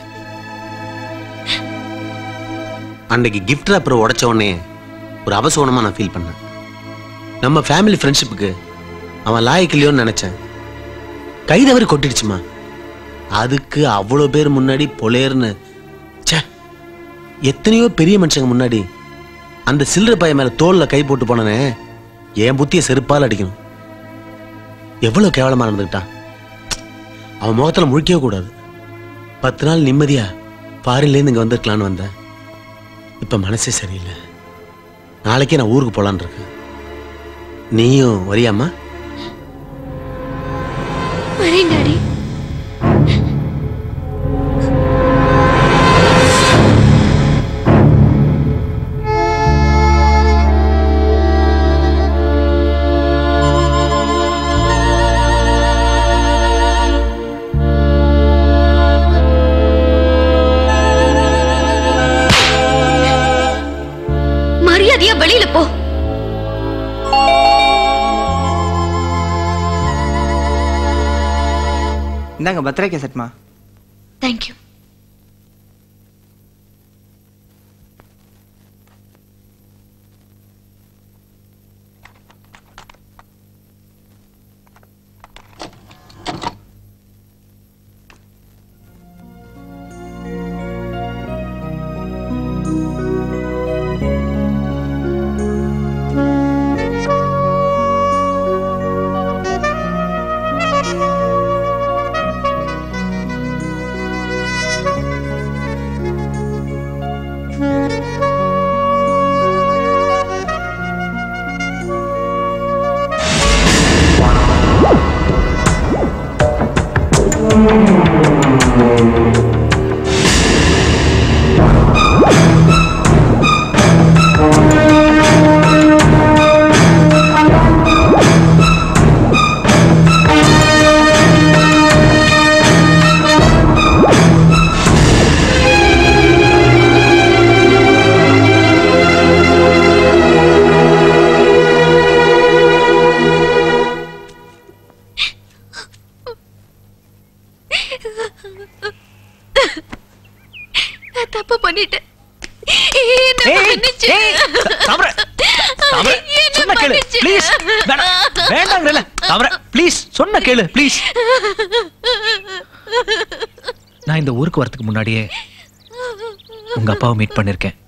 O: அன்னைக்கு கிஃப்ட் ராப்பர் உடைச்ச உடனே ஒரு அவசகுணமா நான் ஃபீல் பண்ணேன் நம்ம ஃபேமிலி ஃப்ரெண்ட்ஷிப்புக்கு அவன் லாயக்கில்லையோன்னு நினைச்சேன் கை தவறி கொட்டிடுச்சுமா அதுக்கு அவ்வளோ பேர் முன்னாடி பொலேர்னு ச்சே எத்தனையோ பெரிய மனுஷங்க முன்னாடி அந்த சில்லறை பையன் மேல தோல்ல கை போட்டு போனனே என் புத்திய செருப்பால் அடிக்கணும் எவ்வளவு கேவலமா நடந்துக்கிட்டான் அவன் முகத்துல முழிக்கவே கூடாது பத்து நாள் நிம்மதியா ஃபாரின்லேருந்து இங்க வந்திருக்கலான்னு வந்தேன் இப்ப மனசே சரியில்லை நாளைக்கே நான் ஊருக்கு போலான்னு இருக்கேன் நீயும் வரியாம்மா
C: வரேன் டாடி மரியாதையா வெளியில போ
R: இந்தாங்க பர்த்டே கேசட்மா
C: தேங்க்யூ
H: Thank you.
C: நான் தப்பு பண்ணிட்டேன் என்ன மன்னிச்சு.
K: தாமரை, தாமரை,
C: என்ன
K: சொன்ன கேளு
C: மன்னிச்சு.
K: ப்ளீஸ் வேண்டாங்கறல தாமரை ப்ளீஸ் சொன்ன கேளு ப்ளீஸ் நான் இந்த ஊருக்கு வரதுக்கு முன்னாடியே உங்க அப்பாவை மீட் பண்ணிருக்கேன்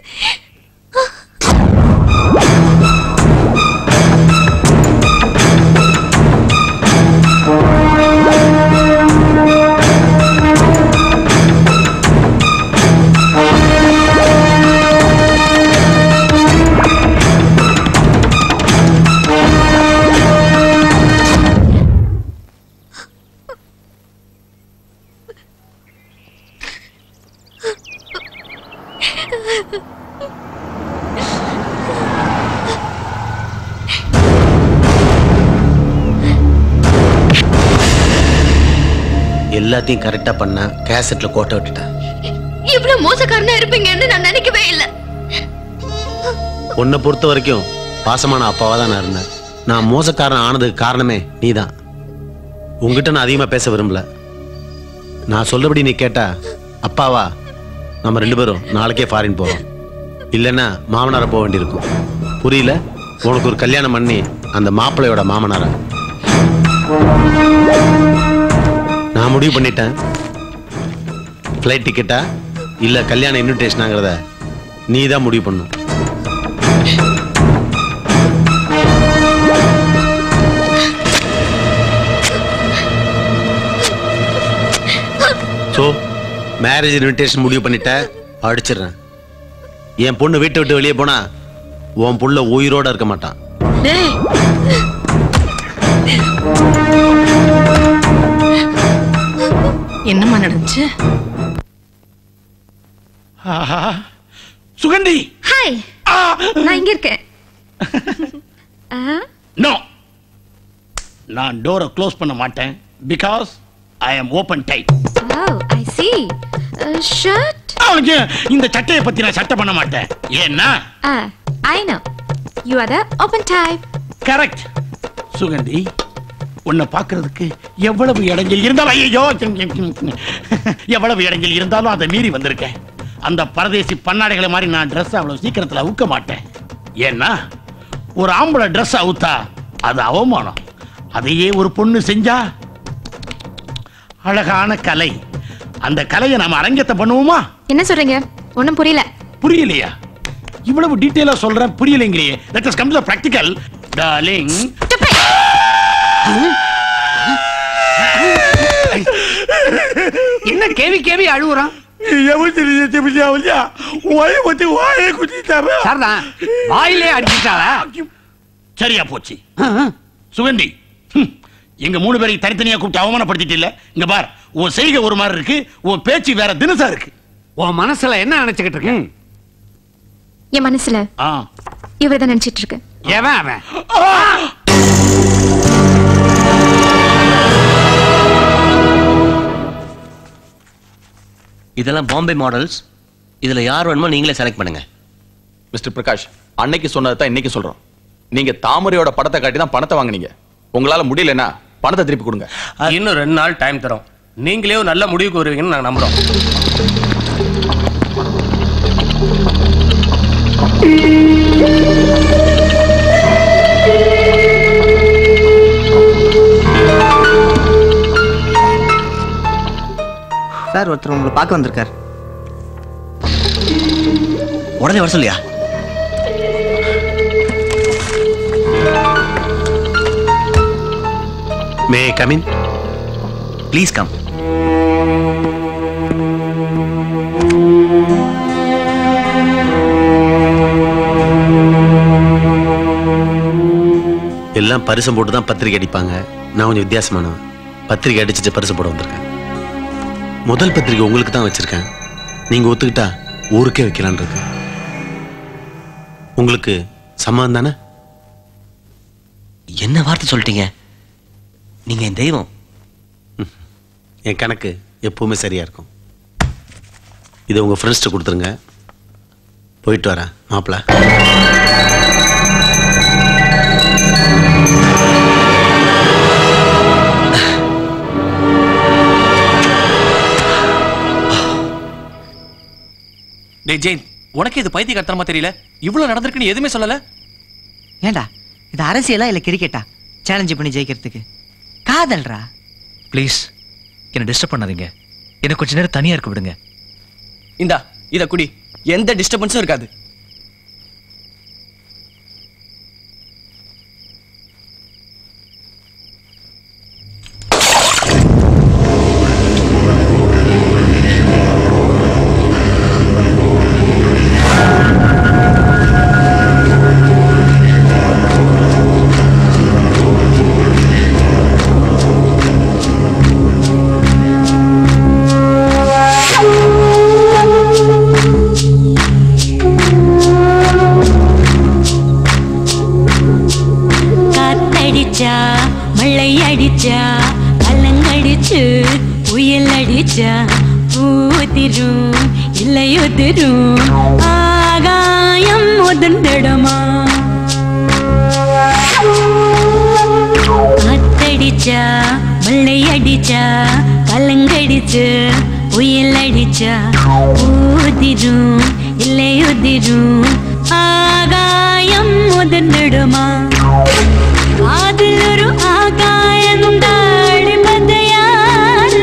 O: எல்லாத்தையும் கரெக்டா பண்ண கேசட்ல கோட்டை விட்டுட்டேன்
C: இவ்வளவு மோசக்காரனா இருப்பீங்கன்னு நான் நினைக்கவே இல்லை
O: உன்னை பொறுத்த வரைக்கும் பாசமான அப்பாவா தான் நான் இருந்தேன் நான் மோசக்காரன் ஆனதுக்கு காரணமே நீதான் உங்ககிட்ட நான் அதிகமா பேச விரும்பல நான் சொல்றபடி நீ கேட்டா அப்பாவா நம்ம ரெண்டு பேரும் நாளைக்கே ஃபாரின் போறோம் இல்லைன்னா மாமனாரை போக வேண்டியிருக்கும் புரியல உனக்கு ஒரு கல்யாணம் பண்ணி அந்த மாப்பிள்ளையோட மாமனாரை நான் முடிவு பண்ணிட்டேன் ஃப்ளைட் டிக்கெட்டா இல்ல கல்யாண இன்விடேஷனாங்கிறத நீ தான் முடிவு பண்ணும் ஸோ மேரேஜ் இன்விடேஷன் முடிவு பண்ணிட்ட அடிச்சிடுறேன் என் பொண்ணு வீட்டை விட்டு வெளியே போனா உன் புள்ள உயிரோட இருக்க மாட்டான்
C: டேய்
J: என்னம்மா நடந்துச்சு
G: ஆஹா. சுகந்தி
D: ஹாய் நான் இங்க இருக்கேன்
G: நோ நான் டோரை க்ளோஸ் பண்ண மாட்டேன் because I am open type
D: I see shirt
G: அவனுக்கு இந்த சட்டையை பத்தி நான் சட்டை பண்ண மாட்டேன் ஏன்னா
D: ஐ know you are the open type
G: correct Suganthi உன்னை பார்க்கிறதுக்கு எவ்வளவு இடைஞ்சல் இருந்தாலும் ஐயோ எவ்வளவு இடைஞ்சல் இருந்தாலும் அதை மீறி வந்திருக்கேன் அந்த பரதேசி பன்னாடைகளை மாதிரி நான் Dress அவ்வளவு சீக்கிரத்துல அவுக்க மாட்டேன் ஏன்னா ஒரு ஆம்பளை Dress அவுத்தா அது அவமானம் அதையே ஒரு பொண்ணு செஞ்சா அழகான கலை அந்த கலையை நாம அரங்கத்தை பண்ணுவோமா
D: என்ன சொல்றீங்க ஒண்ணும் புரியல
G: புரியலையா இவ்வளவு டீட்டெயிலா சொல்றேன் புரியலைங்கிறியே let us come to practical darling
L: என்ன கேவி கேவி அழுகுறான் சரிதான் வாயிலே அடிச்சிட்டாளா
G: சரியா போச்சு சுகந்தி ஹம், எங்க மூணு பேரையும் தனித்தனியா கூப்பிட்டு அவமானப்படுத்திட்டு இல்ல இங்க பார் உன் செய்கை ஒரு மாதிரி இருக்கு உன் பேச்சு வேற தினசா இருக்கு
L: உன் மனசுல என்ன நினைச்சுக்கிட்டு இருக்கு
D: என் மனசுல
G: ஆ
D: இவர்தான் நினைச்சிட்டு இருக்கு
L: எவன் அவன்
V: இதெல்லாம் பாம்பே மாடல்ஸ் இதுல யார் வேணுமோ நீங்களே செலக்ட் பண்ணுங்க
I: மிஸ்டர் பிரகாஷ் அன்னைக்கு சொன்னதை தான் இன்னைக்கு சொல்றோம் நீங்க தாமரையோட படத்தை காட்டி தான் பணத்தை வாங்குனீங்க உங்களால முடியலன்னா பணத்தை திருப்பி கொடுங்க
A: இன்னும் ரெண்டு நாள் டைம் தரோம் நீங்களே ஒரு நல்ல முடிவுக்கு வருவீங்கன்னு நாங்க நம்புறோம்
R: சார் ஒருத்தர் உங்களை பார்க்க வந்திருக்கார்
V: உடனே வர சொல்லியா
O: மே கமின்
V: ப்ளீஸ் கம்
O: எல்லாம் பரிசம் போட்டு தான் பத்திரிக்கை அடிப்பாங்க நான் கொஞ்சம் வித்தியாசமானவன் பத்திரிக்கை அடிச்சுட்டு பரிசு போட வந்திருக்கேன் முதல் பத்திரிக்கை உங்களுக்கு தான் வச்சிருக்கேன் நீங்க ஒத்துக்கிட்டா ஊருக்கே வைக்கலான் இருக்கு உங்களுக்கு சம்மதம் தானே
V: என்ன வார்த்தை சொல்லிட்டீங்க நீங்க என் தெய்வம்
O: என் கணக்கு எப்பவுமே சரியா இருக்கும் இதை உங்க ஃப்ரெண்ட்ஸ்ட்டு கொடுத்துருங்க போயிட்டு வரேன் மாப்பிள்ள
E: டேய் ஜெயின் உனக்கு இது பைத்தியக்காரத்தனமா தெரியல இவ்வளவு நடந்திருக்குன்னு எதுவுமே சொல்லல
R: ஏண்டா இது அரசியலா இல்ல கிரிக்கெட்டா சேலஞ்சு பண்ணி ஜெயிக்கிறதுக்கு காதல்ரா
K: ப்ளீஸ் என்னை டிஸ்டர்ப் பண்ணாதீங்க எனக்கு கொஞ்ச நேரம் தனியா இருக்க விடுங்க
F: இந்தா இத குடி எந்த டிஸ்டர்பன்ஸும் இருக்காது
P: காத்தடிச்சா மழை அடிச்சா கலங்கடிச்சு புயல் அடிச்சா ஊதிரும் இல்லையுதிரும் ஆகாயம் உதிர்ந்திடுமா காத்தடிச்சா மழை அடிச்சா கலங்கடிச்சு புயல் அடிச்சா ஊதிரும் இல்லையுதிரும் ஆகாயம் உதிர்ந்திடுமா காதில் ஒரு ஆகாயம் தாழிபதையாறு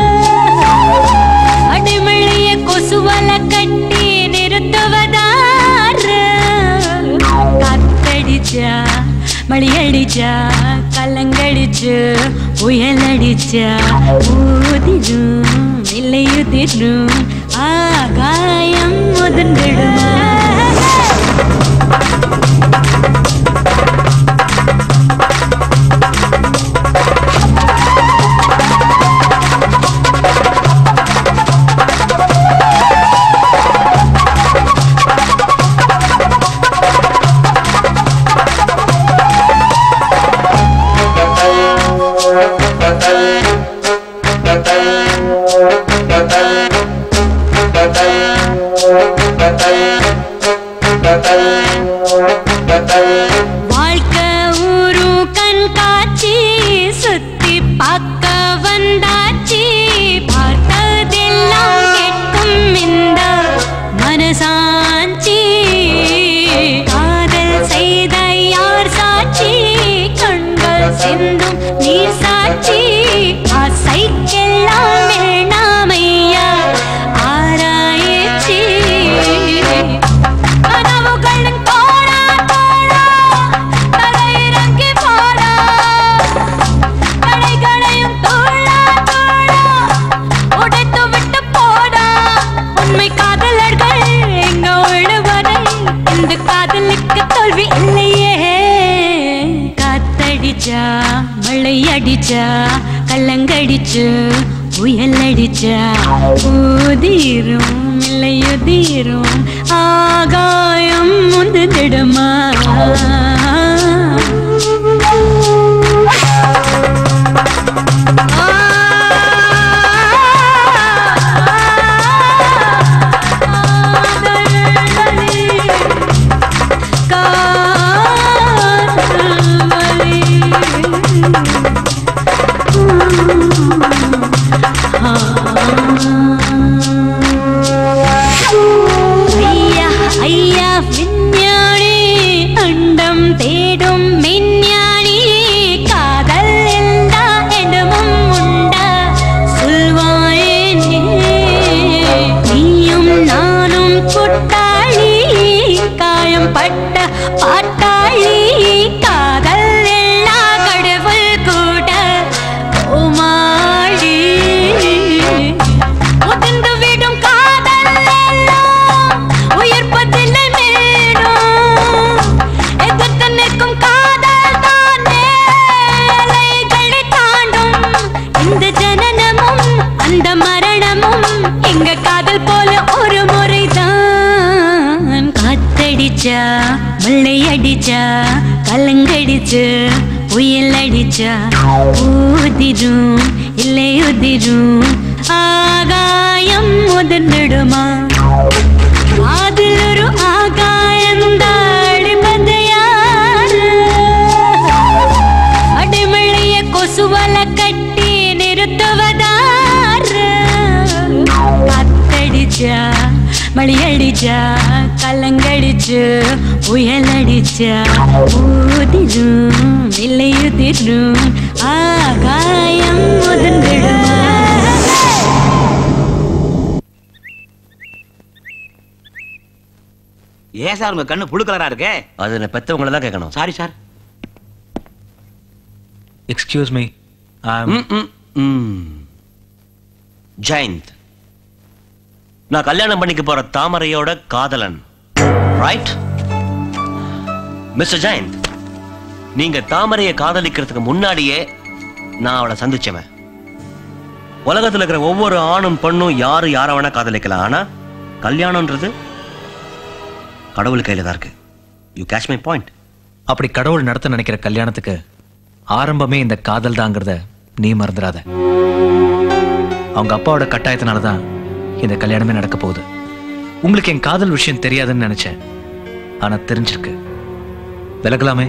P: அடிமழைய கொசுவல கட்டி நிறுத்துவதாறு காத்தடிச்சா மழையடிச்சா கலங்கடிச்சு புயல் அடிச்சா ஊதிரும் இல்லையுதிரும் ஆகாயம் முதன்றிடுமா வாழ்க்கை ஊரும் கண்காட்சி சுத்தி பார்க்க வந்தாச்சு பார்த்ததெல்லாம் கேட்கும் இந்த மனசாட்சி காதல் செய்த யார் சாட்சி கண்கள் சிந்தும் நீர் சாட்சி ஆசைக்கெல்லாம் வேணாமையா ஆராய்ச்சி கனவுகளின் போடா போடா தலையிறங்கி போடா கடைகளையும் தோழா தோழா உடைத்து விட்டு போடா உண்மை காதலர்கள் எங்க விழுவரை இந்த காதலுக்கு தோல்வி இல்லையே காத்தடிச்சா மழை அடிச்சா கல்லங்கடிச்சு புயல் அடிச்சா ஊதிரும் இல்லையுதிரும் ஆகாயம் முந்திடுமா ஐயா ஐயா விஞ்ஞானி அண்டம் தே அடிச்சு புயல் அடிச்சா ஊதிரும் இல்லை உதிரும் ஆகாயம் முதிர்ந்துடுமா அதில் ஒரு ஆகாயம் அடிப்பது யாரு அடிமழைய கொசுவல கட்டி நிறுத்துவதாரு காத்தடிச்சா மழையடிச்சா கலங்கடிச்சு புயல் அடிச்சா ஊதிரும் வில்லையுதிரும் ஆகாயம் முதிர்ந்திடுமா
S: ஏன் சார் உங்க கண்ணு புழு கலரா இருக்கு
V: அது நான் பெத்தவங்கள தான் கேட்கணும்
S: sorry sir
K: excuse me
V: Jayanth நான் கல்யாணம் பண்ணிக்க போற தாமரையோட காதலன் ரைட் மிஸ்டர் ஜெயந்த் நீங்க தாமரையை காதலிக்கிறதுக்கு முன்னாடியே நான் அவளை சந்திச்சவன் உலகத்துல இருக்கிற ஒவ்வொரு ஆணும் பெண்ணும் யாரு யார வேணா காதலிக்கலாம் ஆனா கல்யாணம்ன்றது கடவுள் கையில தான் இருக்கு யூ கேஷ் மை பாயிண்ட்
K: அப்படி கடவுள் நடத்த நினைக்கிற கல்யாணத்துக்கு ஆரம்பமே இந்த காதல் தாங்கிறத நீ மறந்துடாத அவங்க அப்பாவோட கட்டாயத்தினால தான் இந்த கல்யாணமே நடக்க போகுது உங்களுக்கு என் காதல் விஷயம் தெரியாதுன்னு நினைச்சேன் ஆனா தெரிஞ்சிருக்கு விலகலாமே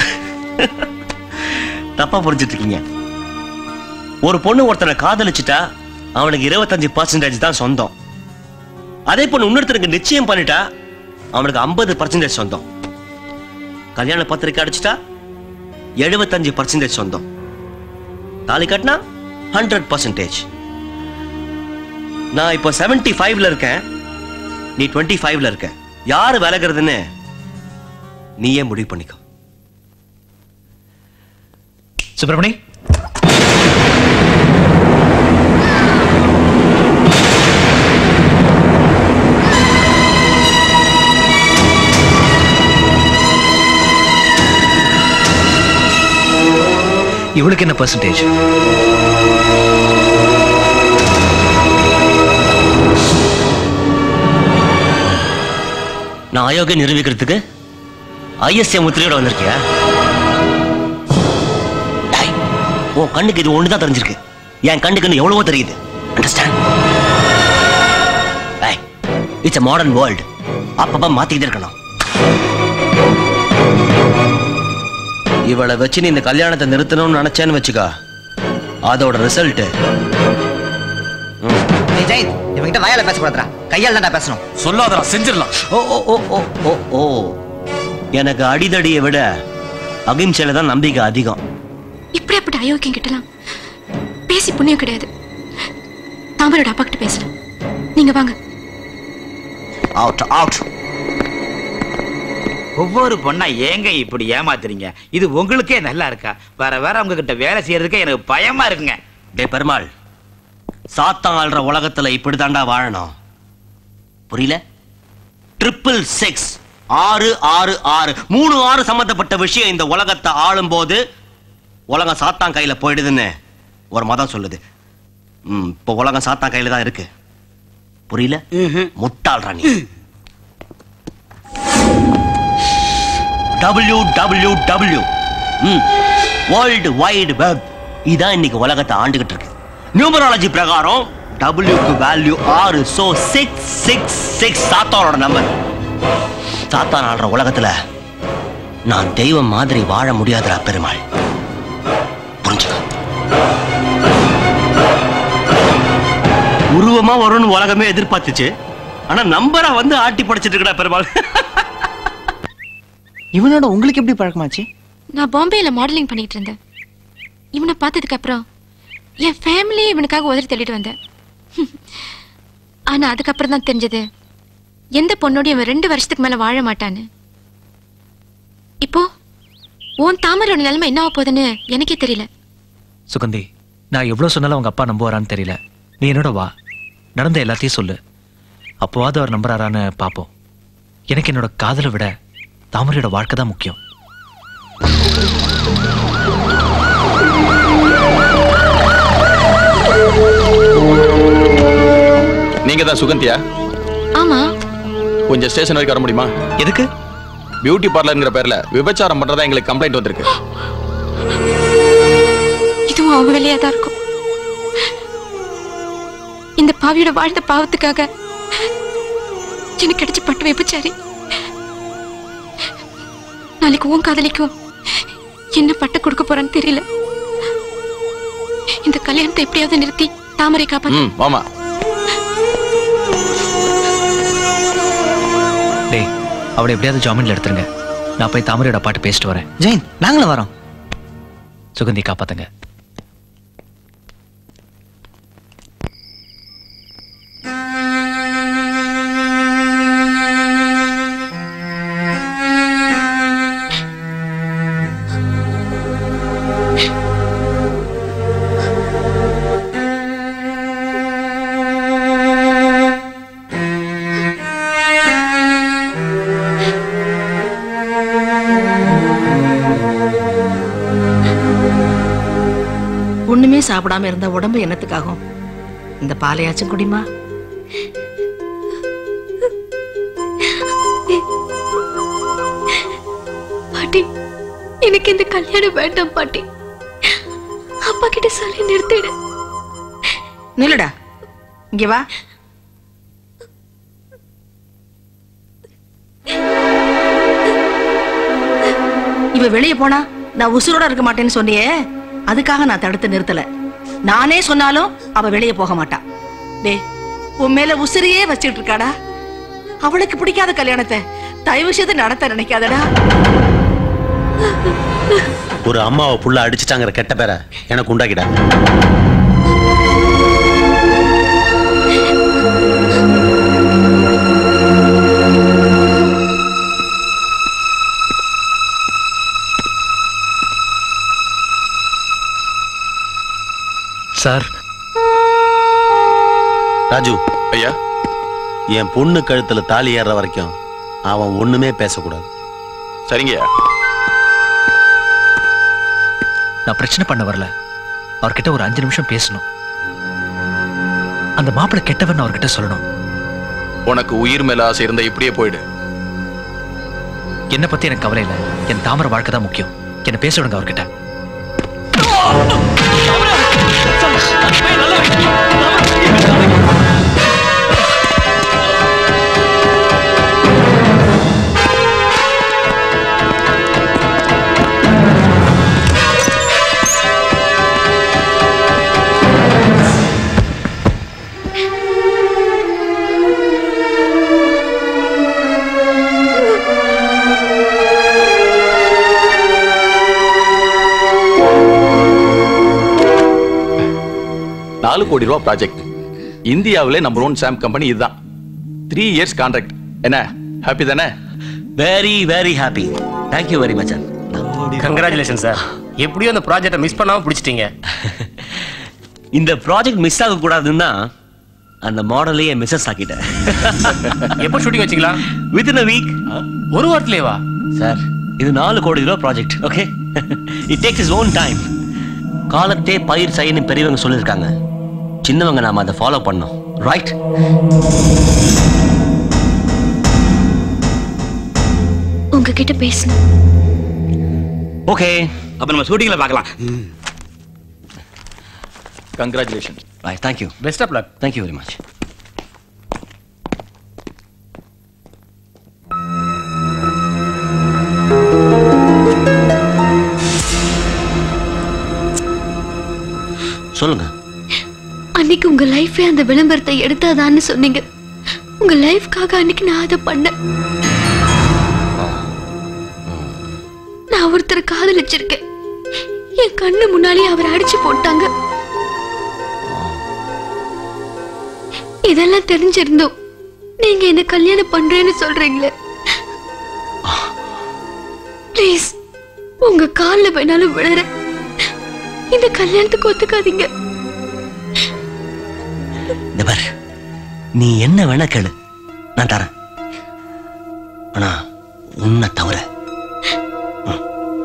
V: தப்பா புரிஞ்சிட்டு இருக்கீங்க ஒரு பொண்ணு ஒருத்தனை காதலிச்சுட்டா அவனுக்கு இருபத்தஞ்சு பர்சன்டேஜ் தான் சொந்தம் அதே பொண்ணு இன்னொருத்தருக்கு நிச்சயம் பண்ணிட்டா அவனுக்கு ஐம்பது பர்சன்டேஜ் சொந்தம் கல்யாண பத்திரிக்கை அடிச்சுட்டா எழுபத்தஞ்சு பர்சன்டேஜ் சொந்தம் தாலி கட்டினா ஹண்ட்ரட் பர்சன்டேஜ் நான் இப்போ செவன்டி ஃபைவ்ல இருக்கேன் நீ டுவெண்ட்டி ஃபைவ்ல இருக்க யாரு விலகிறதுன்னு நீயே முடிவு பண்ணிக்கோ
K: சுப்பிரமணி இவளுக்கு என்ன பர்சன்டேஜ்
V: நான் அயோக்கியம் நிரூபிக்கிறதுக்கு ஐஎஸ்ஏ முத்திரையோட வந்திருக்கியா டேய், உன் கண்ணுக்கு இது ஒண்ணுதான் தெரிஞ்சிருக்கு என் கண்ணுக்கு இன்னும் எவ்வளவோ தெரியுது understand it's a modern world அப்பப்ப மாத்திக்கிட்டே இருக்கணும் இவளை வச்சு நீ இந்த கல்யாணத்தை நிறுத்தணும்னு நினைச்சேன்னு வச்சுக்கா அதோட ரிசல்ட்
R: ஏய் ஜெயந்த் இவங்கிட்ட வாயால பேசக்கூடாதுடா கையால தான்டா பேசணும்
E: சொல்லாதடா செஞ்சிடலாம்
V: ஓ ஓ ஓ ஓ ஓ ஓ எனக்கு அடிதடியை விட அகிம்சையில தான் நம்பிக்கை அதிகம்
D: இப்படியாப்பட்ட அயோக்கியம் கிட்டலாம் பேசி புண்ணியம் கிடையாது தாமரோட அப்பா கிட்ட பேசலாம் நீங்க வாங்க
V: அவுட் அவுட்
S: ஒவ்வொரு பொண்ணா ஏங்க இப்படி ஏமாத்துறீங்க இது உங்களுக்கே நல்லா இருக்கா வேற வேற அவங்க கிட்ட வேலை செய்யறதுக்கே எனக்கு பயமா இருக்குங்க
V: டே பெருமாள் சாத்தான் ஆள்ற உலகத்துல இப்படித்தாண்டா வாழணும் புரியல ட்ரிபிள் சிக்ஸ் ஆறு ஆறு ஆறு மூணு ஆறு சம்பந்தப்பட்ட விஷயம் இந்த உலகத்தை ஆளும் போது உலகம் சாத்தான் கையில போயிடுதுன்னு ஒரு மதம் சொல்லுது ம், இப்போ உலகம் சாத்தான் கையில தான் இருக்கு புரியல முட்டாள் Rani W W W world wide web இதான் இன்னைக்கு உலகத்தை ஆண்டுகிட்டு இருக்கு நியூமராலஜி பிரகாரம் டபிள்யூக்கு வேல்யூ ஆறு சோ சிக்ஸ் சிக்ஸ் சிக்ஸ் சாத்தானோட நம்பர் சாத்தான் ஆடுற உலகத்துல நான் தெய்வம் மாதிரி வாழ முடியாதுடா பெருமாள் புரிஞ்சுக்க உருவமா வரும்னு உலகமே எதிர்பார்த்துச்சு ஆனா நம்பரா வந்து ஆட்டி படைச்சிட்டு இருக்கடா பெருமாள்
R: இவனோட உங்களுக்கு எப்படி பழக்கமாச்சு
D: நான் பாம்பேல மாடலிங் பண்ணிட்டு இருந்தேன் இவனை பார்த்ததுக்கு அப்புறம் என் ஃபேமிலியே இவனுக்காக உதறி தள்ளிட்டு வந்தேன் ஆனா அதுக்கப்புறம் தான் தெரிஞ்சது எந்த பொண்ணோடையும் இவன் ரெண்டு வருஷத்துக்கு மேல வாழ மாட்டான்னு இப்போ உன் தாமரோட நிலைமை என்ன ஆகப் போகுதுன்னு எனக்கே தெரியல
K: சுகந்தி நான் எவ்வளவு சொன்னாலும் அவங்க அப்பா நம்புவாரான்னு தெரியல நீ என்னோட வா நடந்த எல்லாத்தையும் சொல்லு அப்போவாது அவர் நம்புறாரான்னு பார்ப்போம் எனக்கு என்னோட காதலை விட தாமரையோட வாழ்க்கை தான் முக்கியம்
I: நீங்க தான் சுகந்தியா
D: ஆமா
I: கொஞ்சம் ஸ்டேஷன் வரைக்கும் வர முடியுமா
K: எதுக்கு
I: பியூட்டி பார்லர்ங்கிற பேர்ல விபச்சாரம் பண்றதா எங்களுக்கு கம்ப்ளைண்ட் வந்திருக்கு
D: இதுவும் அவன் வேலையா தான் இருக்கும் இந்த பாவியோட வாழ்ந்த பாவத்துக்காக எனக்கு கிடைச்ச பட்டு வைப்புச்சாரி நாளைக்கு உன் காதலிக்கும் என்ன பட்டு கொடுக்க போறான்னு தெரியல இந்த கல்யாணத்தை எப்படியாவது நிறுத்தி தாமரை காப்பாத்து
I: ம் மாமா
K: டேய் அவளை எப்படியாவது ஜாமீன்ல எடுத்துருங்க நான் போய் தாமரையோட பாட்டு பேசிட்டு வரேன்
R: ஜெயின் நாங்களும் வரோம்
K: சுகந்தி காப்பாத்துங்க
J: ஒண்ணுமே சாப்பிடாம இருந்த உடம்பு என்னத்துக்காகும் இந்த பாலையாச்சும் குடிமா
C: பாட்டி எனக்கு இந்த கல்யாணம் வேண்டாம் பாட்டி அப்பா கிட்ட சொல்லி நிறுத்திடு
J: நில்லுடா இங்க வா இவ வெளியே போனா நான் உசுரோட இருக்க மாட்டேன்னு சொன்னியே அதுக்காக நான் தடுத்து நிறுத்தல நானே சொன்னாலும் அவ வெளியே போக மாட்டா டே உன் மேல உசிரியே வச்சிட்டு இருக்காடா அவளுக்கு பிடிக்காத கல்யாணத்தை தயவு செய்து நடத்த நினைக்காதடா
O: ஒரு அம்மாவை புள்ள அடிச்சுட்டாங்கிற கெட்ட பேரை எனக்கு உண்டாக்கிடா
K: சார்
O: ராஜு
I: ஐயா
O: என் பொண்ணு கழுத்துல தாலி ஏறுற வரைக்கும் அவன் ஒண்ணுமே பேசக்கூடாது
I: சரிங்க
K: நான் பிரச்சனை பண்ண வரல அவர்கிட்ட ஒரு அஞ்சு நிமிஷம் பேசணும் அந்த மாப்பிள்ளை கெட்டவன் அவர்கிட்ட சொல்லணும்
I: உனக்கு உயிர் மேல ஆசை இருந்தா இப்படியே போயிடு
K: என்னை பத்தி எனக்கு கவலை இல்லை என் தாமரை வாழ்க்கை தான் முக்கியம் என்ன பேச விடுங்க அவர்கிட்ட
I: நாலு கோடி ரூபா ப்ராஜெக்ட் இந்தியாவிலே நம்பர் ஒன் சாம் கம்பெனி இதுதான் த்ரீ இயர்ஸ் கான்ட்ராக்ட் என்ன ஹாப்பி தானே
V: very very happy thank you very much
A: congratulation sir எப்படியோ அந்த ப்ராஜெக்டை மிஸ் பண்ணாம பிடிச்சிட்டீங்க
V: இந்த ப்ராஜெக்ட் மிஸ் ஆக கூடாதுன்னா அந்த மாடலையே மிஸ்ஸஸ் ஆக்கிட்டேன்
A: எப்போ ஷூட்டிங் வச்சிங்களா
V: வித் இன் வீக்
A: ஒரு வாரத்திலேவா
V: சார் இது நாலு கோடி ரூபா project okay it takes is own time காலத்தே பயிர் செய்யணும் பெரியவங்க சொல்லியிருக்காங்க சின்னவங்க நாம அதை ஃபாலோ பண்ணோம் ரைட்
C: உங்ககிட்ட பேசணும்
V: ஓகே
S: அப்ப நம்ம ஷூட்டிங்ல பார்க்கலாம்
I: congratulation
V: right thank you
A: best of luck
V: thank you very much சொல்லுங்க
C: அன்னைக்கு உங்க லைஃபே அந்த விளம்பரத்தை எடுத்தாதான்னு சொன்னீங்க உங்க லைஃப்காக அன்னைக்கு நான் அதை பண்ணேன் நான் ஒருத்தரை காதலிச்சிருக்கேன் என் கண்ணு முன்னாலே அவரை அடிச்சு போட்டாங்க இதெல்லாம் தெரிஞ்சிருந்தோம் நீங்க என்ன கல்யாணம் பண்றேன்னு சொல்றீங்களே ப்ளீஸ் உங்க கால்ல வேணாலும் விழுறேன் இந்த கல்யாணத்துக்கு ஒத்துக்காதீங்க
V: இந்த பாரு நீ என்ன வேணா கேளு நான் தரேன் ஆனா உன்னை தவிர ம்.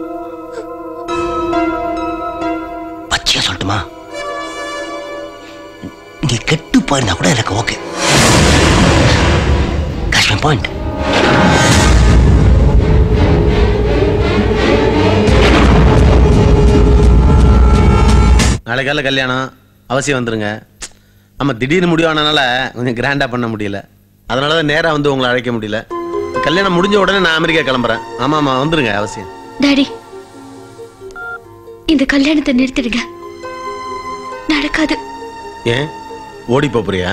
V: பச்சையா சொல்லட்டுமா நீ கெட்டு போயிருந்தா கூட எனக்கு ஓகே காஷ்மீர் பாயிண்ட்
O: நாளைக்கு காலைல கல்யாணம் அவசியம் வந்துருங்க ஆமா திடீர்னு முடிவானனால கொஞ்சம் கிராண்டா பண்ண முடியல அதனால தான் நேரா வந்து உங்களை அழைக்க முடியல கல்யாணம் முடிஞ்ச உடனே நான் அமெரிக்கா கிளம்புறேன் ஆமா ஆமா வந்துருங்க அவசியம்
C: டாடி இந்த கல்யாணத்தை நிறுத்திடுங்க நடக்காது
O: ஏன் ஓடி போப் போறியா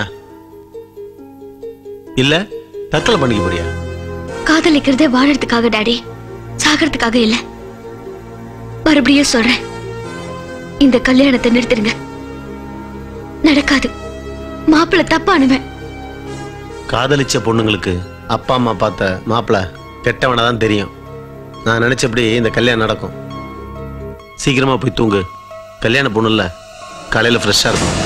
O: இல்ல தற்கொலை பண்ணிக்க போறியா
C: காதலிக்கிறதே வாழறதுக்காக டாடி சாகிறதுக்காக இல்ல மறுபடியும் சொல்றேன் இந்த கல்யாணத்தை நிறுத்திடுங்க நடக்காது மாப்பிள்ளை தப்பானுவேன்
O: காதலிச்ச பொண்ணுங்களுக்கு அப்பா அம்மா பார்த்த மாப்பிள கெட்டவனா தான் தெரியும் நான் நினைச்சபடி இந்த கல்யாணம் நடக்கும் சீக்கிரமா போய் தூங்கு கல்யாண பொண்ணு இல்ல காலையில ஃப்ரெஷ்ஷா இருக்கும்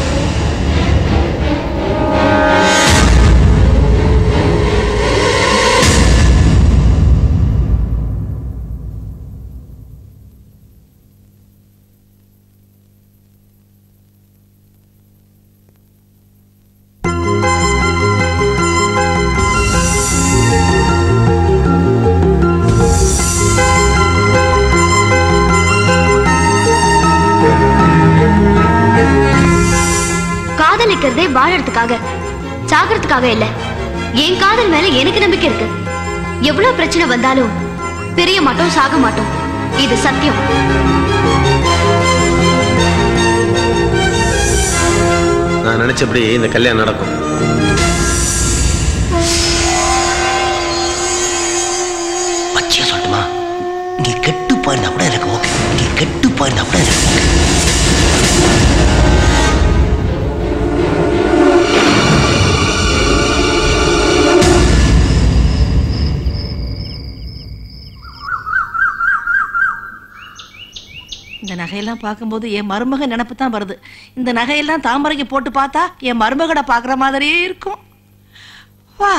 C: காதலிக்கிறதே வாழறதுக்காக சாகிறதுக்காக இல்ல என் காதல் மேல எனக்கு நம்பிக்கை இருக்கு எவ்வளவு பிரச்சனை வந்தாலும் பிரிய மாட்டோம் சாக மாட்டோம் இது சத்தியம்
O: நான் நினைச்சபடி இந்த கல்யாணம் நடக்கும்
V: பச்சையா சொல்லட்டுமா நீ கெட்டு போயிருந்தா கூட எனக்கு ஓகே நீ கெட்டு போயிருந்தா கூட எனக்கு ஓகே
J: இந்த நகையெல்லாம் பார்க்கும்போது என் மருமக நினப்பு தான் வருது இந்த நகையெல்லாம் தாமரைக்கு போட்டு பார்த்தா என் மருமகனை பார்க்குற மாதிரியே இருக்கும் வா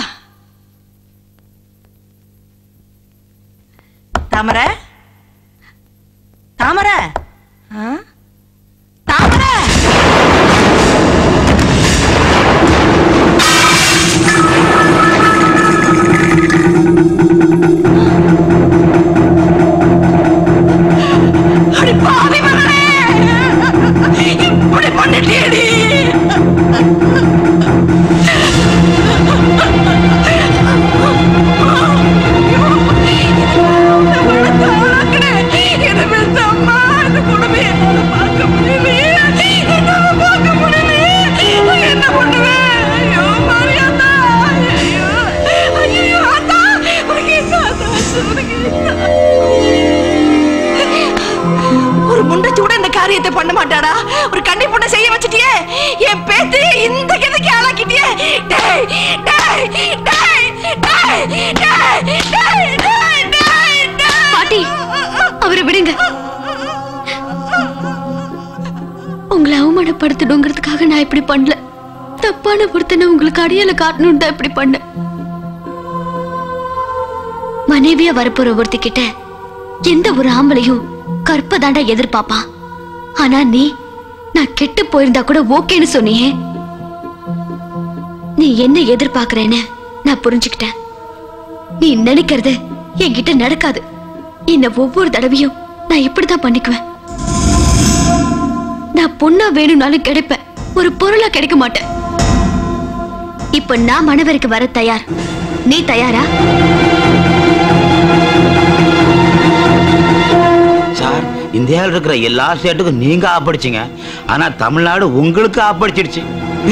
J: தாமரை தாமரை ஆ? தாமரை அடி பாவி மகனே இப்படி பண்ணிட்டியடி என்ன பண்ணுவேன் ஐயோ மாரியாத்தா ஐயோ ஐயோ ஆத்தா முருகேசா முருகேசா ஒரு முண்டச்சி கூட இந்த காரியத்தை பண்ண மாட்டாடா ஒரு கன்னி பொண்ணை செய்ய வச்சிட்டியே என் பேத்து இந்த கதைக்கு ஆளாக்கிட்டியே டேய் டேய் டேய் டேய் டேய் டேய் டேய் டேய்
C: பாட்டி அவரை விடுங்க உங்களை அவமானப்படுத்தணுங்கிறதுக்காக நான் இப்படி பண்ணல தப்பான பொருத்தனை உங்களுக்கு அடியால காட்டணும் தான் இப்படி பண்ணேன் மனைவியா வரப்போற ஒருத்திக்கிட்ட எந்த ஒரு ஆம்பளையும் கற்பதாண்டா எதிர்பார்ப்பான் ஆனா நீ நான் கெட்டு போயிருந்தா கூட ஓகேன்னு சொன்னியே நீ என்ன எதிர்பார்க்கறேன்னு நான் புரிஞ்சுக்கிட்டேன் நீ நினைக்கிறது என்கிட்ட நடக்காது என்ன ஒவ்வொரு தடவையும் நான் இப்படிதான் பண்ணிக்குவேன் நான் பொண்ணா வேணும்னாலும் கிடைப்பேன் ஒரு பொருளா கிடைக்க மாட்டேன் இப்ப நான் மணவருக்கு வர தயார் நீ தயாரா
S: சார் இந்தியாவில் இருக்கிற எல்லா ஸ்டேட்டுக்கும் நீங்க ஆப்படிச்சிங்க ஆனா தமிழ்நாடு உங்களுக்கு ஆப்படிச்சிடுச்சு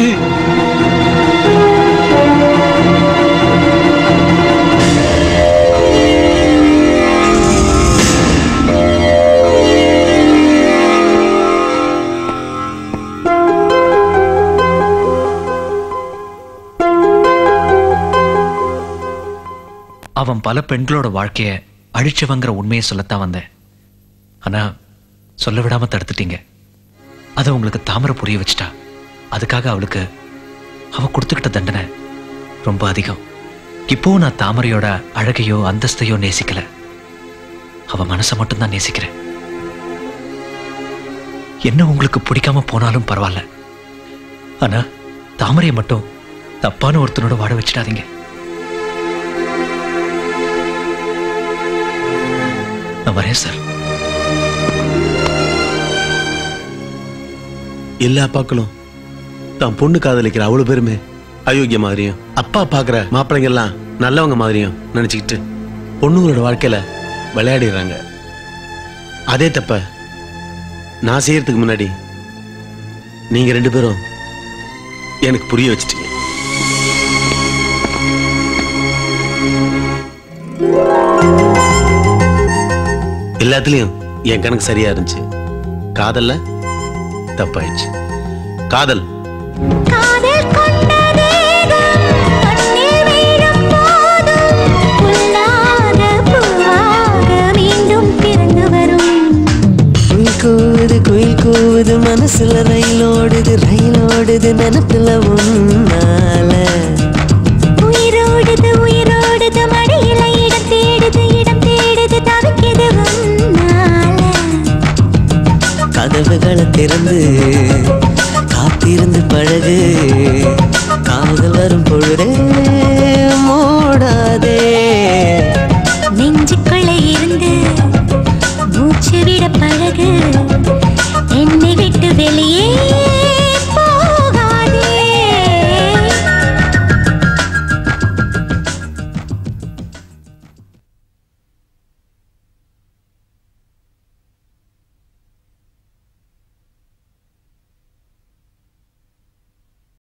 K: அவன் பல பெண்களோட வாழ்க்கைய அழிச்சவங்கிற உண்மையை சொல்லத்தான் வந்தேன் ஆனா சொல்ல விடாம தடுத்துட்டீங்க அதை உங்களுக்கு தாமரை புரிய வச்சுட்டா அதுக்காக அவளுக்கு அவ கொடுத்துக்கிட்ட தண்டனை ரொம்ப அதிகம் இப்போ நான் தாமரையோட அழகையோ அந்தஸ்தையோ நேசிக்கல அவ மனசை மட்டும்தான் நேசிக்கிறேன் என்ன உங்களுக்கு பிடிக்காம போனாலும் பரவாயில்ல ஆனா தாமரையை மட்டும் தப்பான ஒருத்தனோட வாட வச்சிடாதீங்க நான் வரேன் சார்
O: எல்லா அப்பாக்களும் தான் பொண்ணு காதலிக்கிற அவ்வளவு பேருமே அயோக்கிய மாதிரியும் அப்பா பாக்குற மாப்பிள்ளைங்க எல்லாம் நல்லவங்க மாதிரியும் நினைச்சுக்கிட்டு பொண்ணுங்களோட வாழ்க்கையில விளையாடிடுறாங்க அதே தப்ப நான் செய்யறதுக்கு முன்னாடி நீங்க ரெண்டு பேரும் எனக்கு புரிய வச்சிட்டீங்க எல்லாத்துலயும் என் கணக்கு சரியா இருந்துச்சு காதல்ல தப்பாயிடுச்சு காதல்
H: காதல் கொண்ட தேகம் கண்ணில் வீழும் போதும் புல்லாத பூவாக மீண்டும் பிறந்து வரும்
N: குயில் கூவுது குயில் கூவுது மனசுல ரயில் ஓடுது ரயில் ஓடுது நினப்புல உன்னால
H: உயிரோடுது உயிரோடுது மடியில இடம் தேடுது இடம் தேடுது தவிக்குது உன்னால
N: கதவுகளை திறந்து